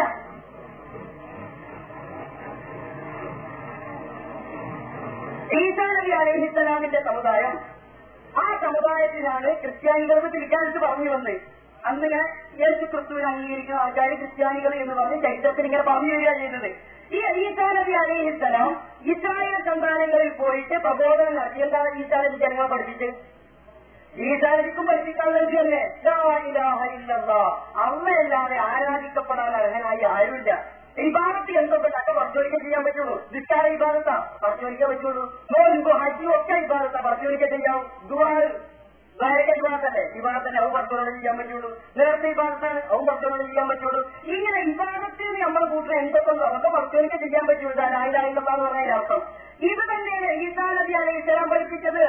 ഈസാ നബി അലഹിസ്സലാമിന്റെ സമുദായം ആ സമുദായത്തിലാണ് ക്രിസ്ത്യാനികൾക്ക് തിരിക്കാനിട്ട് പറഞ്ഞു വന്നത് അന്നിങ്ങനെ യേശു ക്രിസ്തുവിനെ അംഗീകരിക്കുന്ന ആൾക്കാർ ക്രിസ്ത്യാനികൾ എന്ന് പറഞ്ഞ് ചരിത്രത്തിൽ ഇങ്ങനെ പറഞ്ഞു വരിക ചെയ്തത് ഈ ഈസാ നബി അലഹിസ്സലാം ഇസ്രായേൽ സന്താനങ്ങളിൽ പോയിട്ട് പ്രബോധനം നടത്തി എന്താണ് ഈസാ നബി ജനങ്ങളെ പഠിപ്പിച്ച് ഈസാ നബിക്കും പഠിപ്പിക്കാൻ തന്നെ അമ്മയല്ലാതെ ആരാധിക്കപ്പെടാൻ അർഹനായി ആരുമില്ല ഇബാദത്ത് എന്തൊക്കെ തക്ക പരിശോധിക്കാൻ ചെയ്യാൻ പറ്റുള്ളൂ നിസ്കാര ഇബാദത്താ പരിശോധിക്കാൻ പറ്റുള്ളൂ നോമ്പ് ഹജ്ജും ഒക്കെ ഇബാദത്താ പരിശോധിക്കാൻ ചെയ്യാം ദുവാറ് ദ്വാരക്കല്ലേ ഇബാദത്തിന് അവൻ പരിശോധന ചെയ്യാൻ പറ്റുള്ളൂ നേരത്തെ ഇബാദത്താണ് അവൻ പരിശോധന ചെയ്യാൻ പറ്റുള്ളൂ ഇങ്ങനെ ഇബാദത്തിന് നമ്മൾ കൂട്ടുന്ന എന്തൊക്കെ ഉണ്ടോ അതൊക്കെ പരിശോധിക്കാൻ ചെയ്യാൻ പറ്റുള്ളൂ ആയിരായിരം എന്ന് പറഞ്ഞതിന്റെ അർത്ഥം ഇത് തന്നെയാണ് ഈസാ നബി അലൈഹി സ്വലാം പഠിപ്പിച്ചത്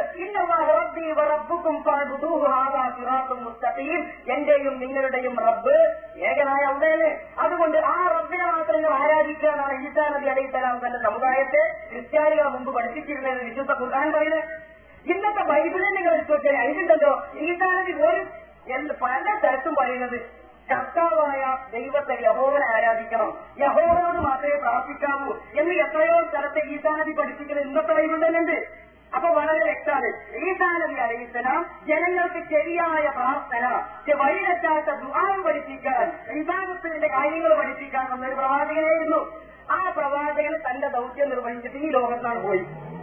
മുസ്തഖീം എന്റെയും നിങ്ങളുടെയും റബ്ബ് ഏകനായ അവിടെയാണ് അതുകൊണ്ട് ആ റബ്ബിനെ മാത്രം നിങ്ങൾ ആരാധിക്കുക എന്നാണ് ഈസാ നബി അലൈഹി സ്വലാം തന്റെ സമുദായത്തെ ക്രിസ്ത്യാനികൾ മുമ്പ് പഠിപ്പിച്ചിരുന്നത് വിശുദ്ധ ഖുർആൻ പറയുന്നത് ഇന്നത്തെ ബൈബിളിൽ നിങ്ങൾ എടുത്തു അതിലുണ്ടല്ലോ ഈസാ നബി പോലും എന്ത് പല സ്ഥലത്തും പറയുന്നത് കർത്താവായ ദൈവത്തെ യഹോവനെ ആരാധിക്കണം യഹോവനോട് മാത്രമേ പ്രാർത്ഥിക്കാവൂ എന്ന് എത്രയോ സ്ഥലത്തെ ഈസാനബി പഠിപ്പിക്കുന്നത് ഇന്നത്തെ ബൈബിൾ തന്നെ ഉണ്ട് അപ്പൊ വളരെ വ്യക്തമാണ് ഈസാനബി അലൈഹിസ്സലാം ജനങ്ങൾക്ക് ശരിയായ പ്രാർത്ഥന വഴിതെറ്റാത്ത ദുഹാവ് പഠിപ്പിക്കാൻ വിഭാഗത്തിന്റെ കാര്യങ്ങൾ പഠിപ്പിക്കാൻ വന്നൊരു പ്രവാചകനായിരുന്നു ആ പ്രവാചകൻ തന്റെ ദൗത്യം നിർവഹിച്ചിട്ട് ഈ ലോകത്താണ് പോയി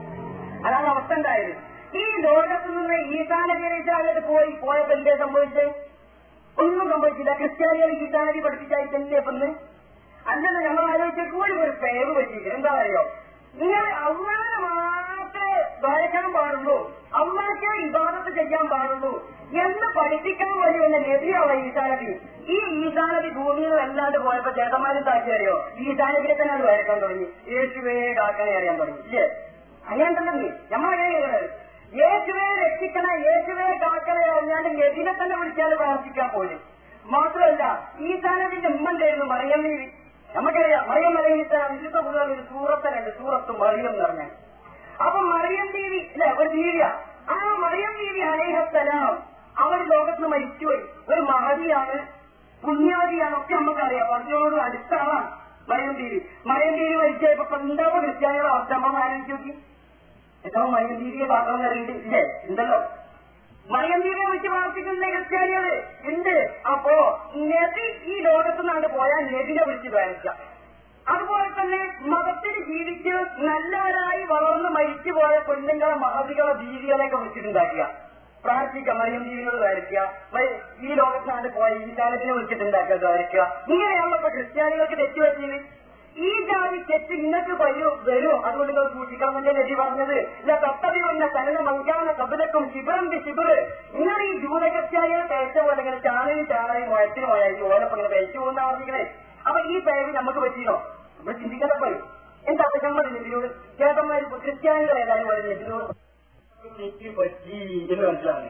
അതാണ് അവസ്ഥ ഉണ്ടായത് ഈ ലോകത്ത് നിന്ന് ഈസാനബി അലൈഹിസ്സലാമിട്ട് പോയി പോയപ്പോ എന്തേ സംഭവിച്ചത് ഒന്നും സംഭവിച്ചില്ല ക്രിസ്ത്യാനികൾ ഗീതാനബി പഠിപ്പിച്ചായി തന്നെ പെണ്ണ് അല്ലെന്ന് ഞങ്ങൾ ആലോചിച്ച കൂടി ഒരു പേര് പറ്റിയില്ല എന്താ അറിയോ നിങ്ങൾ അള്ളാനെ മാത്രമേ വരയ്ക്കാൻ പാടുള്ളൂ അള്ളാഹ്ക്ക് ഇബാദത്ത് ചെയ്യാൻ പാടുള്ളൂ എന്ന് പഠിപ്പിക്കാൻ വഴി എന്ന നബിയാണ് ഈസാനബി ഈ ഈസാനബി ഭൂമിയിൽ വല്ലാണ്ട് പോയപ്പോ ചേട്ടന്മാരും താക്കി അറിയോ ഈസാനബിനെ തന്നെ അത് വരയ്ക്കാൻ തുടങ്ങി യേശുവേ കാക്കനെ അറിയാൻ തുടങ്ങി ഇല്ലേ അങ്ങനെ തന്നെ നമ്മളങ്ങനെ യേശുവെ രക്ഷിക്കണ യേശുവെ കാക്കണ അറിഞ്ഞാണ്ട് നബിനെ തന്നെ വിളിച്ചാൽ പ്രാർത്ഥിക്കാൻ പോലും മാത്രമല്ല ഈ സാധനത്തിന്റെ ഉമ്മണ്ടായിരുന്നു മറിയം ബീവി നമുക്കറിയാം മറിയം മറിയിട്ട വിശുദ്ധ കൂടുതൽ ഒരു സൂറത്തനുണ്ട് സൂറത്ത് മറിയം എന്ന് പറഞ്ഞാൽ അപ്പൊ മറിയം ബീവി അല്ലെ ഒരു ബീവിയ ആ മറിയം ബീവി അലേഹത്തലാം അവർ ലോകത്ത് മരിച്ചുപോയി ഒരു മഹതിയാണ് പുണ്യവതിയാണ് ഒക്കെ നമുക്കറിയാം പറഞ്ഞോട് അടുത്ത ആളാണ് മറിയം ബീവി മറിയം ബീവി മരിച്ചപ്പോ എന്താവോ ക്രിസ്ത്യാനികളെ അവസ്ഥ നമ്മൾ ആലോചിച്ച് നോക്കി എത്രയോ മറിയം ബീവിയെ പാത്രം കറിയിട്ട് ഇല്ലേ ഉണ്ടല്ലോ മറിയം ബീവിയെ വെച്ച് പ്രാർത്ഥിക്കുന്ന ക്രിസ്ത്യാനികള് ഉണ്ട് അപ്പോ നബി ഈ ലോകത്ത് നിന്നാണ്ട് പോയാൽ നബിനെ വിളിച്ച് പ്രാർത്ഥിക്കാം അതുപോലെ തന്നെ മതത്തിൽ ജീവിച്ച് നല്ലവരായി വളർന്ന് മരിച്ചു പോയ പെണ്ണുങ്ങളെ മഹതികളെ ജീവികളെയൊക്കെ വെച്ചിട്ടുണ്ടാക്കുക പ്രാർത്ഥിക്കുക മറിയം ജീവികൾ ധരിക്കുക ഈ ലോകത്തിനാണ്ട് പോയ ഈ കാലത്തിനെ വിളിച്ചിട്ടുണ്ടാക്കുക ധരിക്കുക ഇങ്ങനെയാണല്ലോ ഇപ്പൊ ക്രിസ്ത്യാനികൾക്ക് തെറ്റുപറ്റിയത് ഈ ജാതി തെറ്റ് ഇന്നത്തെ വരൂ വരും അതുകൊണ്ട് നിങ്ങൾ സൂക്ഷിക്കണം എന്നല്ലേ നബി പറഞ്ഞത് ഇല്ല തത്തവി വന്ന കനക മങ്കാന കബലക്കും ശിബിറന്തി ശിബിറ് നിങ്ങൾ ഈ ജൂതകത്യായ തേച്ച പോലെ ഇങ്ങനെ ചാണയും ചാണയും മുഴത്തിന് മുഴക്കി ഓലപ്പം ഇങ്ങനെ തേച്ചു പോകുന്ന പറഞ്ഞിങ്ങനെ അപ്പൊ ഈ പേര് നമുക്ക് പറ്റിയോ നമ്മൾ ചിന്തിക്കാതെ പോയി എന്താ നമ്മൾ നബിനോട് ചേട്ടന്മാര് ക്രിസ്ത്യാനികൾ ഏതായാലും വളരെ നബിനോട് തെറ്റി പറ്റി എന്ന് മനസ്സിലാവുന്നത്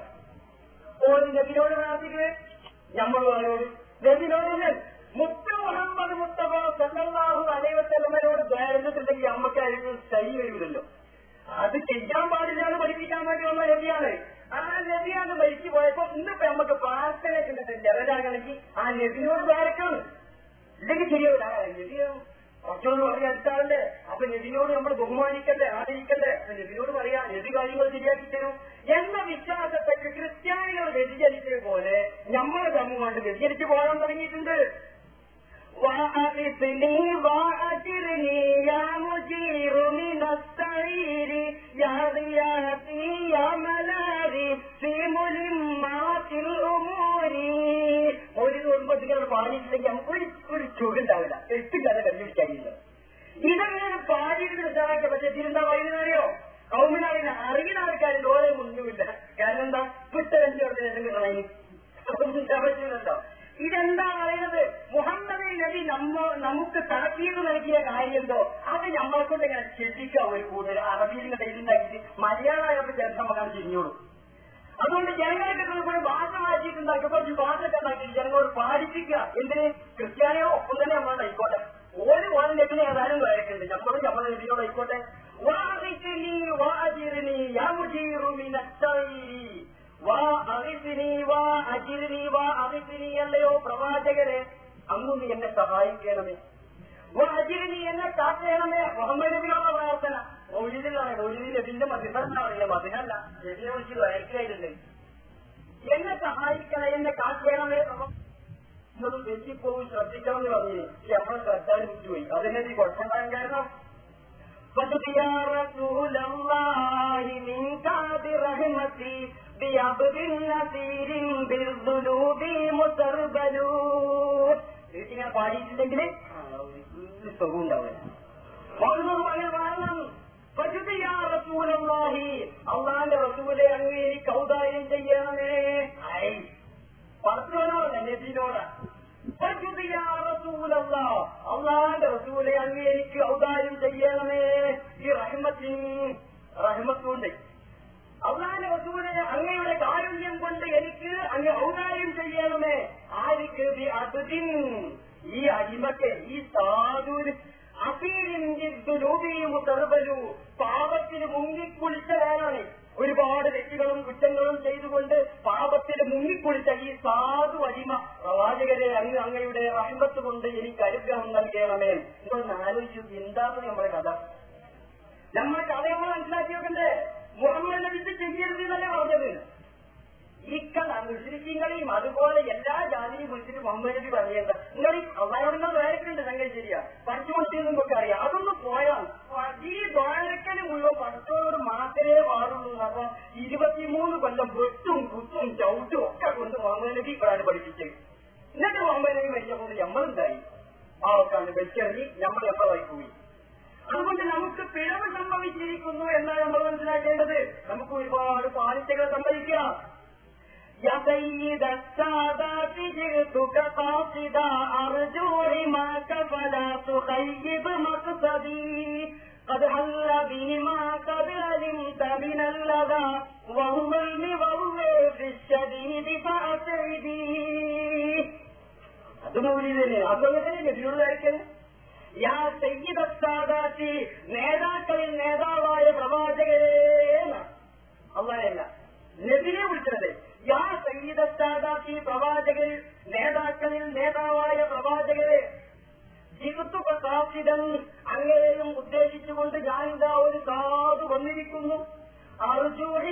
ഓരോ നബിനോട് പ്രാർത്ഥിക്കുന്നത് നമ്മളോട് നബിനോട് മുത്ത മുഹമ്മദ് മുസ്തഫ സല്ലാഹു അലൈവത്തലമനോട് ദ്വാരന്നിട്ടുണ്ടെങ്കിൽ അമ്മക്കായിരിക്കും കൈ വരില്ലല്ലോ അത് ചെയ്യാൻ പാടില്ല എന്ന് പഠിപ്പിക്കാൻ വേണ്ടി വന്ന നബിയാണ് ആ നബി നബിയാണ് മരിച്ചു പോയപ്പോ ഇന്നിപ്പോ നമുക്ക് പ്രാർത്ഥനയ്ക്ക് ലെവലാകണമെങ്കിൽ ആ നബിയോട് ദ്വാരക്കാണ് ഇല്ലെങ്കിൽ ശരിയാവില്ല ആ നബിയോ കുറച്ചുകൂടി പറഞ്ഞ അടുത്താളല്ലേ അപ്പൊ നബിനോട് നമ്മൾ ബഹുമാനിക്കണ്ടേ ആദരിക്കണ്ടേ അപ്പൊ നബിനോട് പറയാ നബി കാര്യങ്ങൾ ശരിയാക്കി തരും എന്ന വിശ്വാസത്തെക്ക് ക്രിസ്ത്യാനികൾ വ്യതിചലിച്ചത് പോലെ നമ്മളെ സമൂഹം കൊണ്ട് വ്യതിചലിച്ച് പോകാൻ തുടങ്ങിയിട്ടുണ്ട് وأغثني وأجرني يا مجير من السعير يا ضياءتي يا ملاذي في ملمات الأمور ഒരു കുടുംബത്തിനോട് പാടിയിട്ടില്ലെങ്കിൽ നമുക്ക് ഒരു ഒരു ചുടുണ്ടാവില്ല എട്ട് കഥ കണ്ടുപിടിക്കാനില്ല ഇതങ്ങനെ പാടിയിട്ട് ഉദ്ധാരൊക്കെ പക്ഷെ ഇതിനെന്താ പറയുന്നത് അറിയോ കൗമിനറിയുന്ന അറിയുന്ന ആൾക്കാരുടെ ഓരോ ഒന്നുമില്ല കാരണം എന്താ വിട്ടരഞ്ചു പറ്റുന്നുണ്ടോ ഇതെന്താ പറയുന്നത് മുഹമ്മദ് നബി നമ്മ നമുക്ക് താക്കീത് നൽകിയ കാര്യന്തോ അത് നമ്മളെ കൊണ്ട് ഇങ്ങനെ ചിന്തിക്കാം ഒരു കൂടുതൽ അറബിയിൽ എഴുതിണ്ടാക്കിയിട്ട് മലയാളമായപ്പോൾ ചിലപ്പോൾ നമുക്കത് തിരിഞ്ഞോളൂ അതുകൊണ്ട് ജനങ്ങൾക്ക് കൂടി ഭാഷ മാറ്റിയിട്ടുണ്ടാക്കി കുറച്ച് ഭാഷയൊക്കെ ഉണ്ടാക്കി ജനങ്ങളോട് പാടിപ്പിക്കുക എന്തിന് ക്രിസ്ത്യാനിയോ ഒപ്പം തന്നെ നമ്മളോട് ആയിക്കോട്ടെ ഒരു ഓരോ ലഭിനെ ഏതാനും കാര്യമുണ്ട് നമ്മളും നമ്മളെ നബിയോട് ആയിക്കോട്ടെ വാഹിച്ചിനി വാജിറിനി യാമുജീറുമിനസ്തൈരി വാ അറിസിനി വാ അജിരിനി വാ അറിസിനി അല്ലയോ പ്രവാചകരെ അങ്ങ് നീ എന്നെ സഹായിക്കണമേ വാ അജിരിനി എന്നെ കാക്കണമേ മുഹമ്മദ് നബിയോടുള്ള പ്രാർത്ഥന ഒഴിലാണ് ഒഴിവിൽ നബിന്റെ മതിഫല്ല അറിയാം അതിനല്ല നബിയെ വിളിച്ച് വയക്കായിട്ടുണ്ട് എന്നെ സഹായിക്കണേ എന്നെ കാക്കണമേ ഇതൊന്നും തെറ്റിപ്പോയി ശ്രദ്ധിക്കണം എന്ന് പറഞ്ഞു നമ്മൾ ശ്രദ്ധാൻ വിട്ടുപോയി അതിനെ നീ കുഴപ്പമുണ്ടാകാൻ കാരണം فقد يا رسول الله منك برحمتي بيعبد نصير بالذنوب مسربل ഇതിങ്ങനെ പാടിയിട്ടുണ്ടെങ്കിൽ സുഖം ഉണ്ടാവില്ല അള്ളാന്റെ റസൂലെ അങ്ങ് എനിക്ക് ഔദാര്യം ചെയ്യണമേ ഐ പടത്തോനോടല്ല നബിനോടാ അള്ളാന്റെ റസൂലെ അങ്ങ് എനിക്ക് ഔദാര്യം ചെയ്യണമേ ഈ റഹ്മത്തിൻ റഹ്മത്തുണ്ട് അള്ളാന്റെ റസൂലെ അങ്ങയുടെ കാരുണ്യം കൊണ്ട് എനിക്ക് അങ്ങ് ഔദാര്യം ചെയ്യണമേ ആർക്ക് ബി അതിൻ ഈ അടിമക്ക് ഈ സാധുവിന് അസീരിന്റെബലു പാപത്തിന് മുങ്ങിക്കുളിച്ചവരാണ് ഒരുപാട് തെറ്റുകളും കുറ്റങ്ങളും ചെയ്തുകൊണ്ട് പാപത്തിൽ മുങ്ങിക്കുളിച്ച ഈ സാധു അടിമ പ്രവാചകരെ അങ്ങ് അങ്ങയുടെ റഹ്മത്ത് കൊണ്ട് എനിക്ക് അനുഗ്രഹം നൽകണമേ ഇതൊന്ന് ആലോചിച്ചു എന്താണ് നമ്മുടെ കഥ നമ്മുടെ കഥ നമ്മൾ മനസ്സിലാക്കി വെക്കണ്ടേ മുഹമ്മദ് നബിക്ക് ചെയ്യരുത് എന്നല്ലേ പറഞ്ഞത് ഈ കഥ മുസ്ലിങ്ങളെയും അതുപോലെ എല്ലാ ജാതിയും വിളിച്ചിട്ട് മുഹമ്മദ് നബി പറയേണ്ട നിങ്ങൾ അള്ളാഹോട് നിങ്ങൾ വേറെക്കുണ്ട് സംഗതി ശരിയാ പഠിച്ചുകൊണ്ടിരുന്നും ഒക്കെ അറിയാം അതൊന്ന് പോയാൽ ഈ ദ്വാരക്കന് മുഴുവൻ പഠിച്ചോട് മാത്രമേ പാടുള്ളൂ കാരണം ഇരുപത്തിമൂന്ന് കൊല്ലം വെട്ടും കുത്തും ചവിട്ടും ഒക്കെ കൊണ്ട് മുഹമ്മദ് നബി ഇപ്പോഴാണ് പഠിപ്പിച്ചത് എന്നിട്ട് മുഹമ്മദ് നബി മരിച്ചപ്പോൾ നമ്മളുണ്ടായി ആൾക്കാണ് വെച്ചെറിഞ്ഞ് നമ്മൾ എപ്പോഴായി പോയി അതുകൊണ്ട് നമുക്ക് പിഴവ് സംഭവിച്ചിരിക്കുന്നു എന്നാണ് നമ്മൾ മനസ്സിലാക്കേണ്ടത് നമുക്ക് ഒരുപാട് പാലിച്ചകൾ സംഭവിക്കാം يا سيد السادات جئتك قاصدا أرجو رماك فلا تخيب مقصدي قد حل بما قد علمت من اللذى والظلم والروح الشديد فأسعدي അത് മൗലിതന്നെ അതുപോലെ നബിയോട് കഴിക്കൽ യാ സയ്യിദ സാദാത്തി നേതാക്കളിൽ നേതാവായ പ്രവാചകരേ അള്ളാഹല്ല നബിനെ വിളിച്ചത് യാ സയ്യിദ സാദാത്തി പ്രവാചകരിൽ നേതാക്കളിൽ നേതാവായ പ്രവാചകരെ ജീവിത്തു പ്രകാശിതൻ അങ്ങനെയും ഉദ്ദേശിച്ചുകൊണ്ട് ഞാനിതാ ഒരു സാധു വന്നിരിക്കുന്നു അർജുഹി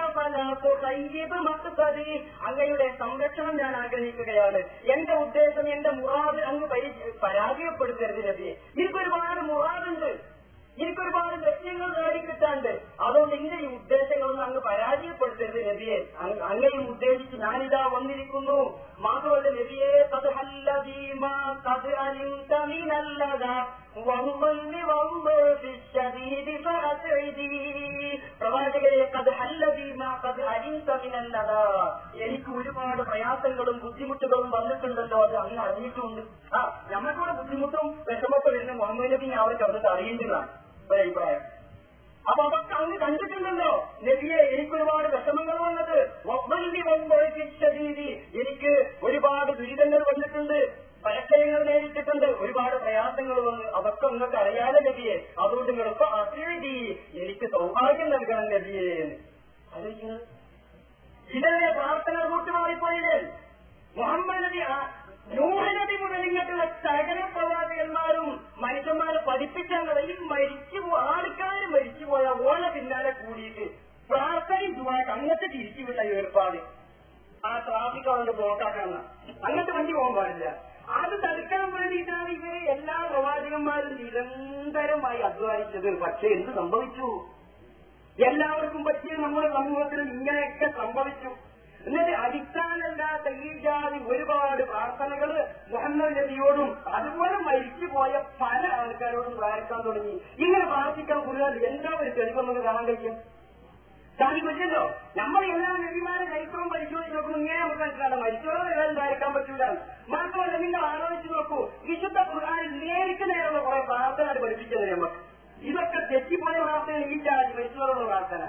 അങ്ങയുടെ സംരക്ഷണം ഞാൻ ആഗ്രഹിക്കുകയാണ് എന്റെ ഉദ്ദേശം എന്റെ മുറാദ് അങ്ങ് പരി- പരാജയപ്പെടുത്തരുത് നബിയെ എനിക്കൊരുപാട് മുറാദുണ്ട് എനിക്കൊരുപാട് ലക്ഷ്യങ്ങൾ നേടിക്കിട്ടാണ്ട് അതുകൊണ്ട് എന്റെ ഈ ഉദ്ദേശങ്ങളൊന്നും അങ്ങ് പരാജയപ്പെടുത്തരുത് നബിയെ അങ്- അങ്ങയും ഉദ്ദേശിച്ച് ഞാനിതാ വന്നിരിക്കുന്നു മാത്രമല്ല നബിയെ തത് ഹല്ലദീമാ തത് അലിന്തമിനല്ലതാ വമ്പല്ലി വമ്പ് ഫിശ്ശദീദി ഫഅസ്ഇദി. പ്രവാചകരെ കത് ഹല്ലദീമ കത് അലിന്തമിനല്ലതാ എനിക്ക് ഒരുപാട് പ്രയാസങ്ങളും ബുദ്ധിമുട്ടുകളും വന്നിട്ടുണ്ടല്ലോ അത് അങ്ങ് അറിഞ്ഞിട്ടുണ്ട് ആ നമ്മൾക്കൂടെ ബുദ്ധിമുട്ടും വിഷമൊക്കെ വരുന്ന മുഹമ്മദ് നബി അവർക്ക് അവിടുത്തെ അറിയേണ്ടതാണ് ഒരു അഭിപ്രായം അപ്പൊ അതൊക്കെ അങ്ങ് കണ്ടിട്ടുണ്ടല്ലോ നബിയെ എനിക്കൊരുപാട് വിഷമങ്ങൾ വന്നത് വവ്വല്ലി വമ്പൊഴിപ്പിച്ചരീതി എനിക്ക് ഒരുപാട് ദുരിതങ്ങൾ വന്നിട്ടുണ്ട് പരസ്യങ്ങൾ നേരിട്ടിട്ടുണ്ട് ഒരുപാട് പ്രയാസങ്ങൾ വന്ന് അതൊക്കെ നിങ്ങൾക്ക് അറിയാതെ നബിയെ അതുകൊണ്ട് നിങ്ങളിപ്പോ അസീതി എനിക്ക് സൗഭാഗ്യം നൽകണം നബിയെ ആലോചിക്കുന്നത് ഇതല്ലേ പ്രാർത്ഥന റൂട്ട് മാറിപ്പോയില്ലേ മുഹമ്മദ് നബി ആ- നൂഹ് നബി മുതൽ ഇങ്ങോട്ടുള്ള സകല പ്രവാചകന്മാരും മനുഷ്യന്മാരെ പഠിപ്പിച്ചാൽ ഈ മരിച്ചു പോ ആൾക്കാർ മരിച്ചു പോയ ഓല പിന്നാലെ കൂടിയിട്ട് പ്രാർത്ഥനയും ദുവായിട്ട് അങ്ങനത്തെ തിരിച്ചുവിട്ട ഏർപ്പാട് ആ ട്രാഫിക് കൊണ്ട് ബ്ലോക്കാക്കാന്ന അങ്ങനത്തെ വണ്ടി പോകാൻ പാടില്ല അത് തടുക്കാൻ വേണ്ടിയിട്ടാണ് ഇവര് എല്ലാ പ്രവാചകന്മാരും നിരന്തരമായി അധ്വാനിച്ചത് പക്ഷെ എന്ത് സംഭവിച്ചു എല്ലാവർക്കും പറ്റിയ നമ്മുടെ സമൂഹത്തിൽ ഇങ്ങനെയൊക്കെ സംഭവിച്ചു എന്നിട്ട് അടിസ്ഥാനമില്ലാത്ത ഈ ജാതി ഒരുപാട് പ്രാർത്ഥനകൾ മുഹമ്മദ് നബിയോടും അതുപോലെ മരിച്ചുപോയ പല ആൾക്കാരോടും പ്രാർത്ഥിക്കാൻ തുടങ്ങി ഇങ്ങനെ പ്രാർത്ഥിക്കാൻ കൂടുതൽ എന്താ ഒരു തെളിവ് നമുക്ക് കാണാൻ കഴിയും സാധിക്കില്ലല്ലോ നമ്മൾ എല്ലാ നബിമാരെ ചരിത്രവും പരിശോധിച്ച് നോക്കും ഇങ്ങനെ നമുക്ക് മനസ്സിലാക്കാം മരിച്ചോളം ഏതായാലും ധാരിക്കാൻ പറ്റൂല മാത്രമല്ല നിങ്ങൾ ആലോചിച്ച് നോക്കൂ വിശുദ്ധ ഖുർആാനിൽ നേരിട്ട് നേരുള്ള കുറെ പ്രാർത്ഥന പഠിപ്പിച്ചത് നമുക്ക് ഇതൊക്കെ തെറ്റിപ്പോയ പ്രാർത്ഥന ഈ ജാതി മരിച്ചോളുള്ള പ്രാർത്ഥന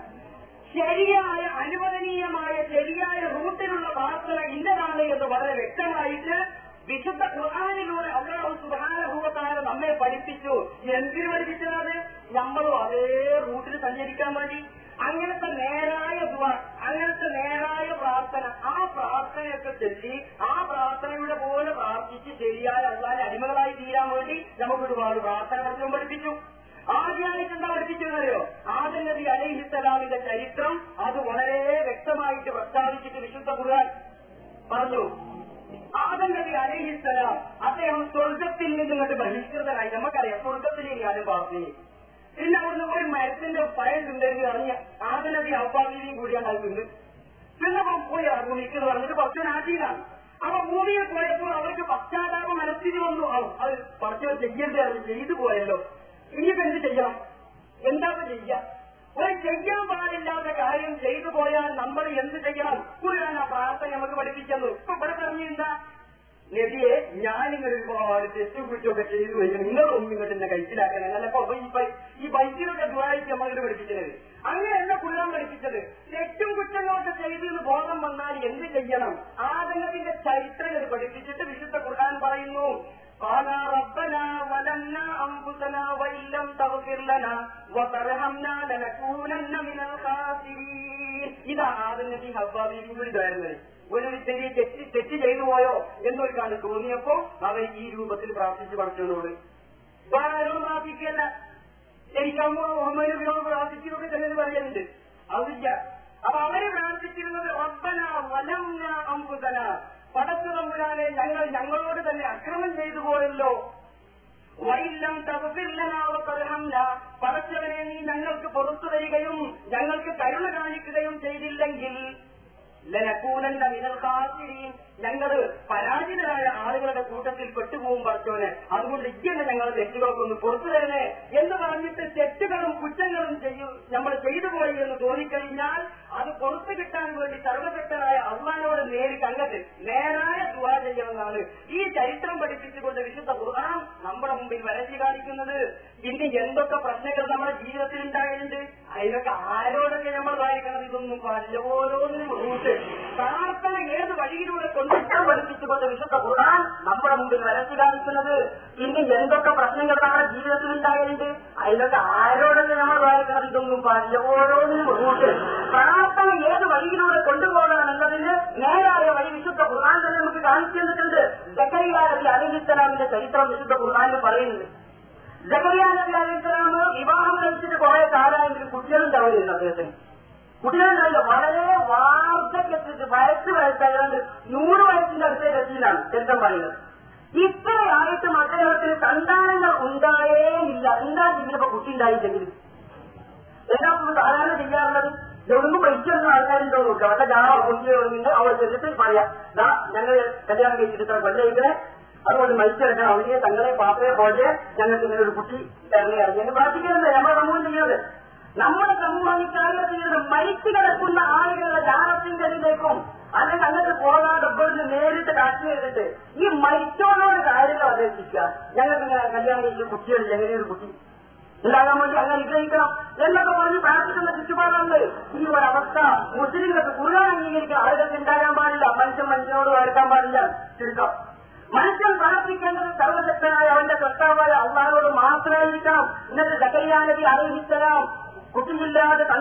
ശരിയായ അനുവദനീയമായ ശരിയായ റൂട്ടിലുള്ള പ്രാർത്ഥന ഇന്നതാണ് എന്ന് വളരെ വ്യക്തമായിട്ട് വിശുദ്ധ ഖുർആാനിലൂടെ അള്ളാഹു സുധാനഭൂവത്തായ നമ്മെ പഠിപ്പിച്ചു എന്തിനു പഠിപ്പിച്ചത് നമ്മളും അതേ റൂട്ടിൽ സഞ്ചരിക്കാൻ വേണ്ടി അങ്ങനത്തെ നേരായ ദുവ അങ്ങനത്തെ നേരായ പ്രാർത്ഥന ആ പ്രാർത്ഥനയൊക്കെ ചൊല്ലി ആ പ്രാർത്ഥനയുടെ പോലെ പ്രാർത്ഥിച്ച് ശരിയായ അള്ളാഹിന്റെ അടിമകളായി തീരാൻ വേണ്ടി നമുക്ക് ഒരുപാട് പ്രാർത്ഥന പഠിച്ചും പഠിപ്പിച്ചു ആദ്യമായിട്ട് എന്താ പഠിപ്പിച്ചതറിയോ ആദം നബി അലൈഹിസ്സലാമിന്റെ ചരിത്രം അത് വളരെ വ്യക്തമായിട്ട് പ്രസ്താവിച്ചിട്ട് വിശുദ്ധ ഖുർആൻ പറഞ്ഞു ആദം നബി അലൈഹിസ്സലാം അദ്ദേഹം സ്വർഗത്തിൽ നിന്ന് ഇങ്ങോട്ട് ബഹിഷ്കൃതനായി നമുക്കറിയാം സ്വർഗത്തിലേക്ക് ആദ്യം പ്രാർത്ഥന പിന്നെ അവിടുന്ന് ഒരു മരത്തിന്റെ പഴം ഉണ്ടെങ്കിൽ അറിഞ്ഞ ആദം നബി ഔപാദിയും കൂടിയാണ് അത് തിന്ന് പിന്നെ അവൻ പോയി ഭൂമിക്ക് പറഞ്ഞിട്ട് കുറച്ച് നാട്ടിയിലാണ് അപ്പൊ ഭൂമിയിൽ പോയപ്പോൾ അവർക്ക് പശ്ചാത്താപം മനസ്സിൽ വന്നു ആ, അത് കുറച്ച് ചെയ്യേണ്ടത് അത് ചെയ്തു പോയല്ലോ ഇനിയിപ്പോ എന്ത് ചെയ്യണം എന്താ ഇപ്പൊ ചെയ്യാ ഒരു ചെയ്യാൻ പാടില്ലാത്ത കാര്യം ചെയ്തു പോയാൽ നമ്മൾ എന്ത് ചെയ്യണം കുരാൻ ആ പ്രാർത്ഥന നമുക്ക് പഠിപ്പിക്കുന്നു ഇപ്പൊ ഇവിടെ പറഞ്ഞു എന്താ നബിയെ ഞാനിങ്ങനെ ഒരുപാട് തെറ്റും കുറ്റമൊക്കെ ചെയ്തു കഴിഞ്ഞാൽ നിങ്ങളൊന്നും ഇങ്ങോട്ട് എന്നെ കഴിച്ചിലാക്കണം എന്നല്ലപ്പോ ഈ ബൈ- ഈ ബൈക്കിലൊക്കെ ദ്വാരിച്ച് നമ്മളിത് പഠിപ്പിച്ചത് അങ്ങനെയല്ല കുരാൻ പഠിപ്പിച്ചത് തെറ്റും കുറ്റങ്ങളൊക്കെ ചെയ്തു എന്ന് ബോധം വന്നാൽ എന്ത് ചെയ്യണം ആദങ്ങളുടെ ചരിത്രം ഇത് പഠിപ്പിച്ചിട്ട് വിശുദ്ധ ഖുർആൻ പറയുന്നു قال ربنا ظلمنا أنفسنا وإن لم تغفر لنا وترحمنا لنكونن من الخاسرين ഇതാ ആദം നബി ഹബ്ബാബിയും കൂടി ഇതായിരുന്നത് ഒരു ചെറിയ തെറ്റ് തെറ്റ് ചെയ്തു പോയോ എന്നൊരു കാലം തോന്നിയപ്പോ അവർ ഈ രൂപത്തിൽ പ്രാർത്ഥിച്ചു പഠിച്ചതോട് വേറെ ആരോടും പ്രാർത്ഥിക്കുകയല്ല എനിക്ക് അമ്മ മുഹമ്മദ് നബിയോട് പ്രാർത്ഥിച്ചതൊക്കെ തന്നെ പറയുന്നുണ്ട് അതില്ല അപ്പൊ അവര് പ്രാർത്ഥിച്ചിരുന്നത് റബ്ബന വലംന അംബുദന പടച്ചു തമ്പുരാനെ ഞങ്ങൾ ഞങ്ങളോട് തന്നെ അക്രമം ചെയ്തു പോയല്ലോ വൈലം തകർന്ന പടച്ചവനെ നീ ഞങ്ങൾക്ക് പുറത്തു തരികയും ഞങ്ങൾക്ക് കരുണ കാണിക്കുകയും ചെയ്തില്ലെങ്കിൽ ലനക്കൂനല്ല മിനൽ ഖാസിരീൻ ഞങ്ങൾ പരാജിതരായ ആളുകളുടെ കൂട്ടത്തിൽ പെട്ടുപോകും പടച്ചവന് അതുകൊണ്ട് ഇങ്ങനെ ഞങ്ങൾ തെറ്റുകളൊക്കെ ഒന്ന് പുറത്തു തരണേ എന്ന് പറഞ്ഞിട്ട് തെറ്റുകളും കുറ്റങ്ങളും ചെയ്യും നമ്മൾ ചെയ്തു പോയി എന്ന് തോന്നിക്കഴിഞ്ഞാൽ അത് പുറത്തു കിട്ടാൻ വേണ്ടി സർവശക്തനായ അള്ളഹാനോട് നേരിട്ട് അങ്ങട്ട് നേരായ ദുവാ ചെയ്യണമെന്നാണ് ഈ ചരിത്രം പഠിപ്പിച്ചുകൊണ്ട് വിശുദ്ധ ഖുർആൻ നമ്മുടെ മുമ്പിൽ വരച്ചു കാണിക്കുന്നത് ഇനി എന്തൊക്കെ പ്രശ്നങ്ങൾ നമ്മുടെ ജീവിതത്തിൽ ഉണ്ടായിട്ടുണ്ട് അതിനൊക്കെ ആരോടൊക്കെ നമ്മൾ വായിക്കണം ഇതൊന്നും പാടില്ല ഓരോന്നിനും റൂട്ട് പ്രാർത്ഥന ഏത് വഴിയിലൂടെ കൊണ്ടുവരാൻ പഠിപ്പിച്ചുകൊണ്ട് വിശുദ്ധ ഖുർആൻ നമ്മുടെ മുമ്പിൽ വരച്ചു കാണിക്കുന്നത് ഇനി എന്തൊക്കെ പ്രശ്നങ്ങൾ നമ്മുടെ ജീവിതത്തിൽ ഉണ്ടായിട്ടുണ്ട് അതിനൊക്കെ ആരോടൊക്കെ നമ്മൾ വായിക്കണം ഇതൊന്നും പാടില്ല ഓരോന്നിനും റൂട്ട് പ്രാർത്ഥന ഏത് വഴിയിലൂടെ കൊണ്ടുപോകണം എന്നതിന് നേരായ വഴി വിശുദ്ധ ഖുർആൻ തന്നെ നമുക്ക് കാണിച്ചു തന്നിട്ടുണ്ട് ജക്കരിയ നബി അലിഹിസ്സലാമിന്റെ ചരിത്രം വിശുദ്ധ ഖുർആനിൽ പറയുന്നുണ്ട് ജക്കരിയ നബി അലിഹിസ്സലാം വിവാഹം കഴിച്ചിട്ട് കുറെ കാലമായെങ്കിലും കുട്ടികളുണ്ടാവില്ല അദ്ദേഹത്തിന് കുട്ടികളുണ്ടാവില്ല വളരെ വാർദ്ധക്യത്തിൽ വയസ്സ് വയസ്സായതുകൊണ്ട് നൂറ് വയസ്സിന്റെ അടുത്ത രസീലാണ് ചരിത്രം പറയുന്നത് ഇത്രയായിട്ടും അദ്ദേഹത്തിന് സന്താനങ്ങൾ ഉണ്ടായേ ഇല്ല എന്താ ഇതിനിപ്പോ കുട്ടി ഉണ്ടായിട്ടെങ്കിൽ എന്താ നമ്മൾ സാധാരണ ചെയ്യാറുള്ളത് എവിടുന്ന് പഠിച്ചിരുന്ന ആൾക്കാരുണ്ടോ നോക്കുക അവരുടെ ജാറോ കുട്ടികളുണ്ട് അവൾ ചെന്നിട്ട് പറയാം ദാ ഞങ്ങൾ കല്യാണം കഴിച്ചിട്ട് കൊല്ലയിക്കണേ അതുകൊണ്ട് മരിച്ചെടുക്കണം അവരെ തങ്ങളെ പാപ്പയെ പോലെ ഞങ്ങൾക്ക് ഇങ്ങനെ ഒരു കുട്ടി ഇറങ്ങി ഇറങ്ങി എന്ന് പ്രാർത്ഥിക്കരുത് നമ്മുടെ സമൂഹം ചെയ്യുന്നത് നമ്മുടെ സമൂഹം ഈ കാര്യം ചെയ്യുന്നത് മരിച്ചു കിടക്കുന്ന ആളുകളുടെ ജാറത്തിന്റെ ഇതിലേക്കും അല്ലെങ്കിൽ അങ്ങോട്ട് പോകാതെ ഇവിടുന്ന് നേരിട്ട് കാശ് ചെയ്തിട്ട് ഈ മരിച്ചോളോട് കാര്യങ്ങൾ അപേക്ഷിക്കുക ഞങ്ങൾക്ക് ഇങ്ങനെ കല്യാണം കഴിച്ച കുട്ടികളിൽ എങ്ങനെ ഒരു കുട്ടി ഉണ്ടാകാൻ വേണ്ടി അങ്ങനെ വിഗ്രഹിക്കണം എന്നൊക്കെ പറഞ്ഞ് പ്രാർത്ഥിക്കുന്ന ചുറ്റുപാടുണ്ട് ഈ ഒരു അവസ്ഥ മുസ്ലിങ്ങൾക്ക് കുറുകാൻ അംഗീകരിക്കാൻ ആളുകൾക്ക് ഉണ്ടാകാൻ പാടില്ല മനുഷ്യൻ മനുഷ്യനോട് വരക്കാൻ പാടില്ല ചുരുക്കം മനുഷ്യൻ പ്രാർത്ഥിക്കേണ്ടത് സർവശക്തനായ അവന്റെ കർത്താവായ അള്ളാഹോട് മാത്രമായിരിക്കണം ഇന്നത്തെ സകരിയാനബി അറിയിച്ചരാം കുട്ടിയില്ലാതെ സന്താന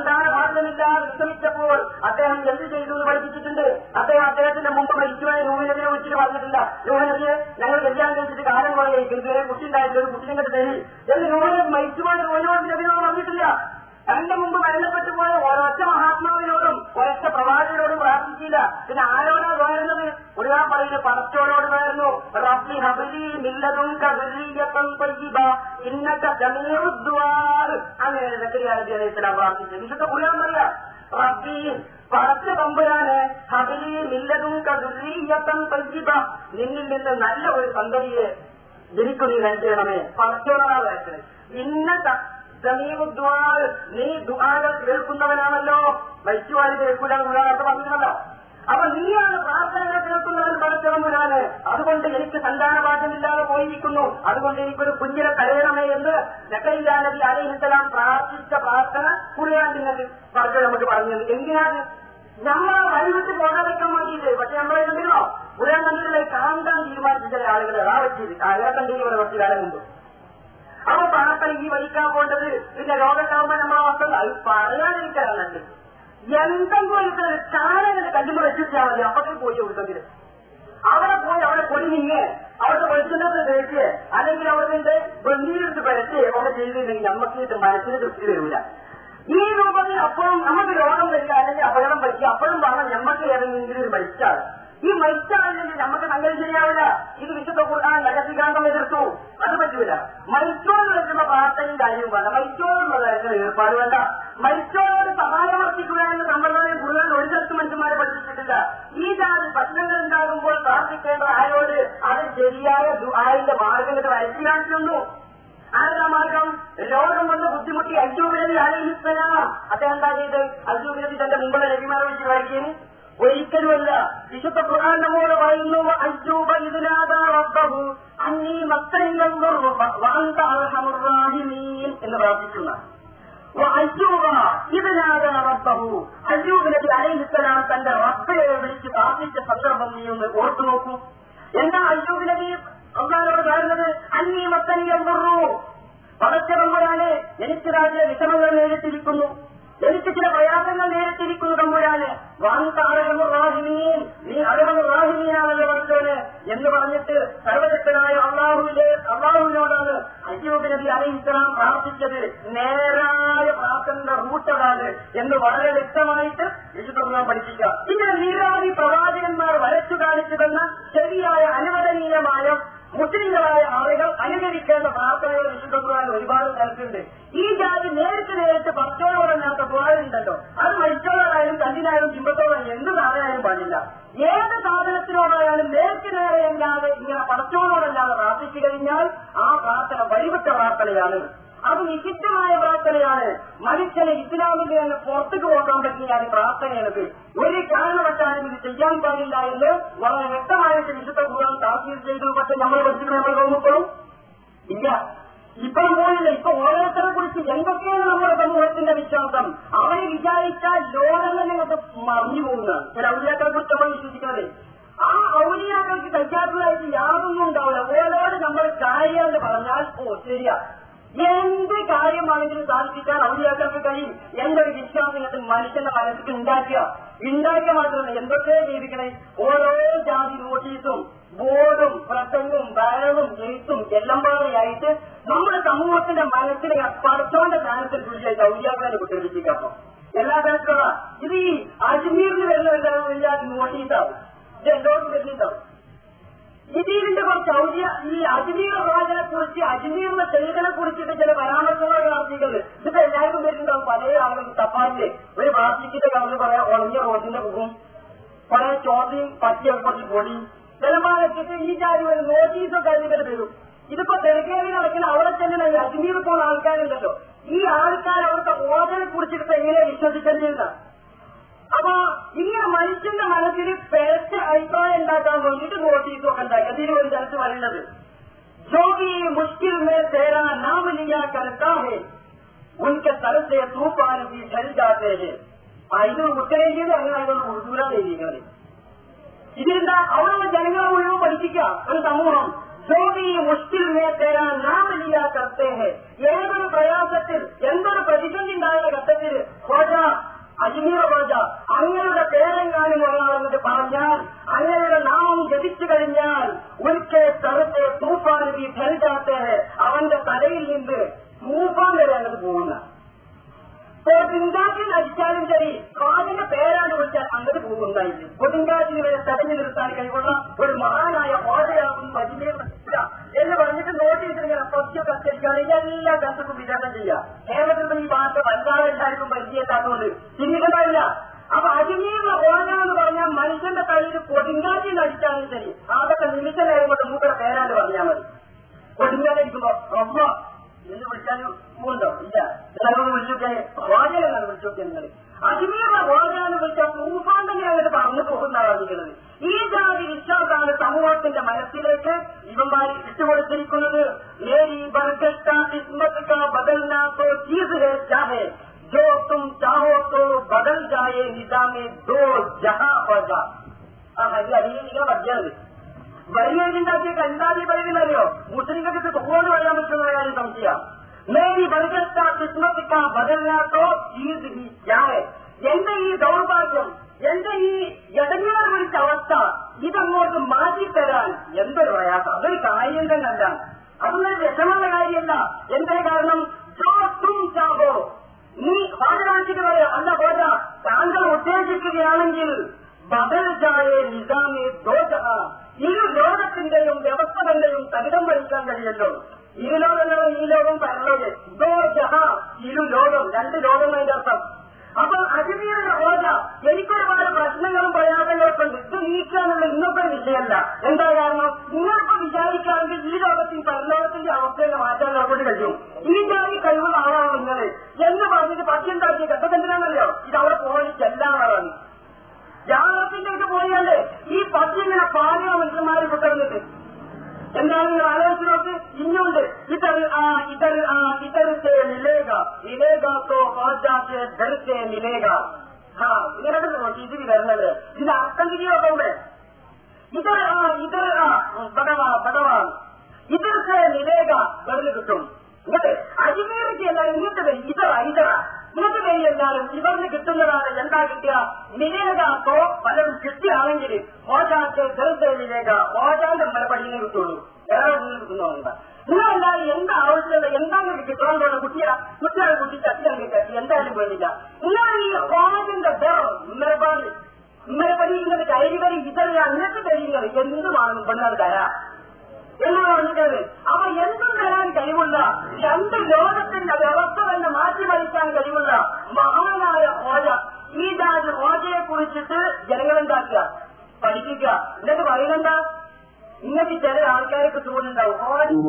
മാർഗമില്ലാതെ വിശ്രമിച്ചപ്പോൾ അദ്ദേഹം എന്ത് ചെയ്തു എന്ന് പഠിപ്പിച്ചിട്ടുണ്ട് അദ്ദേഹം അദ്ദേഹത്തിന്റെ മുമ്പ് മരിച്ചുപോയ നൂഹിനബിനെ വിളിച്ചിട്ട് പറഞ്ഞിട്ടില്ല നൂഹിനബിയെ ഞങ്ങൾ കല്യാണം കഴിച്ചിട്ട് കാലം കുറയായിരിക്കും ഇതുവരെ കുട്ടി ഉണ്ടായിട്ടില്ല ഒരു കുട്ടിനെ കണ്ട് തരി എന്ന് നൂഹിനബി മരിച്ചുപോയ നൂഹിനോട് നബിയോട് പറഞ്ഞിട്ടില്ല തന്റെ മുമ്പ് മരണപ്പെട്ടു പോയ ഒരൊറ്റ മഹാത്മാവിനോടും ഒരൊറ്റ പ്രവാചകനോടും പ്രാർത്ഥിച്ചില്ല പിന്നെ ആരോടാ വേറുന്നത് ഒരാൾ പറയുന്നത് പടച്ചോനോട് വേറുന്നു റബ്ബി ഹബലി മില്ലതും കബലീയത്തം പയ്യിബ ഇന്നക്ക ജമീറുദ്വാർ അങ്ങനെ സക്കരിയ നബി അലൈഹി സ്വലാം പ്രാർത്ഥിച്ചു വിശുദ്ധ ഖുർആൻ പറയാ റബ്ബി പടച്ച തമ്പുരാന് ഹബലി മില്ലതും കബലീയത്തം പയ്യിബ നിന്നിൽ നിന്ന് നല്ല ഒരു സന്തതിയെ ജനിക്കും നീ നൽകണമേ പടച്ചോനാ വരച്ചത് ഇന്നത്തെ സമീപദ്വാർ നീ ദുആകൾ കേൾക്കുന്നവനാണല്ലോ മരിച്ചുവാരി കേൾക്കൂല ഉള്ളാത്ത പറഞ്ഞല്ലോ അപ്പൊ നീയാണ് പ്രാർത്ഥനകൾ കേൾക്കുന്നവൻ പഠിച്ചവനാണ് അതുകൊണ്ട് എനിക്ക് സന്താനഭാഗ്യമില്ലാതെ പോയിരിക്കുന്നു അതുകൊണ്ട് എനിക്കൊരു കുഞ്ഞിനെ തരയണമേ എന്ന് നബി അലഹിസലാം പ്രാർത്ഥിച്ച പ്രാർത്ഥന കുറിയാൻ നിങ്ങൾക്ക് പറഞ്ഞു നമുക്ക് പറഞ്ഞത് എന്തിനാണ് നമ്മളെ വഴിവിട്ട് പോകാതിരിക്കാൻ വേണ്ടിയിട്ട് പക്ഷെ നമ്മളെ എന്തിനോ കുറിയാൻ കണ്ടിട്ടുള്ള കാന്താൻ തീരുമാനിച്ച ചില ആളുകൾ ആ വെച്ചത് കാലത്തണ്ടി കുറച്ച് കാലം മുമ്പ് അപ്പൊ പ്രാർത്ഥന ഈ വഹിക്കാൻ പോണ്ടത് പിന്നെ രോഗത്താവുമ്പോ നമ്മളെ മക്കൾ അത് പറയാതിരിക്കാറുണ്ട് എന്തെങ്കിലും ഒരു ചാനലിന്റെ കല്ലുമ്പോൾ വെച്ചിട്ടാൽ മതി അപ്പത്തിൽ പോയി കൊടുത്തെങ്കിൽ അവിടെ പോയി അവിടെ പൊടിഞ്ഞ് അവിടെ വെളിച്ചെണ്ണത്ത് തേച്ച് അല്ലെങ്കിൽ അവിടെ വെണ്ണീരെടുത്ത് പരച്ച് അവിടെ ചെയ്തിട്ടുണ്ടെങ്കിൽ നമുക്ക് ഇത് മനസ്സിന് തൃപ്തി വരില്ല ഈ രൂപത്തിൽ അപ്പോഴും നമുക്ക് രോഗം വരിക അല്ലെങ്കിൽ അപകടം പറ്റുക അപ്പോഴും പറഞ്ഞാൽ നമുക്ക് ഏതെങ്കിലും ഒരു മരിച്ചാൽ ഈ മരിച്ചാണെങ്കിൽ നമുക്ക് സംഗതി ശരിയാവില്ല ഇത് വിശുദ്ധ കൂട്ടാൻ ലഹസികാന്തം എതിർത്തു അത് പറ്റൂല മരിച്ചോട് വെക്കുന്ന പ്രാർത്ഥനയും കാര്യവും വേണ്ട മരിച്ചോടുള്ള കാര്യങ്ങൾ ഏർപ്പാട് വേണ്ട മരിച്ചോട് സഹായമർപ്പിക്കുക എന്ന സമ്പ്രദായം കൂടുതൽ ഒരു സ്ഥലത്ത് മനുഷ്യന്മാരെ പഠിപ്പിച്ചിട്ടില്ല ഈ ജാതി പ്രശ്നങ്ങൾ ഉണ്ടാകുമ്പോൾ പ്രാർത്ഥിക്കേണ്ട ആരോട് അത് ശരിയായ ദുആന്റെ മാർഗങ്ങളുടെ വരച്ചു കാണിച്ചു ആരുടെ മാർഗം ലോകം കൊണ്ട് ബുദ്ധിമുട്ടി അജൂബിനബി അലഹിസ്സലാം അദ്ദേഹം എന്താ ചെയ്ത് അജൂബിനബി തന്റെ മുമ്പുള്ള നബിമാരെ വെച്ച് വായിക്കുന്നു ഒരിക്കലുമല്ല വിശുദ്ധ ഖുർആൻ നമ്മോട് പറയുന്നു അജൂബ ഇതിനാദാ റബ്ബഹു അന്നീ മത്തൻ എന്ന് പ്രാർത്ഥിക്കുന്ന അജൂബ ഇതിനാദാ റബ്ബഹു അജൂബ് നബി അലൈഹിസ്സലാം തന്റെ റബ്ബയെ വിളിച്ച് പ്രാർത്ഥിച്ച സന്ദർഭം നീ ഒന്ന് ഓർത്തു നോക്കൂ എന്താ അജൂബ് നബി അള്ളാഹോട് പറയുന്നത് അന്നീ മത്തൻ എന്നുള്ളൂ പടച്ചതമ്പുരാനെ എനിക്ക് രാജ്യ വിഷമങ്ങൾ നേരിട്ടിരിക്കുന്നു എനിക്ക് ചില പ്രയാസങ്ങൾ നേരിട്ടിരിക്കുന്നു തമ്പുരാന് വാങ്കാരഹമുറാഹിമീൻ നീ അരഹമുറാഹിമീനാണല്ലോ പഠിച്ചോന് എന്ന് പറഞ്ഞിട്ട് സർവശക്തനായ അള്ളാഹുവിലെ അള്ളാഹുവിനോടാണ് അയ്യൂബ് നബി അലൈഹിസ്ലാം പ്രാർത്ഥിച്ചത് നേരായ പ്രാർത്ഥനയുടെ റൂട്ടതാണ് എന്ന് വളരെ വ്യക്തമായിട്ട് വിശുദ്ധ പഠിപ്പിക്കുക ഇങ്ങനെ നിരവധി പ്രവാചകന്മാർ വരച്ചു കാണിച്ചു തന്ന ശരിയായ അനുവദനീയമായ മുസ്ലിങ്ങളായ ആളുകൾ അനുകരിക്കേണ്ട പ്രാർത്ഥനകൾ വിശുദ്ധ ഖുർആൻ ഒരുപാട് സ്ഥലത്തുണ്ട് ഈ ജാതി നേരിട്ട് നേരിട്ട് പത്തോളോടല്ലാത്ത ഖുർആനുണ്ടല്ലോ അത് മരിച്ചോളായാലും കല്ലിനായാലും ചിമ്പത്തോളായാലും എന്ത് സാധനമായാലും പാടില്ല ഏത് സാധനത്തിനോടായാലും നേർക്ക് നേരെയല്ലാതെ ഇങ്ങനെ പടച്ചോളോടല്ലാതെ പ്രാർത്ഥിച്ചു കഴിഞ്ഞാൽ ആ പ്രാർത്ഥന വഴിവിട്ട പ്രാർത്ഥനയാണ് അത് നിഷിദ്ധമായ പ്രാർത്ഥനയാണ് മനുഷ്യനെ ഇസ്ലാമിൽ നിന്ന് പുറത്തേക്ക് പോകാൻ പറ്റിയ പ്രാർത്ഥനയാണിത് ഒരു കാരണവശാലും ഇത് ചെയ്യാൻ പാടില്ല എന്ന് വളരെ വ്യക്തമായിട്ട് വിശുദ്ധ ഖുർആൻ താക്കീർ ചെയ്തു പക്ഷെ നമ്മൾ പഠിച്ചിട്ട് നമ്മൾ തോന്നിപ്പോഴും ഇല്ല ഇപ്പൊ പോയില്ല ഇപ്പൊ ഓരോരുത്തരെ കുറിച്ച് എന്തൊക്കെയാണ് നമ്മുടെ സമൂഹത്തിന്റെ വിശ്വാസം അവരെ വിചാരിച്ചാൽ ലോകം തന്നെ ഇങ്ങോട്ട് മറിഞ്ഞു പോകുന്നതാണ് ചില ഔലിയാക്കളെ കുറിച്ച് നമ്മൾ വിശ്വസിക്കുന്നത് ആ ഔലിയാക്കൾക്ക് കഴിക്കാത്തതായിട്ട് യാതൊന്നും ഉണ്ടാവില്ല ഓരോട് നമ്മൾ കാര്യമെന്ന് പറഞ്ഞാൽ ഓ ശരിയാ എന്ത് കാര്യമാണെങ്കിലും സാധിപ്പിക്കാൻ ഔലിയാക്കൾക്ക് കഴിയും എന്തൊരു വിശ്വാസം ഇങ്ങനത്തെ മനുഷ്യന്റെ മനസ്സിൽ ഉണ്ടാക്കുക ഉണ്ടാക്കിയ മാത്രമല്ല എന്തൊക്കെ ജീവിക്കണേ ഓരോ ജാതി നോട്ടീസും ബോർഡും പ്രസംഗവും ബാനറും എഴുത്തും എല്ലാം പാടെയായിട്ട് നമ്മുടെ സമൂഹത്തിന്റെ മനസ്സിനെ പടച്ചോന്റെ സ്ഥാനത്തിൽ തുല്യായിട്ട് ഔലിയാക്കളെ കുട്ടിപ്പിടിപ്പിക്കാം എല്ലാ തരത്തിലുള്ള ഇത് ഈ അജ്മീറിന് വരുന്ന എന്താണെന്ന് നോട്ടീസാവും ഇത് എന്തോട്ട് വരുന്നുണ്ടാവും ഇതിന്റെ കുറച്ച് ഔദ്യ ഈ അജ്മീർ പ്രവാചനെ കുറിച്ച് അജ്മീറിന്റെ തെളിവിനെ കുറിച്ചിട്ട് ചില പരാമർശങ്ങൾ നടത്തിയിട്ടുണ്ട് ഇതിപ്പോ എല്ലാവർക്കും വരുന്നുണ്ടാവും പല ആളുകളും തപ്പാലില് ഒരു പ്ലാസ്റ്റിക്കിന്റെ കവറിൽ പറയാം ഉണങ്ങിയ റോസിന്റെ മുഖം കുറെ ചോദ്യം പറ്റിയ കുറച്ച് പൊടി ചിലപ്പോൾ വെച്ചിട്ട് ഈ ജാതി ഒരു നോട്ടീസൊക്കെ അതിന്റെ തരും ഇതിപ്പോ തെരക്കേറി നടക്കുന്ന അവിടെ ചെല്ലുന്ന ഈ അജ്മീർ പോകുന്ന ആൾക്കാരുണ്ടല്ലോ ഈ ആൾക്കാർ അവിടുത്തെ ഓർഡറെ കുറിച്ചിട്ട് എങ്ങനെ വിശ്വസിക്കേണ്ടത് അപ്പൊ ഇങ്ങനെ മനുഷ്യന്റെ മനസ്സിൽ പേച്ച അഭിപ്രായം ഉണ്ടാക്കാൻ വേണ്ടിയിട്ട് നോട്ടീസൊക്കെ ഉണ്ടാക്കി അതിന് ഒരു സ്ഥലത്ത് പറയുന്നത് जो भी मुश्किल में तेरा नाम लिया करता है उनके सर से तूफान भी ढल जाते हैं ആ ഇത് ഉത്തരേന്ത്യയിൽ അങ്ങനെ ആയതുകൊണ്ട് ഉറുദൂരാണ് എഴുതിയിരിക്കുന്നത് ഇതിലെന്താ അവിടെയുള്ള ജനങ്ങളെ മുഴുവൻ പഠിപ്പിക്കുക ഒരു സമൂഹം ജോബി മുഷ്കിൽ മേ തേരാ നാം ലിയാ കർത്തേ ഹെ ഏതൊരു പ്രയാസത്തിൽ എന്തൊരു പ്രതിസന്ധി ഉണ്ടാകുന്ന ഘട്ടത്തിൽ ഹോജ അടിച്ചാലും ശരി കാതിന്റെ പേരാണ് വിളിച്ചാൽ അങ്ങോട്ട് പോകുന്നുണ്ടായില്ല കൊടുങ്കാറ്റിന് വരെ തടഞ്ഞു നിർത്താൻ കഴിവുള്ള ഒരു മഹാനായ ഹോദയാകും അജ്മീർ എന്ന് പറഞ്ഞിട്ട് നോട്ടീസിൽ ഇങ്ങനെ സ്വച്ഛ കത്തരിക്കുകയാണെങ്കിൽ എല്ലാ കത്തുക്കും വിതരണം ചെയ്യുക കേരളത്തിൽ ഈ ഭാഷ വല്ലാതെ എല്ലാവർക്കും പരിചയമില്ലാത്തതുകൊണ്ട് ചിന്തിക്കണ്ടാവില്ല അപ്പൊ അജ്മീറിലെ ഓന എന്ന് പറഞ്ഞാൽ മനുഷ്യന്റെ തലയിൽ കൊടുങ്കാറ്റിൽ അടിച്ചാലും ശരി അതൊക്കെ നിമിഷ നേരം കൊണ്ട് മൂപ്പര പേരാണ് പറഞ്ഞാൽ മതി കൊടുങ്കാലടിക്കുമ്പോ അമ്മ എന്ന് വിളിച്ചാലും ഉണ്ടോ ഇല്ല എന്നാലും വിളിച്ചോക്കെ വാചകങ്ങളാണ് വിളിച്ചോക്കെ നിങ്ങൾ അജ്മീറിലെ വാചകാന്ന് വിളിച്ചാൽ തൂഫാൻ തന്നെ അങ്ങോട്ട് പറഞ്ഞു പോകുന്നതാണ് പറഞ്ഞിട്ടുള്ളത് ഈ ജാതി വിശ്വാസമാണ് സമൂഹത്തിന്റെ മനസ്സിലേക്ക് ഇവന്മാർ ഇട്ടുകൊടുത്തിരിക്കുന്നത് മേരി ബർഗട്ട കിസ്മത്ത് കാ ബദൽനാ തോ ചീസ് ഹേ ചാഹേ जो तुम चाहो तो बदल जाए निजामे दो जहां होगा ആ ഹരി അറിയില്ല പറഞ്ഞത് വരികയുണ്ടാക്കിയ കണ്ടാതി പറയുന്നറിയോ മുസ്ലിങ്ങൾക്ക് തോന്നു പറയാൻ പറ്റുന്ന കാര്യം സംശയം മേരി ബർഗത്ത കിസ്മത്തിക്ക ബദലിനാത്തോ ഈദ് ഹി ക്യാഹെ എന്റെ ഈ ദൗർഭാഗ്യം എന്റെ ഈ എടങ്ങേറ് പിടിച്ച അവസ്ഥ ഇതങ്ങോട്ട് മാറ്റിത്തരാൻ എന്തൊരു പ്രയാസം അതൊരു കാര്യം തന്നെയല്ല അതൊന്നും രസമുള്ള കാര്യമല്ല എന്തേ കാരണം ജോ തും ചാഹോ നീ ഹാജരാക്കിട്ട് പറയാം അല്ല ഹോജ താങ്കൾ ഉദ്ദേശിക്കുകയാണെങ്കിൽ ബദൽ ജായെ നിസാമെ ദോജഹ ഇരു ലോകത്തിന്റെയും വ്യവസ്ഥകളുടെയും തകിടം വഹിക്കാൻ കഴിയല്ലോ ഇരു ലോകങ്ങളും ഈ ലോകം പരലോകം ദോജഹ ഇരു ലോകം രണ്ട് ലോകം അതിന്റെ അർത്ഥം അപ്പൊ അജ്മീറിന്റെ ഹോജ എനിക്കൊരുപാട് പ്രശ്നങ്ങളും പ്രയാസങ്ങളൊക്കെ ഉണ്ട് ഇത് നീക്കാനുള്ള ഇന്നത്തെ വിഷയമല്ല എന്താ കാരണം നിങ്ങൾക്ക് വിചാരിക്കുകയാണെങ്കിൽ ഈ ലോകത്തിൽ പരലോകത്തിന്റെ അവസ്ഥയെ മാറ്റാൻ അങ്ങോട്ട് കഴിയും ഈ ജാതി കഴിവുള്ള ആളാണ് നിങ്ങൾ എന്ന് പറഞ്ഞിട്ട് പറ്റുണ്ടാക്കിയ ഘട്ടത്തിനാണല്ലോ ഇത് അവിടെ പോയി ചെല്ലാനാണ് ജാഗ്രത്തിന്റെ ഇത് പോയാല് ഈ പട്ടി ഇങ്ങനെ പാലിയ മനുഷ്യന്മാര് കുത്തർന്നിട്ട് എന്താണ് നിങ്ങൾ ആലോചിച്ച് നോക്ക് ഇന്നുണ്ട് ഇതർ ആ ഇതർ ആ ഇതരത്തെ നിലേക നിലേകാത്തോ ഹോജാത്തെ ധരത്തെ നിലേക ആ ഇങ്ങനെ നോക്കി ഇതിന് വരുന്നത് ഇത് അർത്ഥം തിരിയൊക്കെ ഉണ്ട് ഇതർ ആ ഇതർ ആ ഭഗവാ ഭഗവാൻ ഇതർക്ക് നിലേക വെറുതെ കിട്ടും ഇങ്ങോട്ട് അജ്മീർക്ക് എല്ലാവരും ഇങ്ങോട്ട് വരും ഇതറ ഇതറ ഇങ്ങോട്ട് വരി എന്നാലും ഇവർക്ക് കിട്ടുന്നതാണ് എന്താ കിട്ടുക നിലേകാക്കോ പലരും കിട്ടുകയാണെങ്കിൽ ഹോജാക്ക് ദർശന നിലേക ഹോജാന്റെ മറുപടിയെ കിട്ടുള്ളൂ വേറെ ഒന്നും കിട്ടുന്നതുകൊണ്ട് നിങ്ങളല്ലാതെ എന്താ ആവശ്യമുള്ള എന്താ നിങ്ങൾക്ക് കിട്ടാൻ പോകുന്ന കുട്ടിയാ കുട്ടികളെ കുട്ടി ചട്ടിയാൽ കട്ടി എന്തായാലും വേണ്ടില്ല നിങ്ങൾ ഈ ഹോജന്റെ മെറുപാട് മെറുപടി ഇങ്ങനെ കയറി വരി ഇതല്ല അങ്ങനത്തെ കഴിയുന്നത് എന്ത് വാങ്ങും പെണ്ണാൽ തരാം എന്ന് പറഞ്ഞിട്ടത് അവ എന്തും തരാൻ കഴിവുള്ള രണ്ട് ലോകത്തിന്റെ വ്യവസ്ഥ തന്നെ മാറ്റിമറിക്കാൻ കഴിവുള്ള മഹാനായ ഹോജ ഈ ജാതി ഹോജയെ കുറിച്ചിട്ട് ജനങ്ങളെന്താക്കുക പഠിപ്പിക്കുക എന്നിട്ട് പറയുന്നെന്താ ഇങ്ങനത്തെ ചില ആൾക്കാർക്ക് തോന്നുന്നുണ്ടാവും ഹോജ